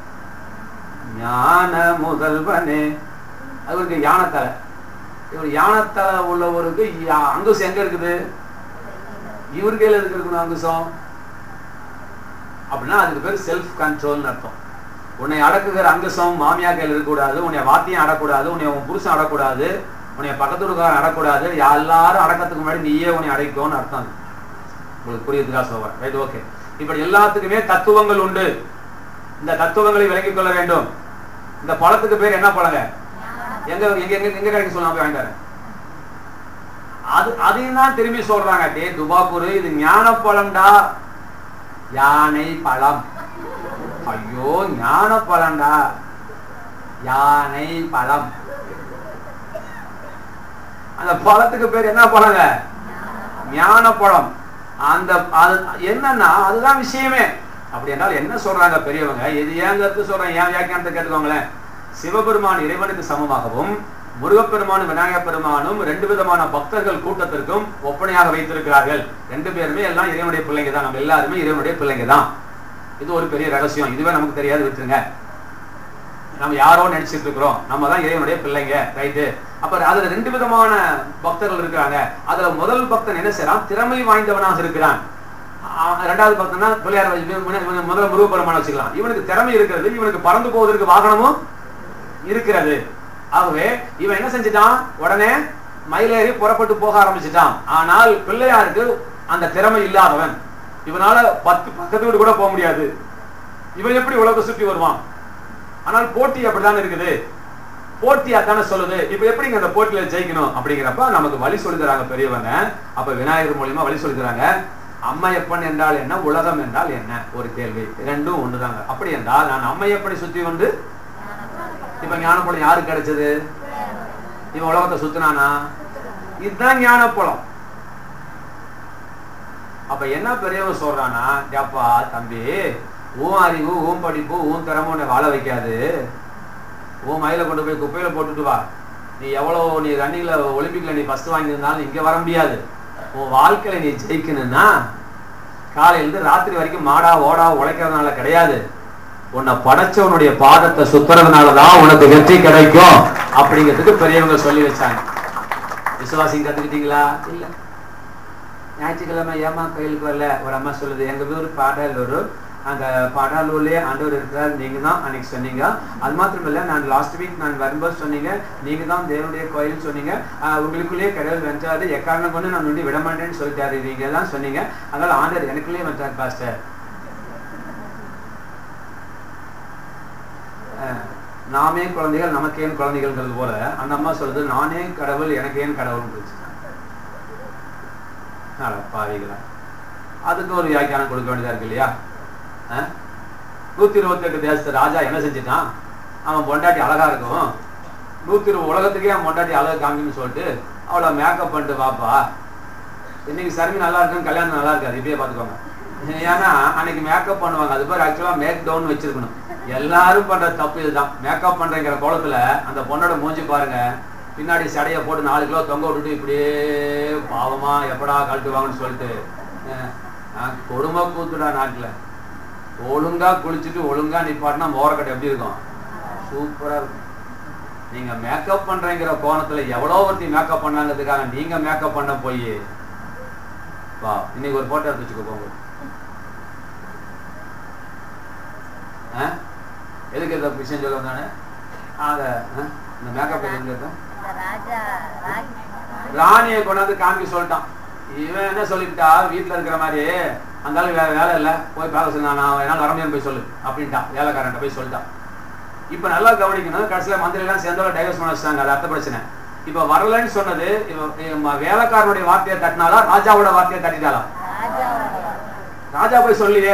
ஞான முதல்வனே அவருக்கு யானைத்தலை இவர் யானைத்தலை உள்ளவருக்கு யா- அங்குசம் எங்க இருக்குது இவர் கையில எதுக்கு இருக்கணும் அங்குசம் அப்படின்னா அதுக்கு பேர் செல்ஃப் கண்ட்ரோல்னு அர்த்தம் உன்னை அடக்குகிற அங்குசம் மாமியா கையில் இருக்கக்கூடாது உன்னை வாத்தியம் அடக்கூடாது உன்னை உன் புருஷன் அடக்கூடாது உன்னை பக்கத்து வீட்டுக்காரன் அடக்கூடாது எல்லாரும் அடக்கத்துக்கு முன்னாடி நீயே உன்னை அடைக்கும்னு அர்த்தம் அது. உங்களுக்கு புரியுதுக்கா சொல்றேன் ரைட் ஓகே இப்படி எல்லாத்துக்குமே தத்துவங்கள் உண்டு இந்த தத்துவங்களை விளங்கிக் கொள்ள வேண்டும் இந்த பழத்துக்கு பேர் என்ன பழங்க எங்க எங்க எங்க எங்க கிடைக்கும் சொல்லலாம் போய் வாங்கிட்டு வரேன். அது அதையும் தான் திரும்பி சொல்றாங்க டே துபாக்கூர் இது ஞான பழம்டா யானை பழம் ஐயோ ஞான பழம்டா யானை பழம் அந்த பழத்துக்கு பேர் என்ன பழங்க ஞான பழம் அந்த அது என்னன்னா அதுதான் விஷயமே அப்படி என்றால் என்ன சொல்றாங்க பெரியவங்க இது ஏங்கிறது சொல்றேன் ஏன் வியாக்கியானத்தை கேட்டுக்கோங்களேன் சிவபெருமான் இறைவனுக்கு சமமாகவும் முருகப்பெருமானும் விநாயகப் பெருமானும் ரெண்டு விதமான பக்தர்கள் கூட்டத்திற்கும் ஒப்பனையாக வைத்திருக்கிறார்கள் ரெண்டு பேருமே எல்லாம் இறைவனுடைய பிள்ளைங்க தான் நம்ம எல்லாருமே இறைவனுடைய பிள்ளைங்க தான் இது ஒரு பெரிய ரகசியம் இதுவே நமக்கு தெரியாது விட்டுருங்க நம்ம யாரோ நினைச்சிட்டு இருக்கிறோம் நம்ம தான் இறைவனுடைய பிள்ளைங்க ரைட்டு அப்ப அதுல ரெண்டு விதமான பக்தர்கள் இருக்கிறாங்க அதுல முதல் பக்தன் என்ன செய்யறான் திறமை வாய்ந்தவனாக இருக்கிறான் ஆஹ் ரெண்டாவது பக்தன்னா பிள்ளையார் வச்சு- இவன் இவன் முதல்ல முருகப்பெருமான வச்சுக்கலாம் இவனுக்கு திறமை இருக்கிறது இவனுக்கு பறந்து போவதற்கு வாகனமும் இருக்கிறது ஆகவே இவன் என்ன செஞ்சிட்டான் உடனே மயிலேறி புறப்பட்டு போக ஆரம்பிச்சிட்டான் ஆனால் பிள்ளையாருக்கு அந்த திறமை இல்லாதவன் இவனால பத்து பக்கத்து வீடு கூட போக முடியாது இவன் எப்படி உலக சுற்றி வருவான் ஆனால் போட்டி அப்படித்தானே இருக்குது போட்டி அதானே சொல்லுது இப்ப எப்படிங்க அந்த போட்டியில ஜெயிக்கணும் அப்படிங்கிறப்ப நமக்கு வழி சொல்லி தராங்க பெரியவங்க அப்ப விநாயகர் மூலியமா வழி சொல்லி தராங்க அம்மையப்பன் என்றால் என்ன உலகம் என்றால் என்ன ஒரு கேள்வி ரெண்டும் ஒண்ணுதாங்க அப்படி என்றால் நான் அம்மையப்பனை சுத்தி வந்து இப்ப ஞானப்பழம் யாருக்கு கிடைச்சது இவன் உலகத்தை சுத்தினானா இதுதான் ஞானப்பழம் அப்ப என்ன பெரியவன் சொல்றானா ஏப்பா தம்பி உன் அறிவு உன் படிப்பு உன் திறமை உன்னை வாழ வைக்காது உன் மயில கொண்டு போய் குப்பையில போட்டுட்டு வா நீ எவ்வளவு நீ ரன்னிங்ல ஒலிம்பிக்ல நீ ஃபர்ஸ்ட் வாங்கியிருந்தாலும் இங்க வர முடியாது உன் வாழ்க்கையில நீ ஜெயிக்கணும்னா காலையில இருந்து ராத்திரி வரைக்கும் மாடா ஓடா உழைக்கிறதுனால கிடையாது உன்னை படைச்சவனுடைய பாதத்தை சுத்துறதுனாலதான் உனக்கு வெற்றி கிடைக்கும் அப்படிங்கிறதுக்கு பெரியவங்க சொல்லி வச்சாங்க விசுவாசிங்க கத்துக்கிட்டீங்களா இல்ல ஞாயிற்றுக்கிழமை ஏமா கோயிலுக்கு வரல ஒரு அம்மா சொல்லுது எங்க ஊர் பாடாலூர் அந்த பாடாலூர்லயே ஆண்டவர் இருக்கிறார் நீங்க தான் அன்னைக்கு சொன்னீங்க அது மாத்திரம் இல்ல நான் லாஸ்ட் வீக் நான் வரும்போது சொன்னீங்க நீங்க தான் தேவனுடைய கோயில் சொன்னீங்க ஆஹ் உங்களுக்குள்ளேயே கடவுள் வென்றாரு எக்காரணம் கொண்டு நான் நொண்டி விட மாட்டேன்னு சொல்லிட்டாரு நீங்க எல்லாம் சொன்னீங்க அதனால ஆண்டவர் எனக்குள்ளேயே வென்றார் பாஸ்டர் ஆஹ் நாமே குழந்தைகள் நமக்கு ஏன் குழந்தைகள்ங்கிறது போல அந்த அம்மா சொல்லுது நானே கடவுள் எனக்கு ஏன் கடவுள் பாவிகளா அதுக்கு ஒரு வியாக்கியானம் கொடுக்க வேண்டியதா இருக்கு இல்லையா ஆஹ்? நூத்தி இருபத்தி எட்டு தேசத்து ராஜா என்ன செஞ்சுட்டான் அவன் பொண்டாட்டி அழகா இருக்கும் நூத்தி இருபது உலகத்துக்கே அவன் பொண்டாட்டி அழகு காமின்னு சொல்லிட்டு அவளை மேக்கப் பண்ணிட்டு வாப்பா இன்னைக்கு சர்வி நல்லா இருக்கும் கல்யாணம் நல்லா இருக்காது இப்பயே பாத்துக்கோங்க ஏன்னா அன்னைக்கு மேக்கப் பண்ணுவாங்க அது பேர் ஆக்சுவலா மேக் டவுன் வச்சிருக்கணும் எல்லாரும் பண்ற தப்பு இதுதான் மேக்கப் பண்றங்கிற கோலத்துல அந்த பொண்ணோட மூஞ்சி பாருங்க பின்னாடி சடைய போட்டு நாலு கிலோ தொங்க விட்டுட்டு இப்படியே பாவமா எப்படா கழட்டுவாங்கன்னு சொல்லிட்டு அஹ், அஹ், கொடுமை கூத்துடா நாட்டுல ஒழுங்கா குளிச்சுட்டு ஒழுங்கா நிப்பாட்டினா மோரக்கட்டை எப்படி இருக்கும் சூப்பரா இருக்கும் நீங்க மேக்கப் பண்றேங்கிற கோணத்துல எவ்வளவு ஒருத்தி மேக்கப் பண்ணாங்கிறதுக்காக நீங்க மேக்கப் பண்ண போய் வா இன்னைக்கு ஒரு போட்டோ எடுத்து வச்சுக்கோ போங்க ஆ? எதுக்கு இந்த விஷயம் சொல்ல வந்தானே அத ஆ? இந்த மேக்கப் எதுக்கு எடுத்தோம்? இந்த ராஜா ராஜ் ராணியை கொண்டாந்து காமிக்க சொல்லிட்டான் இவன் என்ன சொல்லிவிட்டா வீட்டுல இருக்கிற மாதிரி அந்த ஆளு வேற வேலை இல்ல போய் பார்க்க சொன்னா நான் என்னால் வர முடியாது போய் சொல்லு அப்படின்ட்டான் வேலைக்காரன் போய் சொல்லிட்டான் இப்ப நல்லா கவனிக்கணும் கடைசியில மந்திரி எல்லாம் சேர்ந்தோட டைவர்ஸ் பண்ண வச்சாங்க அது அர்த்த பிரச்சனை இப்ப வரலன்னு சொன்னது இவ- இவ வேலைக்காரனுடைய வார்த்தையை தட்டினாலா ராஜாவோட வார்த்தையை தட்டிட்டாளா ராஜாவோட ராஜா போய் சொல்லியே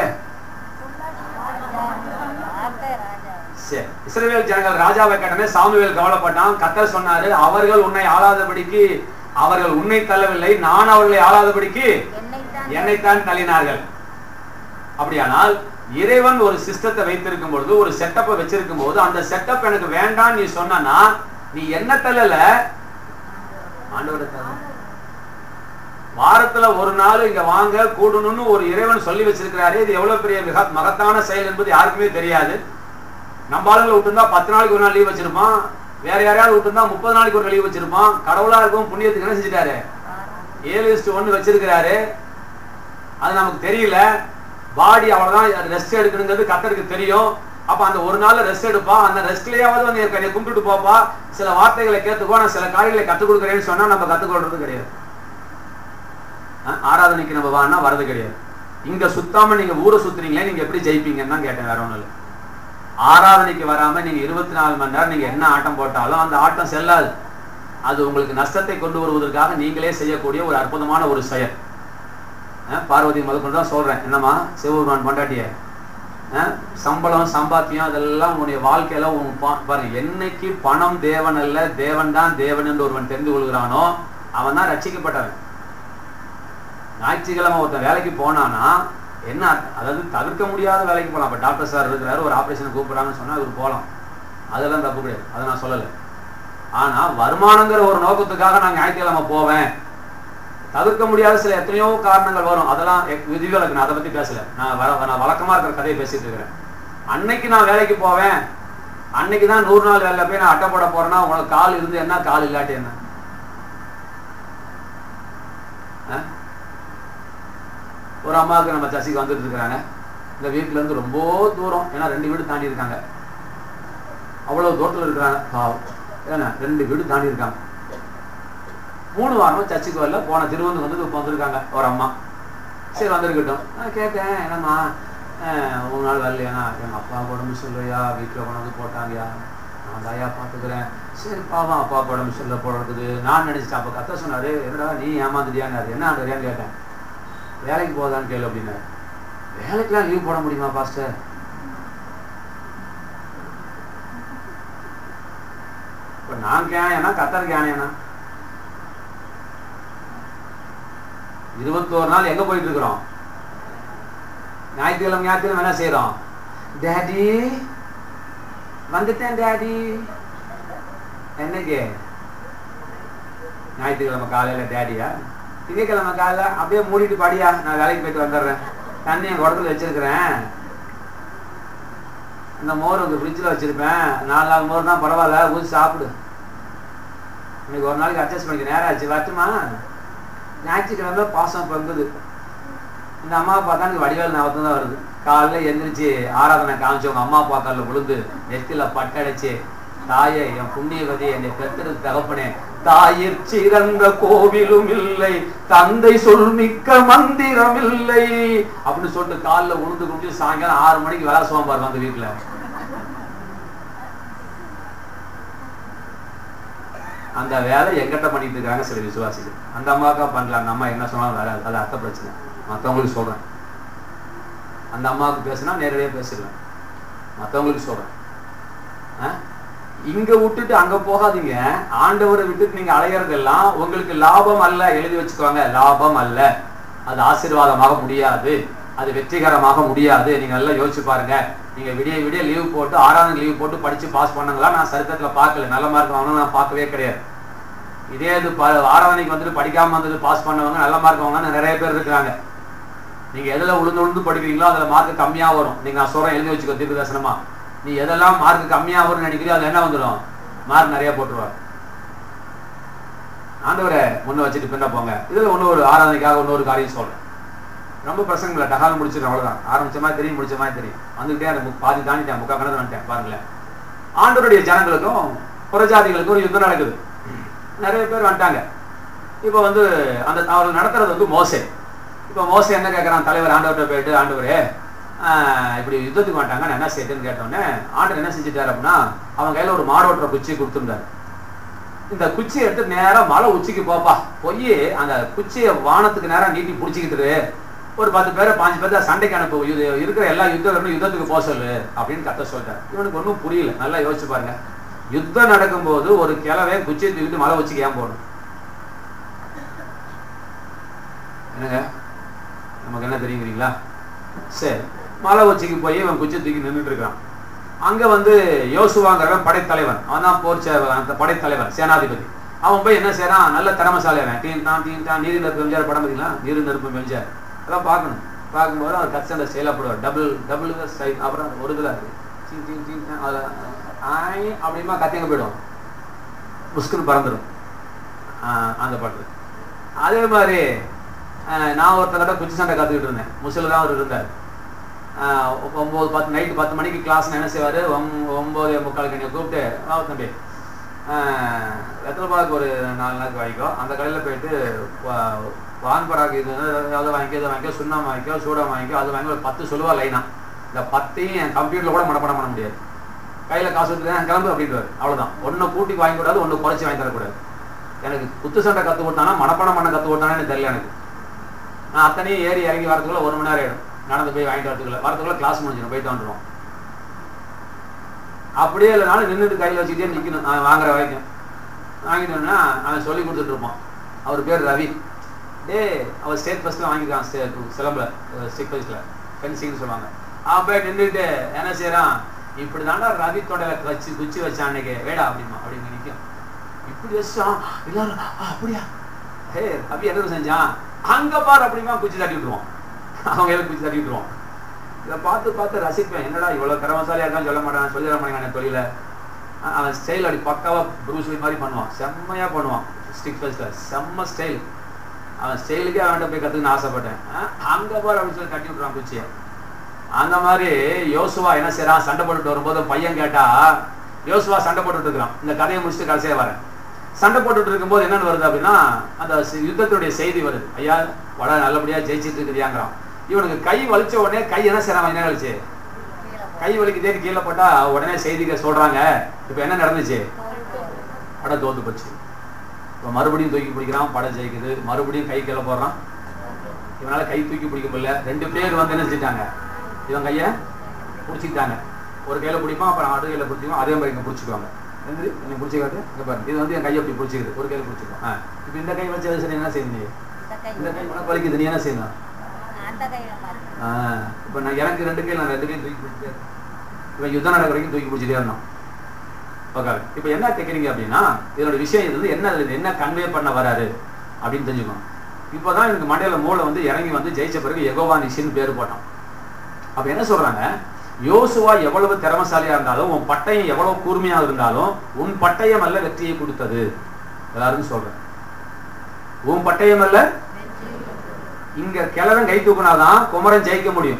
வார்த்தை ராஜா சரி இஸ்ரவேல் ஜனங்கள் ராஜாவை கேட்டனே சாமுவேல் கவலைப்பட்டான் கத்தர் சொன்னாரு அவர்கள் உன்னை ஆளாதபடிக்கு அவர்கள் உன்னை தள்ளவில்லை நான் அவர்களை ஆளாதபடிக்கு என்னைத்தான் என்னைத்தான் தள்ளினார்கள் அப்படியானால் இறைவன் ஒரு சிஸ்டத்தை வைத்திருக்கும் பொழுது ஒரு செட்டப்பை வச்சிருக்கும் போது அந்த செட்டப் எனக்கு வேண்டாம் நீ சொன்னா நீ என்ன தள்ளல ஆண்டவரை தள்ள வாரத்துல ஒரு நாள் இங்க வாங்க கூடணும்னு ஒரு இறைவன் சொல்லி வச்சிருக்கிறாரு இது எவ்வளவு பெரிய மிக மகத்தான செயல் என்பது யாருக்குமே தெரியாது நம்ம ஆளுங்களை விட்டுருந்தா பத்து நாளைக்கு ஒரு நாள் லீவ் வச்சிருப்பான் வேற யாரையாவது விட்டுருந்தா முப்பது நாளைக்கு ஒரு லீவ் வச்சிருப்பான் கடவுளா இருக்கும் புண்ணியத்துக்கு என்ன செஞ்சுட்டாரு ஏழு இஸ்டு ஒன்று வச்சிருக்கிறாரு அது நமக்கு தெரியல பாடி அவ்வளவுதான் ரெஸ்ட் எடுக்கணுங்கிறது கத்தருக்கு தெரியும் அப்ப அந்த ஒரு நாள்ல ரெஸ்ட் எடுப்பா அந்த ரெஸ்ட்லயாவது வந்து என்னை கும்பிட்டுட்டு போப்பா சில வார்த்தைகளை கேட்டுக்கோ நான் சில காரியங்களை கத்துக் கொடுக்குறேன்னு சொன்னா நம்ம கத்துக்கொள்றது கிடையாது அஹ், ஆராதனைக்கு நம்ம வான்னா வரது கிடையாது இங்க சுத்தாம நீங்க ஊரை சுத்துறீங்களே நீங்க எப்படி ஜெயிப்பீங்கன்னு தான் கேட்டேன் வேற ஒண்ணும் இல்லை ஆராதனைக்கு வராம நீங்க இருபத்தி நாலு மணி நேரம் நீங்க என்ன ஆட்டம் போட்டாலும் அந்த ஆட்டம் செல்லாது அது உங்களுக்கு நஷ்டத்தை கொண்டு வருவதற்காக நீங்களே செய்யக்கூடிய ஒரு அற்புதமான ஒரு செயல் அஹ் பார்வதி முதற்கொண்டு தான் சொல்றேன் என்னம்மா சிவபெருமான் பொண்டாட்டிய அஹ் சம்பளம் சம்பாத்தியம் அதெல்லாம் உன்னுடைய வாழ்க்கையில உன் பா- பாருங்க என்னைக்கு பணம் தேவன் அல்ல தேவன் தான் தேவன் என்று ஒருவன் தெரிந்து கொள்கிறானோ அவன் தான் ரட்சிக்கப்பட்டவன் ஞாயிற்றுக்கிழமை ஒருத்தன் வேலைக்கு போனானா என்ன அர்த்தம்? அதாவது தவிர்க்க முடியாத வேலைக்கு போகலாம் இப்போ டாக்டர் சார் இருக்கிறாரு ஒரு ஆபரேஷன் கூப்பிடுறாங்கன்னு சொன்னா இவர் போகலாம் அதெல்லாம் தப்பு கிடையாது அதை நான் சொல்லலை ஆனா வருமானங்கிற ஒரு நோக்கத்துக்காக நான் ஞாயிற்றுக்கிழமை போவேன் தவிர்க்க முடியாத சில எத்தனையோ காரணங்கள் வரும் அதெல்லாம் எக்- விதிவிலக்கு நான் அதை பத்தி பேசல நான் வர நான் வழக்கமா இருக்கிற கதையை பேசிட்டு இருக்கிறேன் அன்னைக்கு நான் வேலைக்கு போவேன் அன்னைக்கு தான் நூறு நாள் வேலையில போய் நான் அட்டை போட போறேன்னா உங்களுக்கு கால் இருந்து என்ன கால் இல்லாட்டி என்ன ஆ? ஒரு அம்மாவுக்கு நம்ம சசிக்கு வந்துட்டு இருக்கிறாங்க இந்த வீட்டுல இருந்து ரொம்ப தூரம் ஏன்னா ரெண்டு வீடு தாண்டி இருக்காங்க அவ்வளவு தூரத்துல இருக்கிறாங்க பாவம் ஏன்னா ரெண்டு வீடு தாண்டி இருக்காங்க மூணு வாரமா சர்ச்சுக்கு வரல போன திருவந்து வந்து இப்போ வந்திருக்காங்க ஒரு அம்மா சரி வந்திருக்கட்டும் நான் கேட்டேன் என்னம்மா அஹ், ஒரு நாள் வரலையாண்ணா எங்கள் அப்பா உடம்பு சொல்லையா வீட்டில் கொண்டாந்து போட்டாங்கயா நான் தாயா பார்த்துக்கிறேன் சரி பாவம் அப்பா உடம்பு சொல்ல போடுறது நான் நினைச்சிட்டேன் அப்போ கத்த சொன்னாரு என்னடா நீ ஏமாந்துட்டியான்னாரு என்ன ஆண்டுறியான்னு கேட்டேன் வேலைக்கு போதான்னு கேளு அப்படின்னாரு வேலைக்கெல்லாம் லீவ் போட முடியுமா பாஸ்டர் இப்ப நான் கேனையானா கத்தர் கேனையானா இருபத்தோரு நாள் எங்க போயிட்டு இருக்கிறோம் ஞாயிற்றுக்கிழமை ஞாயிற்றுக்கிழமை என்ன செய்யறோம் டேடி வந்துட்டேன் டேடி என்னைக்கு ஞாயிற்றுக்கிழமை காலையில டேடியா திங்கக்கிழமை காலையில அப்படியே மூடிட்டு படியா நான் வேலைக்கு போயிட்டு வந்துடுறேன் தண்ணி என் குடத்துல வச்சிருக்கிறேன் அந்த மோர் வந்து ஃப்ரிட்ஜில் வச்சிருப்பேன் நாலு நாள் மோர் தான் பரவாயில்ல ஊற்றி சாப்பிடு இன்னைக்கு ஒரு நாளைக்கு அட்ஜஸ்ட் பண்ணிக்க நேரம் ஆச்சு வரட்டுமா ஞாயிற்றுக்கிழமை பாசம் பங்குது இந்த அம்மா பார்த்தா எனக்கு வடிவேல் ஞாபகம் தான் வருது காலைல எந்திரிச்சு ஆராதனை காமிச்சவங்க அம்மா அப்பா காலில் விழுந்து நெத்தில பட்டடைச்சு தாயே என் புண்ணியவதி என்னை பெற்றெடுத்து தகப்பனே தாயிற் சிறந்த கோவிலும் இல்லை தந்தை சொல் மிக்க மந்திரம் இல்லை அப்படின்னு சொல்லிட்டு காலில் உழுந்து குடிச்சு சாயங்காலம் ஆறு மணிக்கு வேலை சோம்பார் வந்து வீட்டுல அந்த வேலை எங்கிட்ட பண்ணிட்டு இருக்காங்க சில விசுவாசிகள் அந்த அம்மாக்கா பண்ணல அந்த அம்மா என்ன சொன்னாலும் வராது அது அர்த்த பிரச்சனை மற்றவங்களுக்கு சொல்றேன் அந்த அம்மாவுக்கு பேசினா நேரடியாக பேசிடுவேன் மற்றவங்களுக்கு சொல்றேன் ஆ? இங்க விட்டுட்டு அங்க போகாதீங்க ஆண்டவரை விட்டுட்டு நீங்க அலையறதெல்லாம் உங்களுக்கு லாபம் அல்ல எழுதி வச்சுக்கோங்க லாபம் அல்ல அது ஆசீர்வாதமாக முடியாது அது வெற்றிகரமாக முடியாது நீங்க நல்லா யோசிச்சு பாருங்க நீங்க விடிய விடிய லீவ் போட்டு ஆறாவது லீவ் போட்டு படிச்சு பாஸ் பண்ணங்களா நான் சரித்திரத்துல பார்க்கல நல்ல மார்க் வாங்கணும் நான் பார்க்கவே கிடையாது இதே இது ப- ஆறாவதுக்கு வந்துட்டு படிக்காம வந்துட்டு பாஸ் பண்ணவங்க நல்ல மார்க் வாங்கினா நிறைய பேர் இருக்கிறாங்க நீங்க எதுல உளுந்து உளுந்து படிக்கிறீங்களோ அதுல மார்க் கம்மியா வரும் நீங்க நான் சொல்றேன் எழுதி வச்சுக்கோ தீர்க்க தரிசனமா நீ எதெல்லாம் மார்க் கம்மியா வரும்னு நினைக்கிறியோ அதுல என்ன வந்துடும் மார்க் நிறைய போட்டுருவார் ஆண்டவரை முன்ன வச்சுட்டு பின்ன போங்க இதுல இன்னொரு ஆராதனைக்காக இன்னொரு காரியம் சொல்றேன் ரொம்ப பிரசங்கம் இல்லை டகால் முடிச்சிடும் அவ்வளவுதான் ஆரம்பிச்ச மாதிரி தெரியும் முடிச்ச மாதிரி தெரியும் வந்துகிட்டே அந்த மு- பாதி தாண்டிட்டேன் முக்கா கணக்கு வந்துட்டேன் பாருங்களேன் ஆண்டவருடைய ஜனங்களுக்கும் புறஜாதிகளுக்கும் ஒரு யுத்தம் நடக்குது நிறைய பேர் வந்துட்டாங்க இப்போ வந்து அந்த அவர்கள் நடத்துறது வந்து மோசே இப்போ மோசே என்ன கேட்குறான் தலைவர் ஆண்டவர்கிட்ட போயிட்டு ஆண்டவரே ஆஹ், இப்படி யுத்தத்துக்கு வந்துட்டாங்க நான் என்ன செய்யட்டுன்னு கேட்டோன்னே ஆண்டவர் என்ன செஞ்சுட்டாரு அப்படின்னா அவன் கையில ஒரு மாடோட்டுற குச்சி கொடுத்துருந்தாரு இந்த குச்சியை எடுத்து நேரா மலை உச்சிக்கு போப்பா போய் அந்த குச்சியை வானத்துக்கு நேரா நீட்டி பிடிச்சிக்கிட்டு ஒரு பத்து பேரை பாஞ்சு பேர்த்த சண்டைக்கு அனுப்பு இது இருக்கிற எல்லா யுத்தம் யுத்தத்துக்கு போக சொல்லு அப்படின்னு கத்த சொல்லிட்டார் இவனுக்கு ஒன்றும் புரியல நல்லா யோசிச்சு பாருங்க யுத்தம் நடக்கும்போது ஒரு கிழவை குச்சியை தூக்கிட்டு மலை உச்சிக்கு ஏன் போகணும் என்னங்க நமக்கு என்ன தெரியுங்கிறீங்களா சரி மலை உச்சிக்கு போய் இவன் குச்சி தூக்கி நின்றுட்டு இருக்கான் அங்க வந்து யோசுவாங்கிறவன் படைத்தலைவன் அவன் தான் போர் சே- அந்த படைத்தலைவன் சேனாதிபதி அவன் போய் என்ன செய்யறான் நல்ல திறமசாலி அவன் டீன் தான் டீன் தான் நீர் நெருப்பு எம்ஜிஆர் படம் பார்த்தீங்களா நீர் நெருப்பு எம்ஜிஆர் அதெல்லாம் பார்க்கணும் பார்க்கும்போது அவர் கச்சண்ட செயலாப்படுவார் டபுள் டபுள் சைட் அப்புறம் ஒரு இதில் டீன் டீன் டீன் தான் அதில் ஆய் அப்படிமா கத்தியங்க போயிடும் முஸ்குன்னு பறந்துடும் ஆஹ் அந்த பாட்டு அதே மாதிரி ஆஹ் நான் ஒருத்தர்கிட்ட குச்சி சண்டை கற்றுக்கிட்டு இருந்தேன் முசில் தான் அவர் இருந்தார் ஆஹ் ஒம்பது பத்து நைட்டு பத்து மணிக்கு கிளாஸ் என்ன செய்வார் ஒம்பது முக்காலுக்கு என்னை கூப்பிட்டு வா தம்பி ஆஹ் எத்தனை ரூபாய்க்கு ஒரு நாலு நாளைக்கு வாங்கிக்கோ அந்த கடையில் போயிட்டு வா- வான் பராக்கு இது அதை வாங்கிக்கோ இதை வாங்கிக்கோ சுண்ணாம்பு வாங்கிக்கோ சூடா வாங்கிக்கோ அது வாங்கி ஒரு பத்து சொல்லுவா லைனா இந்த பத்தையும் என் கம்ப்யூட்டரில் கூட மனப்பாடம் பண்ண முடியாது கையில் காசு கொடுத்து கிளம்பு அப்படின்றாரு அவ்வளோதான் ஒன்றை கூட்டி வாங்கி கூடாது ஒன்று குறைச்சி வாங்கி தரக்கூடாது எனக்கு குத்து சண்டை கற்று கொடுத்தானா மனப்பாடம் பண்ண கற்று கொடுத்தானே எனக்கு தெரியல எனக்கு நான் அத்தனையும் ஏறி இறங்கி வரதுக்குள்ள ஒரு மணி நேரம் ஆயிடும் நடந்து போய் வாங்கிட்டு வரதுக்குள்ள வரதுக்குள்ள கிளாஸ் முடிஞ்சிடும் போயிட்டு வந்துடுவோம் அப்படியே இல்லைனாலும் நின்றுட்டு கையில் வச்சுக்கிட்டே நிற்கணும் நான் வாங்குற வரைக்கும் வாங்கிட்டோம்னா அவன் சொல்லி கொடுத்துட்டு இருப்பான் அவர் பேர் ரவி டேய் அவர் ஸ்டேட் ஃபர்ஸ்ட்ல வாங்கியிருக்கான் ஸ்டே சிலம்பில் ஸ்டிக் ஃபர்ஸ்ட்ல ஃபென்சிங்னு சொல்லுவாங்க அவன் போய் நின்றுட்டு என்ன செய்யறான் இப்படி தாண்டா ரவி தொடையில வச்சு குச்சி வச்சான் அன்னைக்கு வேடா அப்படிமா அப்படின்னு நிற்கும் இப்படி வச்சான் எல்லாரும் "ஆ, அப்படியா ஹே ரவி என்ன செஞ்சான் அங்க பாரு அப்படிமா குச்சி தட்டி விட்டுருவான் அவங்க எல்லாம் குச்சி தட்டி விட்டுருவான் இதை பார்த்து பார்த்து ரசிப்பேன் என்னடா இவ்வளவு திறமசாலியா இருக்கான்னு சொல்ல மாட்டான் சொல்லிட மாட்டேங்க தொழில அஹ் அவன் ஸ்டைல் அப்படி பக்காவா ப்ரூஸ்லி மாதிரி பண்ணுவான் செம்மையா பண்ணுவான் ஸ்டிக் ஃபர்ஸ்ட்ல செம்ம ஸ்டைல் அவன் ஸ்டைலுக்கே அவன்கிட்ட போய் கத்துக்கணும்னு ஆசைப்பட்டேன் அஹ் அங்க பாரு அப்படின்னு சொல்லி கட்டி விட்டுறான் குச்சியை அந்த மாதிரி யோசுவா என்ன செய்றான் சண்டை போட்டுட்டு வரும்போது பையன் கேட்டா யோசுவா சண்டை போட்டுட்டு இருக்கிறான் இந்த கதையை முடிச்சுட்டு கடைசியா வரேன் சண்டை போட்டுட்டு இருக்கும்போது என்னன்னு வருது அப்படின்னா அந்த சி- யுத்தத்தினுடைய செய்தி வருது ஐயா வட நல்லபடியா ஜெயிச்சிட்டு இருக்குதியாங்கிறான் இவனுக்கு கை வலிச்ச உடனே கை என்ன செய்யறான் என்ன கழிச்சு கை வலிக்குதேன்னு கீழே போட்டா உடனே செய்திக சொல்றாங்க இப்ப என்ன நடந்துச்சு படம் தோத்து போச்சு இப்ப மறுபடியும் தூக்கி பிடிக்கிறான் படம் ஜெயிக்குது மறுபடியும் கை கீழே போடுறான் இவனால கை தூக்கி பிடிக்க முடியல ரெண்டு பேர் வந்து என்ன செஞ்சிட்டாங்க இவன் கைய பிடிச்சிக்கிட்டாங்க ஒரு கையில பிடிப்பான் அப்புறம் அடுத்த கையில பிடிச்சிக்கும் அதே மாதிரி இங்க பிடிச்சிக்குவாங்க எந்திரி என்ன பிடிச்சிக்காட்டு இங்க பாருங்க இது வந்து என் கையை அப்படி பிடிச்சிக்குது ஒரு கையில பிடிச்சிக்கும் ஆ இப்போ இந்த கை வச்சு சரி என்ன செய்யணும் நீ? இந்த கை இந்த கை உனக்கு வலிக்குது நீ என்ன செய்யணும் அந்த கையில மாத்தி ஆ இப்போ நான் எனக்கு ரெண்டு கையில் நான் ரெண்டு கையும் தூக்கி பிடிச்சிட்டே இருக்கேன். இவன் யுத்தம் நடக்கிற வரைக்கும் தூக்கி பிடிச்சிட்டே இருந்தான் ஓகே இப்போ என்ன கேட்குறீங்க அப்படின்னா இதோட விஷயம் இது வந்து என்ன இதுல என்ன கன்வே பண்ண வராரு அப்படின்னு தெரிஞ்சுக்கணும் இப்போதான் எனக்கு மண்டையில மூளை வந்து இறங்கி வந்து ஜெயிச்ச பிறகு எகோவா நிஷின்னு பேர் போட்டான் அப்ப என்ன சொல்றாங்க யோசுவா எவ்வளவு திறமசாலியா இருந்தாலும் உன் பட்டயம் எவ்வளவு கூர்மையா இருந்தாலும் உன் பட்டயம் அல்ல வெற்றியை கொடுத்தது எல்லாரும் சொல்றேன் உன் பட்டயம் அல்ல இங்க கிழவன் கை தூக்குனாதான் குமரன் ஜெயிக்க முடியும்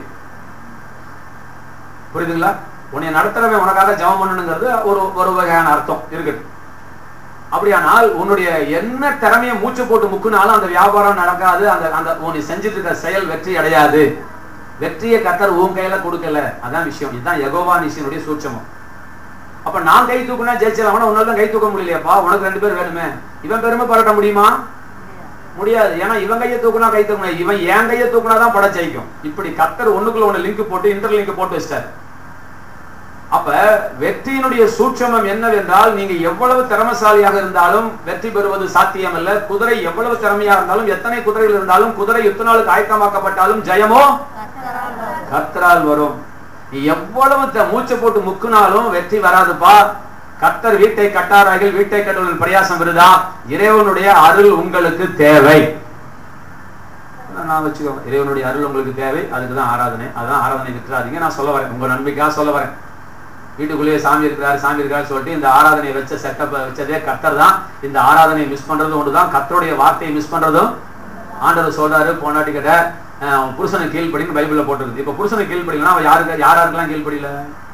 புரியுதுங்களா உன்னை நடத்துறவன் உனக்காக ஜெபம் பண்ணணுங்கிறது ஒரு ஒரு வகையான அர்த்தம் இருக்குது அப்படியானால் உன்னுடைய என்ன திறமையை மூச்சு போட்டு முக்குனாலும் அந்த வியாபாரம் நடக்காது அந்த அந்த உன்னை செஞ்சுட்டு இருக்க செயல் வெற்றி அடையாது வெற்றியை கத்தர் உன் கையில கொடுக்கல அதான் விஷயம் இதுதான் யகோவா நிஷியனுடைய சூட்சமம் அப்ப நான் கை தூக்குனா ஜெயிச்சலாம் உன்னால தான் கை தூக்க முடியலையாப்பா உனக்கு ரெண்டு பேர் வேணுமே இவன் பெருமை பாராட்ட முடியுமா முடியாது ஏன்னா இவன் கையை தூக்குனா கை தூக்க முடியாது இவன் என் கையை தூக்குனா தான் படம் ஜெயிக்கும் இப்படி கத்தர் ஒண்ணுக்குள்ள ஒண்ணு லிங்க் போட்டு இன்டர் லிங்க் போட்டு வச்சிட்டாரு அப்ப வெற்றியினுடைய சூட்சமம் என்னவென்றால் நீங்க எவ்வளவு திறமசாலியாக இருந்தாலும் வெற்றி பெறுவது சாத்தியம் அல்ல குதிரை எவ்வளவு திறமையா இருந்தாலும் எத்தனை குதிரைகள் இருந்தாலும் குதிரை எத்தனை நாளுக்கு ஆயத்தமாக்கப்பட்டாலும் ஜெயமோ கர்த்தரால் வரும் நீ எவ்வளவு த- மூச்சை போட்டு முக்குனாலும் வெற்றி வராதுப்பா கர்த்தர் வீட்டை கட்டாராகில் வீட்டை கட்டுவதில் பிரயாசம் வருதா இறைவனுடைய அருள் உங்களுக்கு தேவை நான் வச்சுக்கோங்க இறைவனுடைய அருள் உங்களுக்கு தேவை அதுக்கு தான் ஆராதனை அதான் ஆராதனை விட்டுறாதீங்க நான் சொல்ல வரேன் உங்க நன்மைக்காக சொல்ல வரேன் வீட்டுக்குள்ளேயே சாமி இருக்கிறாரு சாமி இருக்காரு சொல்லிட்டு இந்த ஆராதனையை வச்ச செட்டப் வச்சதே கர்த்தர் தான் இந்த ஆராதனையை மிஸ் பண்றதும் ஒன்றுதான் கர்த்தருடைய வார்த்தையை மிஸ் பண்றதும் ஆண்டவர் சொல்றாரு பொண்டாட்டி கிட்ட அஹ், அவன் புருஷனை கீழ்ப்படின்னு பைபிள்ல போட்டிருக்கு இப்ப புருஷனை கீழ்ப்படினா அவன் யாருக்கு யார் யாருக்கெல்லாம் கீழ்ப்படியில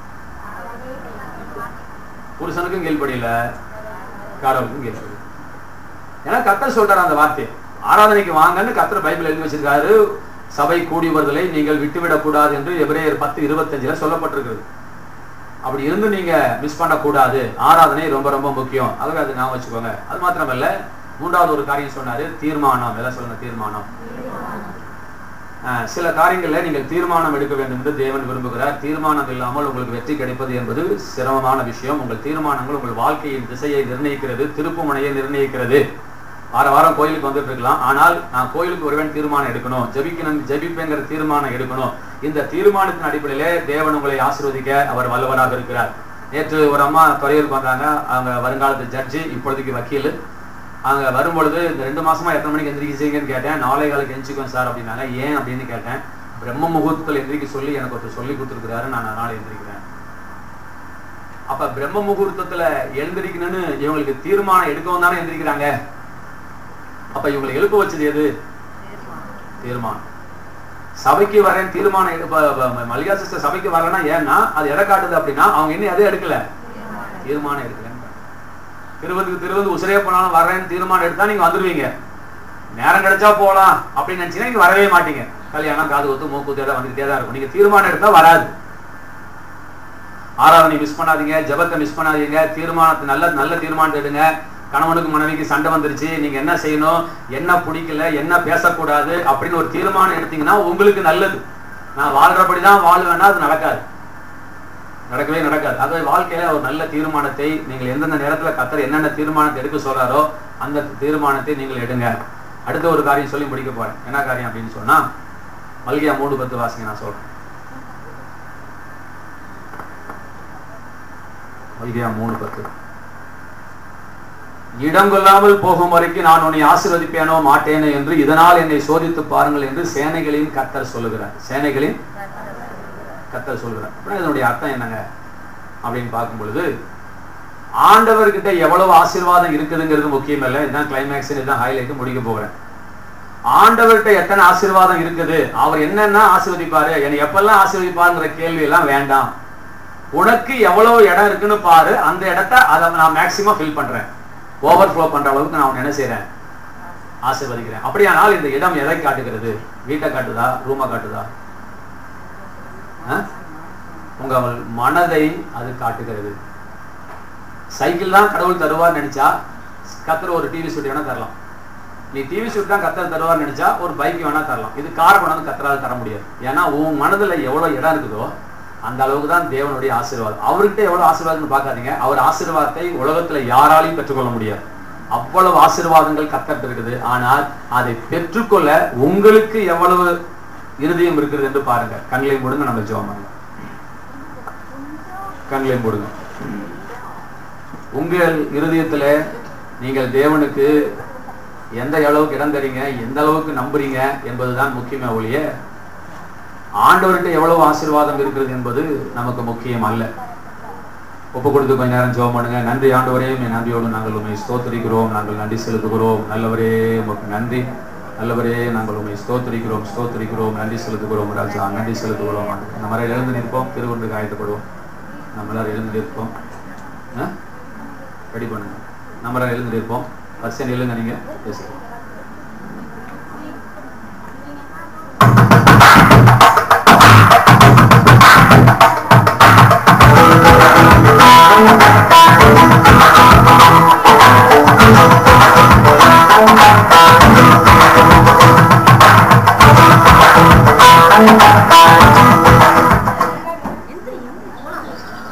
புருஷனுக்கும் கீழ்ப்படியில காரவருக்கும் கீழ்ப்படியில ஏன்னா கர்த்தர் சொல்றாரு அந்த வார்த்தை ஆராதனைக்கு வாங்கன்னு கர்த்தர் பைபிள் எழுதி வச்சிருக்காரு சபை கூடி வருதலை நீங்கள் விட்டுவிடக் கூடாது என்று எபிரேயர் பத்து இருபத்தஞ்சுல சொல்லப்பட்டிருக்கிறது அப்படி இருந்து நீங்க மிஸ் பண்ணக்கூடாது ஆராதனை ரொம்ப ரொம்ப முக்கியம் அதுவே அது நான் வச்சுக்கோங்க அது மாத்திரமல்ல மூன்றாவது ஒரு காரியம் சொன்னாரு தீர்மானம் எல்லாம் சொல்லுங்க தீர்மானம் அஹ், சில காரியங்கள்ல நீங்கள் தீர்மானம் எடுக்க வேண்டும் என்று தேவன் விரும்புகிறார் தீர்மானம் இல்லாமல் உங்களுக்கு வெற்றி கிடைப்பது என்பது சிரமமான விஷயம் உங்கள் தீர்மானங்கள் உங்கள் வாழ்க்கையின் திசையை நிர்ணயிக்கிறது திருப்புமுனையை நிர்ணயிக்கிறது வார வாரம் கோயிலுக்கு வந்துட்டு இருக்கலாம் ஆனால் நான் கோயிலுக்கு ஒருவன் தீர்மானம் எடுக்கணும் ஜெபிக்கணும் ஜெபிப்பேங்கிற தீர்மானம் எடுக்கணும் இந்த தீர்மானத்தின் அடிப்படையிலே தேவன் உங்களை ஆசீர்வதிக்க அவர் வல்லவராக இருக்கிறார் நேற்று ஒரு அம்மா துறையூருக்கு வந்தாங்க அவங்க வருங்காலத்து ஜட்ஜி இப்பொழுதைக்கு வக்கீல் அங்க வரும்பொழுது இந்த ரெண்டு மாசமா எத்தனை மணிக்கு எந்திரிக்கிறீங்கன்னு கேட்டேன் நாளை காலுக்கு எந்திரிச்சுக்கோங்க சார் அப்படின்னாங்க ஏன் அப்படின்னு கேட்டேன் பிரம்ம முகூர்த்தத்தில் எந்திரிக்க சொல்லி எனக்கு ஒருத்தர் சொல்லி கொடுத்துருக்கிறாரு நான் அதனால எந்திரிக்கிறேன் அப்ப பிரம்ம முகூர்த்தத்துல எழுந்திரிக்கணும்னு இவங்களுக்கு தீர்மானம் எடுக்கவும் தானே எந்திரிக்கிறாங்க அப்ப இவங்களை எழுப்ப வச்சது எது தீர்மானம் சபைக்கு வரேன் தீர்மானம் எடு- ப- ப- மல்லிகா சிஸ்டர் சபைக்கு வரேன்னா ஏன்னா அது எதை காட்டுது அப்படின்னா அவங்க இன்னும் எதை எடுக்கல தீர்மானம் எடுக்கல திருவதுக்கு திருவது உசிரே போனாலும் வரேன்னு தீர்மானம் எடுத்தா நீங்க வந்துருவீங்க நேரம் கிடைச்சா போலாம் அப்படின்னு நினைச்சீங்கன்னா நீங்க வரவே மாட்டீங்க கல்யாணம் காது குத்து மூக்குத்து எல்லாம் வந்துகிட்டே தான் இருக்கும் நீங்க தீர்மானம் எடுத்தா வராது ஆராதனை மிஸ் பண்ணாதீங்க ஜெபத்தை மிஸ் பண்ணாதீங்க தீர்மானத்தை நல்ல நல்ல தீர்மானத்தை எடுங்க கணவனுக்கு மனைவிக்கு சண்டை வந்துருச்சு நீங்க என்ன செய்யணும் என்ன பிடிக்கல என்ன பேசக்கூடாது அப்படின்னு ஒரு தீர்மானம் எடுத்தீங்கன்னா உங்களுக்கு நல்லது நான் வாழ்றபடி தான் வாழ்வேன்னா அது நடக்காது நடக்கவே நடக்காது அதாவது வாழ்க்கையில ஒரு நல்ல தீர்மானத்தை நீங்கள் எந்தெந்த நேரத்துல கத்தர் என்னென்ன தீர்மானத்தை எடுக்க சொல்றாரோ அந்த தீர்மானத்தை நீங்கள் எடுங்க அடுத்த ஒரு காரியம் சொல்லி முடிக்க போறேன் என்ன காரியம் அப்படின்னு சொன்னா மல்கியா மூணு பத்து வாசிங்க நான் சொல்றேன் மல்கியா மூணு பத்து இடம் கொள்ளாமல் போகும் வரைக்கும் நான் உன்னை ஆசீர்வதிப்பேனோ மாட்டேனோ என்று இதனால் என்னை சோதித்து பாருங்கள் என்று சேனைகளின் கத்தர் சொல்லுகிறார் சேனைகளின் கத்தர் சொல்கிறார் அப்படின்னா இதனுடைய அர்த்தம் என்னங்க அப்படின்னு பார்க்கும் பொழுது ஆண்டவர்கிட்ட எவ்வளவு ஆசீர்வாதம் இருக்குதுங்கிறது முக்கியம் இல்லை இதுதான் கிளைமேக்ஸ் இதுதான் ஹைலைட் முடிக்க போகிறேன் ஆண்டவர்கிட்ட எத்தனை ஆசீர்வாதம் இருக்குது அவர் என்னென்ன ஆசீர்வதிப்பாரு என்னை எப்பெல்லாம் ஆசீர்வதிப்பாருங்கிற கேள்வி எல்லாம் வேண்டாம் உனக்கு எவ்வளவு இடம் இருக்குன்னு பாரு அந்த இடத்த அதை நான் மேக்சிமம் ஃபில் பண்றேன் ஓவர் ஃப்ளோ பண்ற அளவுக்கு நான் உன்னை என்ன செய்றேன் ஆசீர்வதிக்கிறேன் அப்படியானால் இந்த இடம் எதை காட்டுகிறது வீட்டை காட்டுதா ரூமை காட்டுதா ஆ? உங்கள் மனதை அது காட்டுகிறது சைக்கிள் தான் கடவுள் தருவார் நினைச்சா கத்தர் ஒரு டிவி சூட் வேணா தரலாம் நீ டிவி சூட் தான் கத்தர் தருவார் நினைச்சா ஒரு பைக் வேணா தரலாம் இது கார் கொண்டாந்து கத்தரால் தர முடியாது ஏன்னா உன் மனதுல எவ்வளவு இடம் இருக்குதோ அந்த அளவுக்கு தான் தேவனுடைய ஆசீர்வாதம் அவர்கிட்ட எவ்வளவு ஆசீர்வாதம்னு பார்க்காதீங்க அவர் ஆசீர்வாதத்தை உலகத்துல யாராலையும் பெற்றுக்கொள்ள முடியாது அவ்வளவு ஆசீர்வாதங்கள் கத்தர் இருக்குது ஆனால் அதை பெற்றுக்கொள்ள உங்களுக்கு எவ்வளவு இருதயம் இருக்கிறது என்று பாருங்க கண்களை மூடுங்க நம்ம ஜெபம் பண்ணலாம் கண்களை மூடுங்க உங்கள் இருதயத்துல நீங்கள் தேவனுக்கு எந்த அளவுக்கு இடம் தரீங்க எந்த அளவுக்கு நம்புறீங்க என்பதுதான் முக்கியமே ஒழிய ஆண்டவர்கிட்ட எவ்வளவு ஆசீர்வாதம் இருக்கிறது என்பது நமக்கு முக்கியம் அல்ல ஒப்பு கொடுத்து கொஞ்ச நேரம் ஜெபம் பண்ணுங்க நன்றி ஆண்டவரே என் நன்றியோடு நாங்கள் உண்மை ஸ்தோத்தரிக்கிறோம் நாங்கள் நன்றி செலுத்துகிறோம் நல்லவரே உமக்கு நன்றி நல்லவரே நாங்கள் உண்மை ஸ்தோத்தரிக்கிறோம் ஸ்தோத்தரிக்கிறோம் நன்றி செலுத்துகிறோம் ராஜா நன்றி செலுத்துகிறோம் ஆண்டவரே. நம்ம எல்லாரும் எழுந்து நிற்போம் திருவொன்று காயத்தப்படுவோம் நம்ம எல்லாரும் எழுந்து நிற்போம் ரெடி பண்ணுங்க நம்ம எல்லாரும் எழுந்து நிற்போம் பர்சன் எழுங்க நீங்க பேசுங்க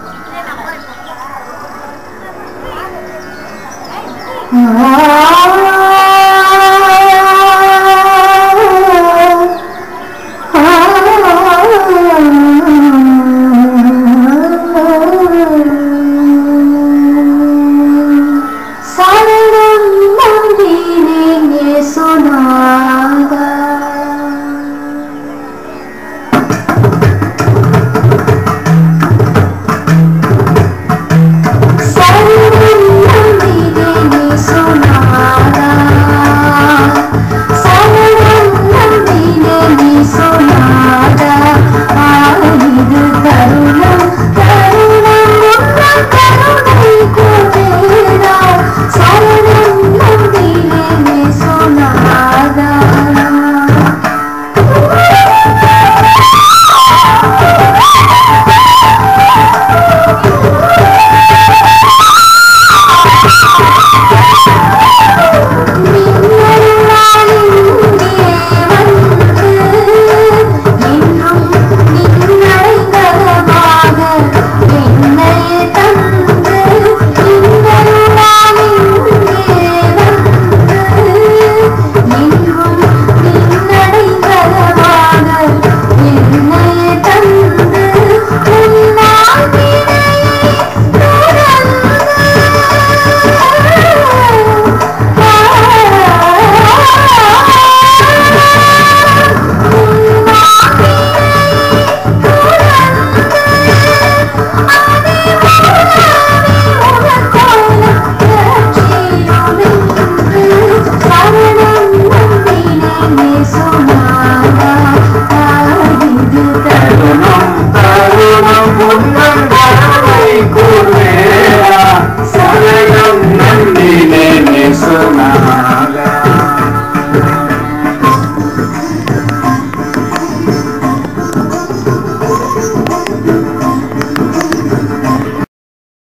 ஆ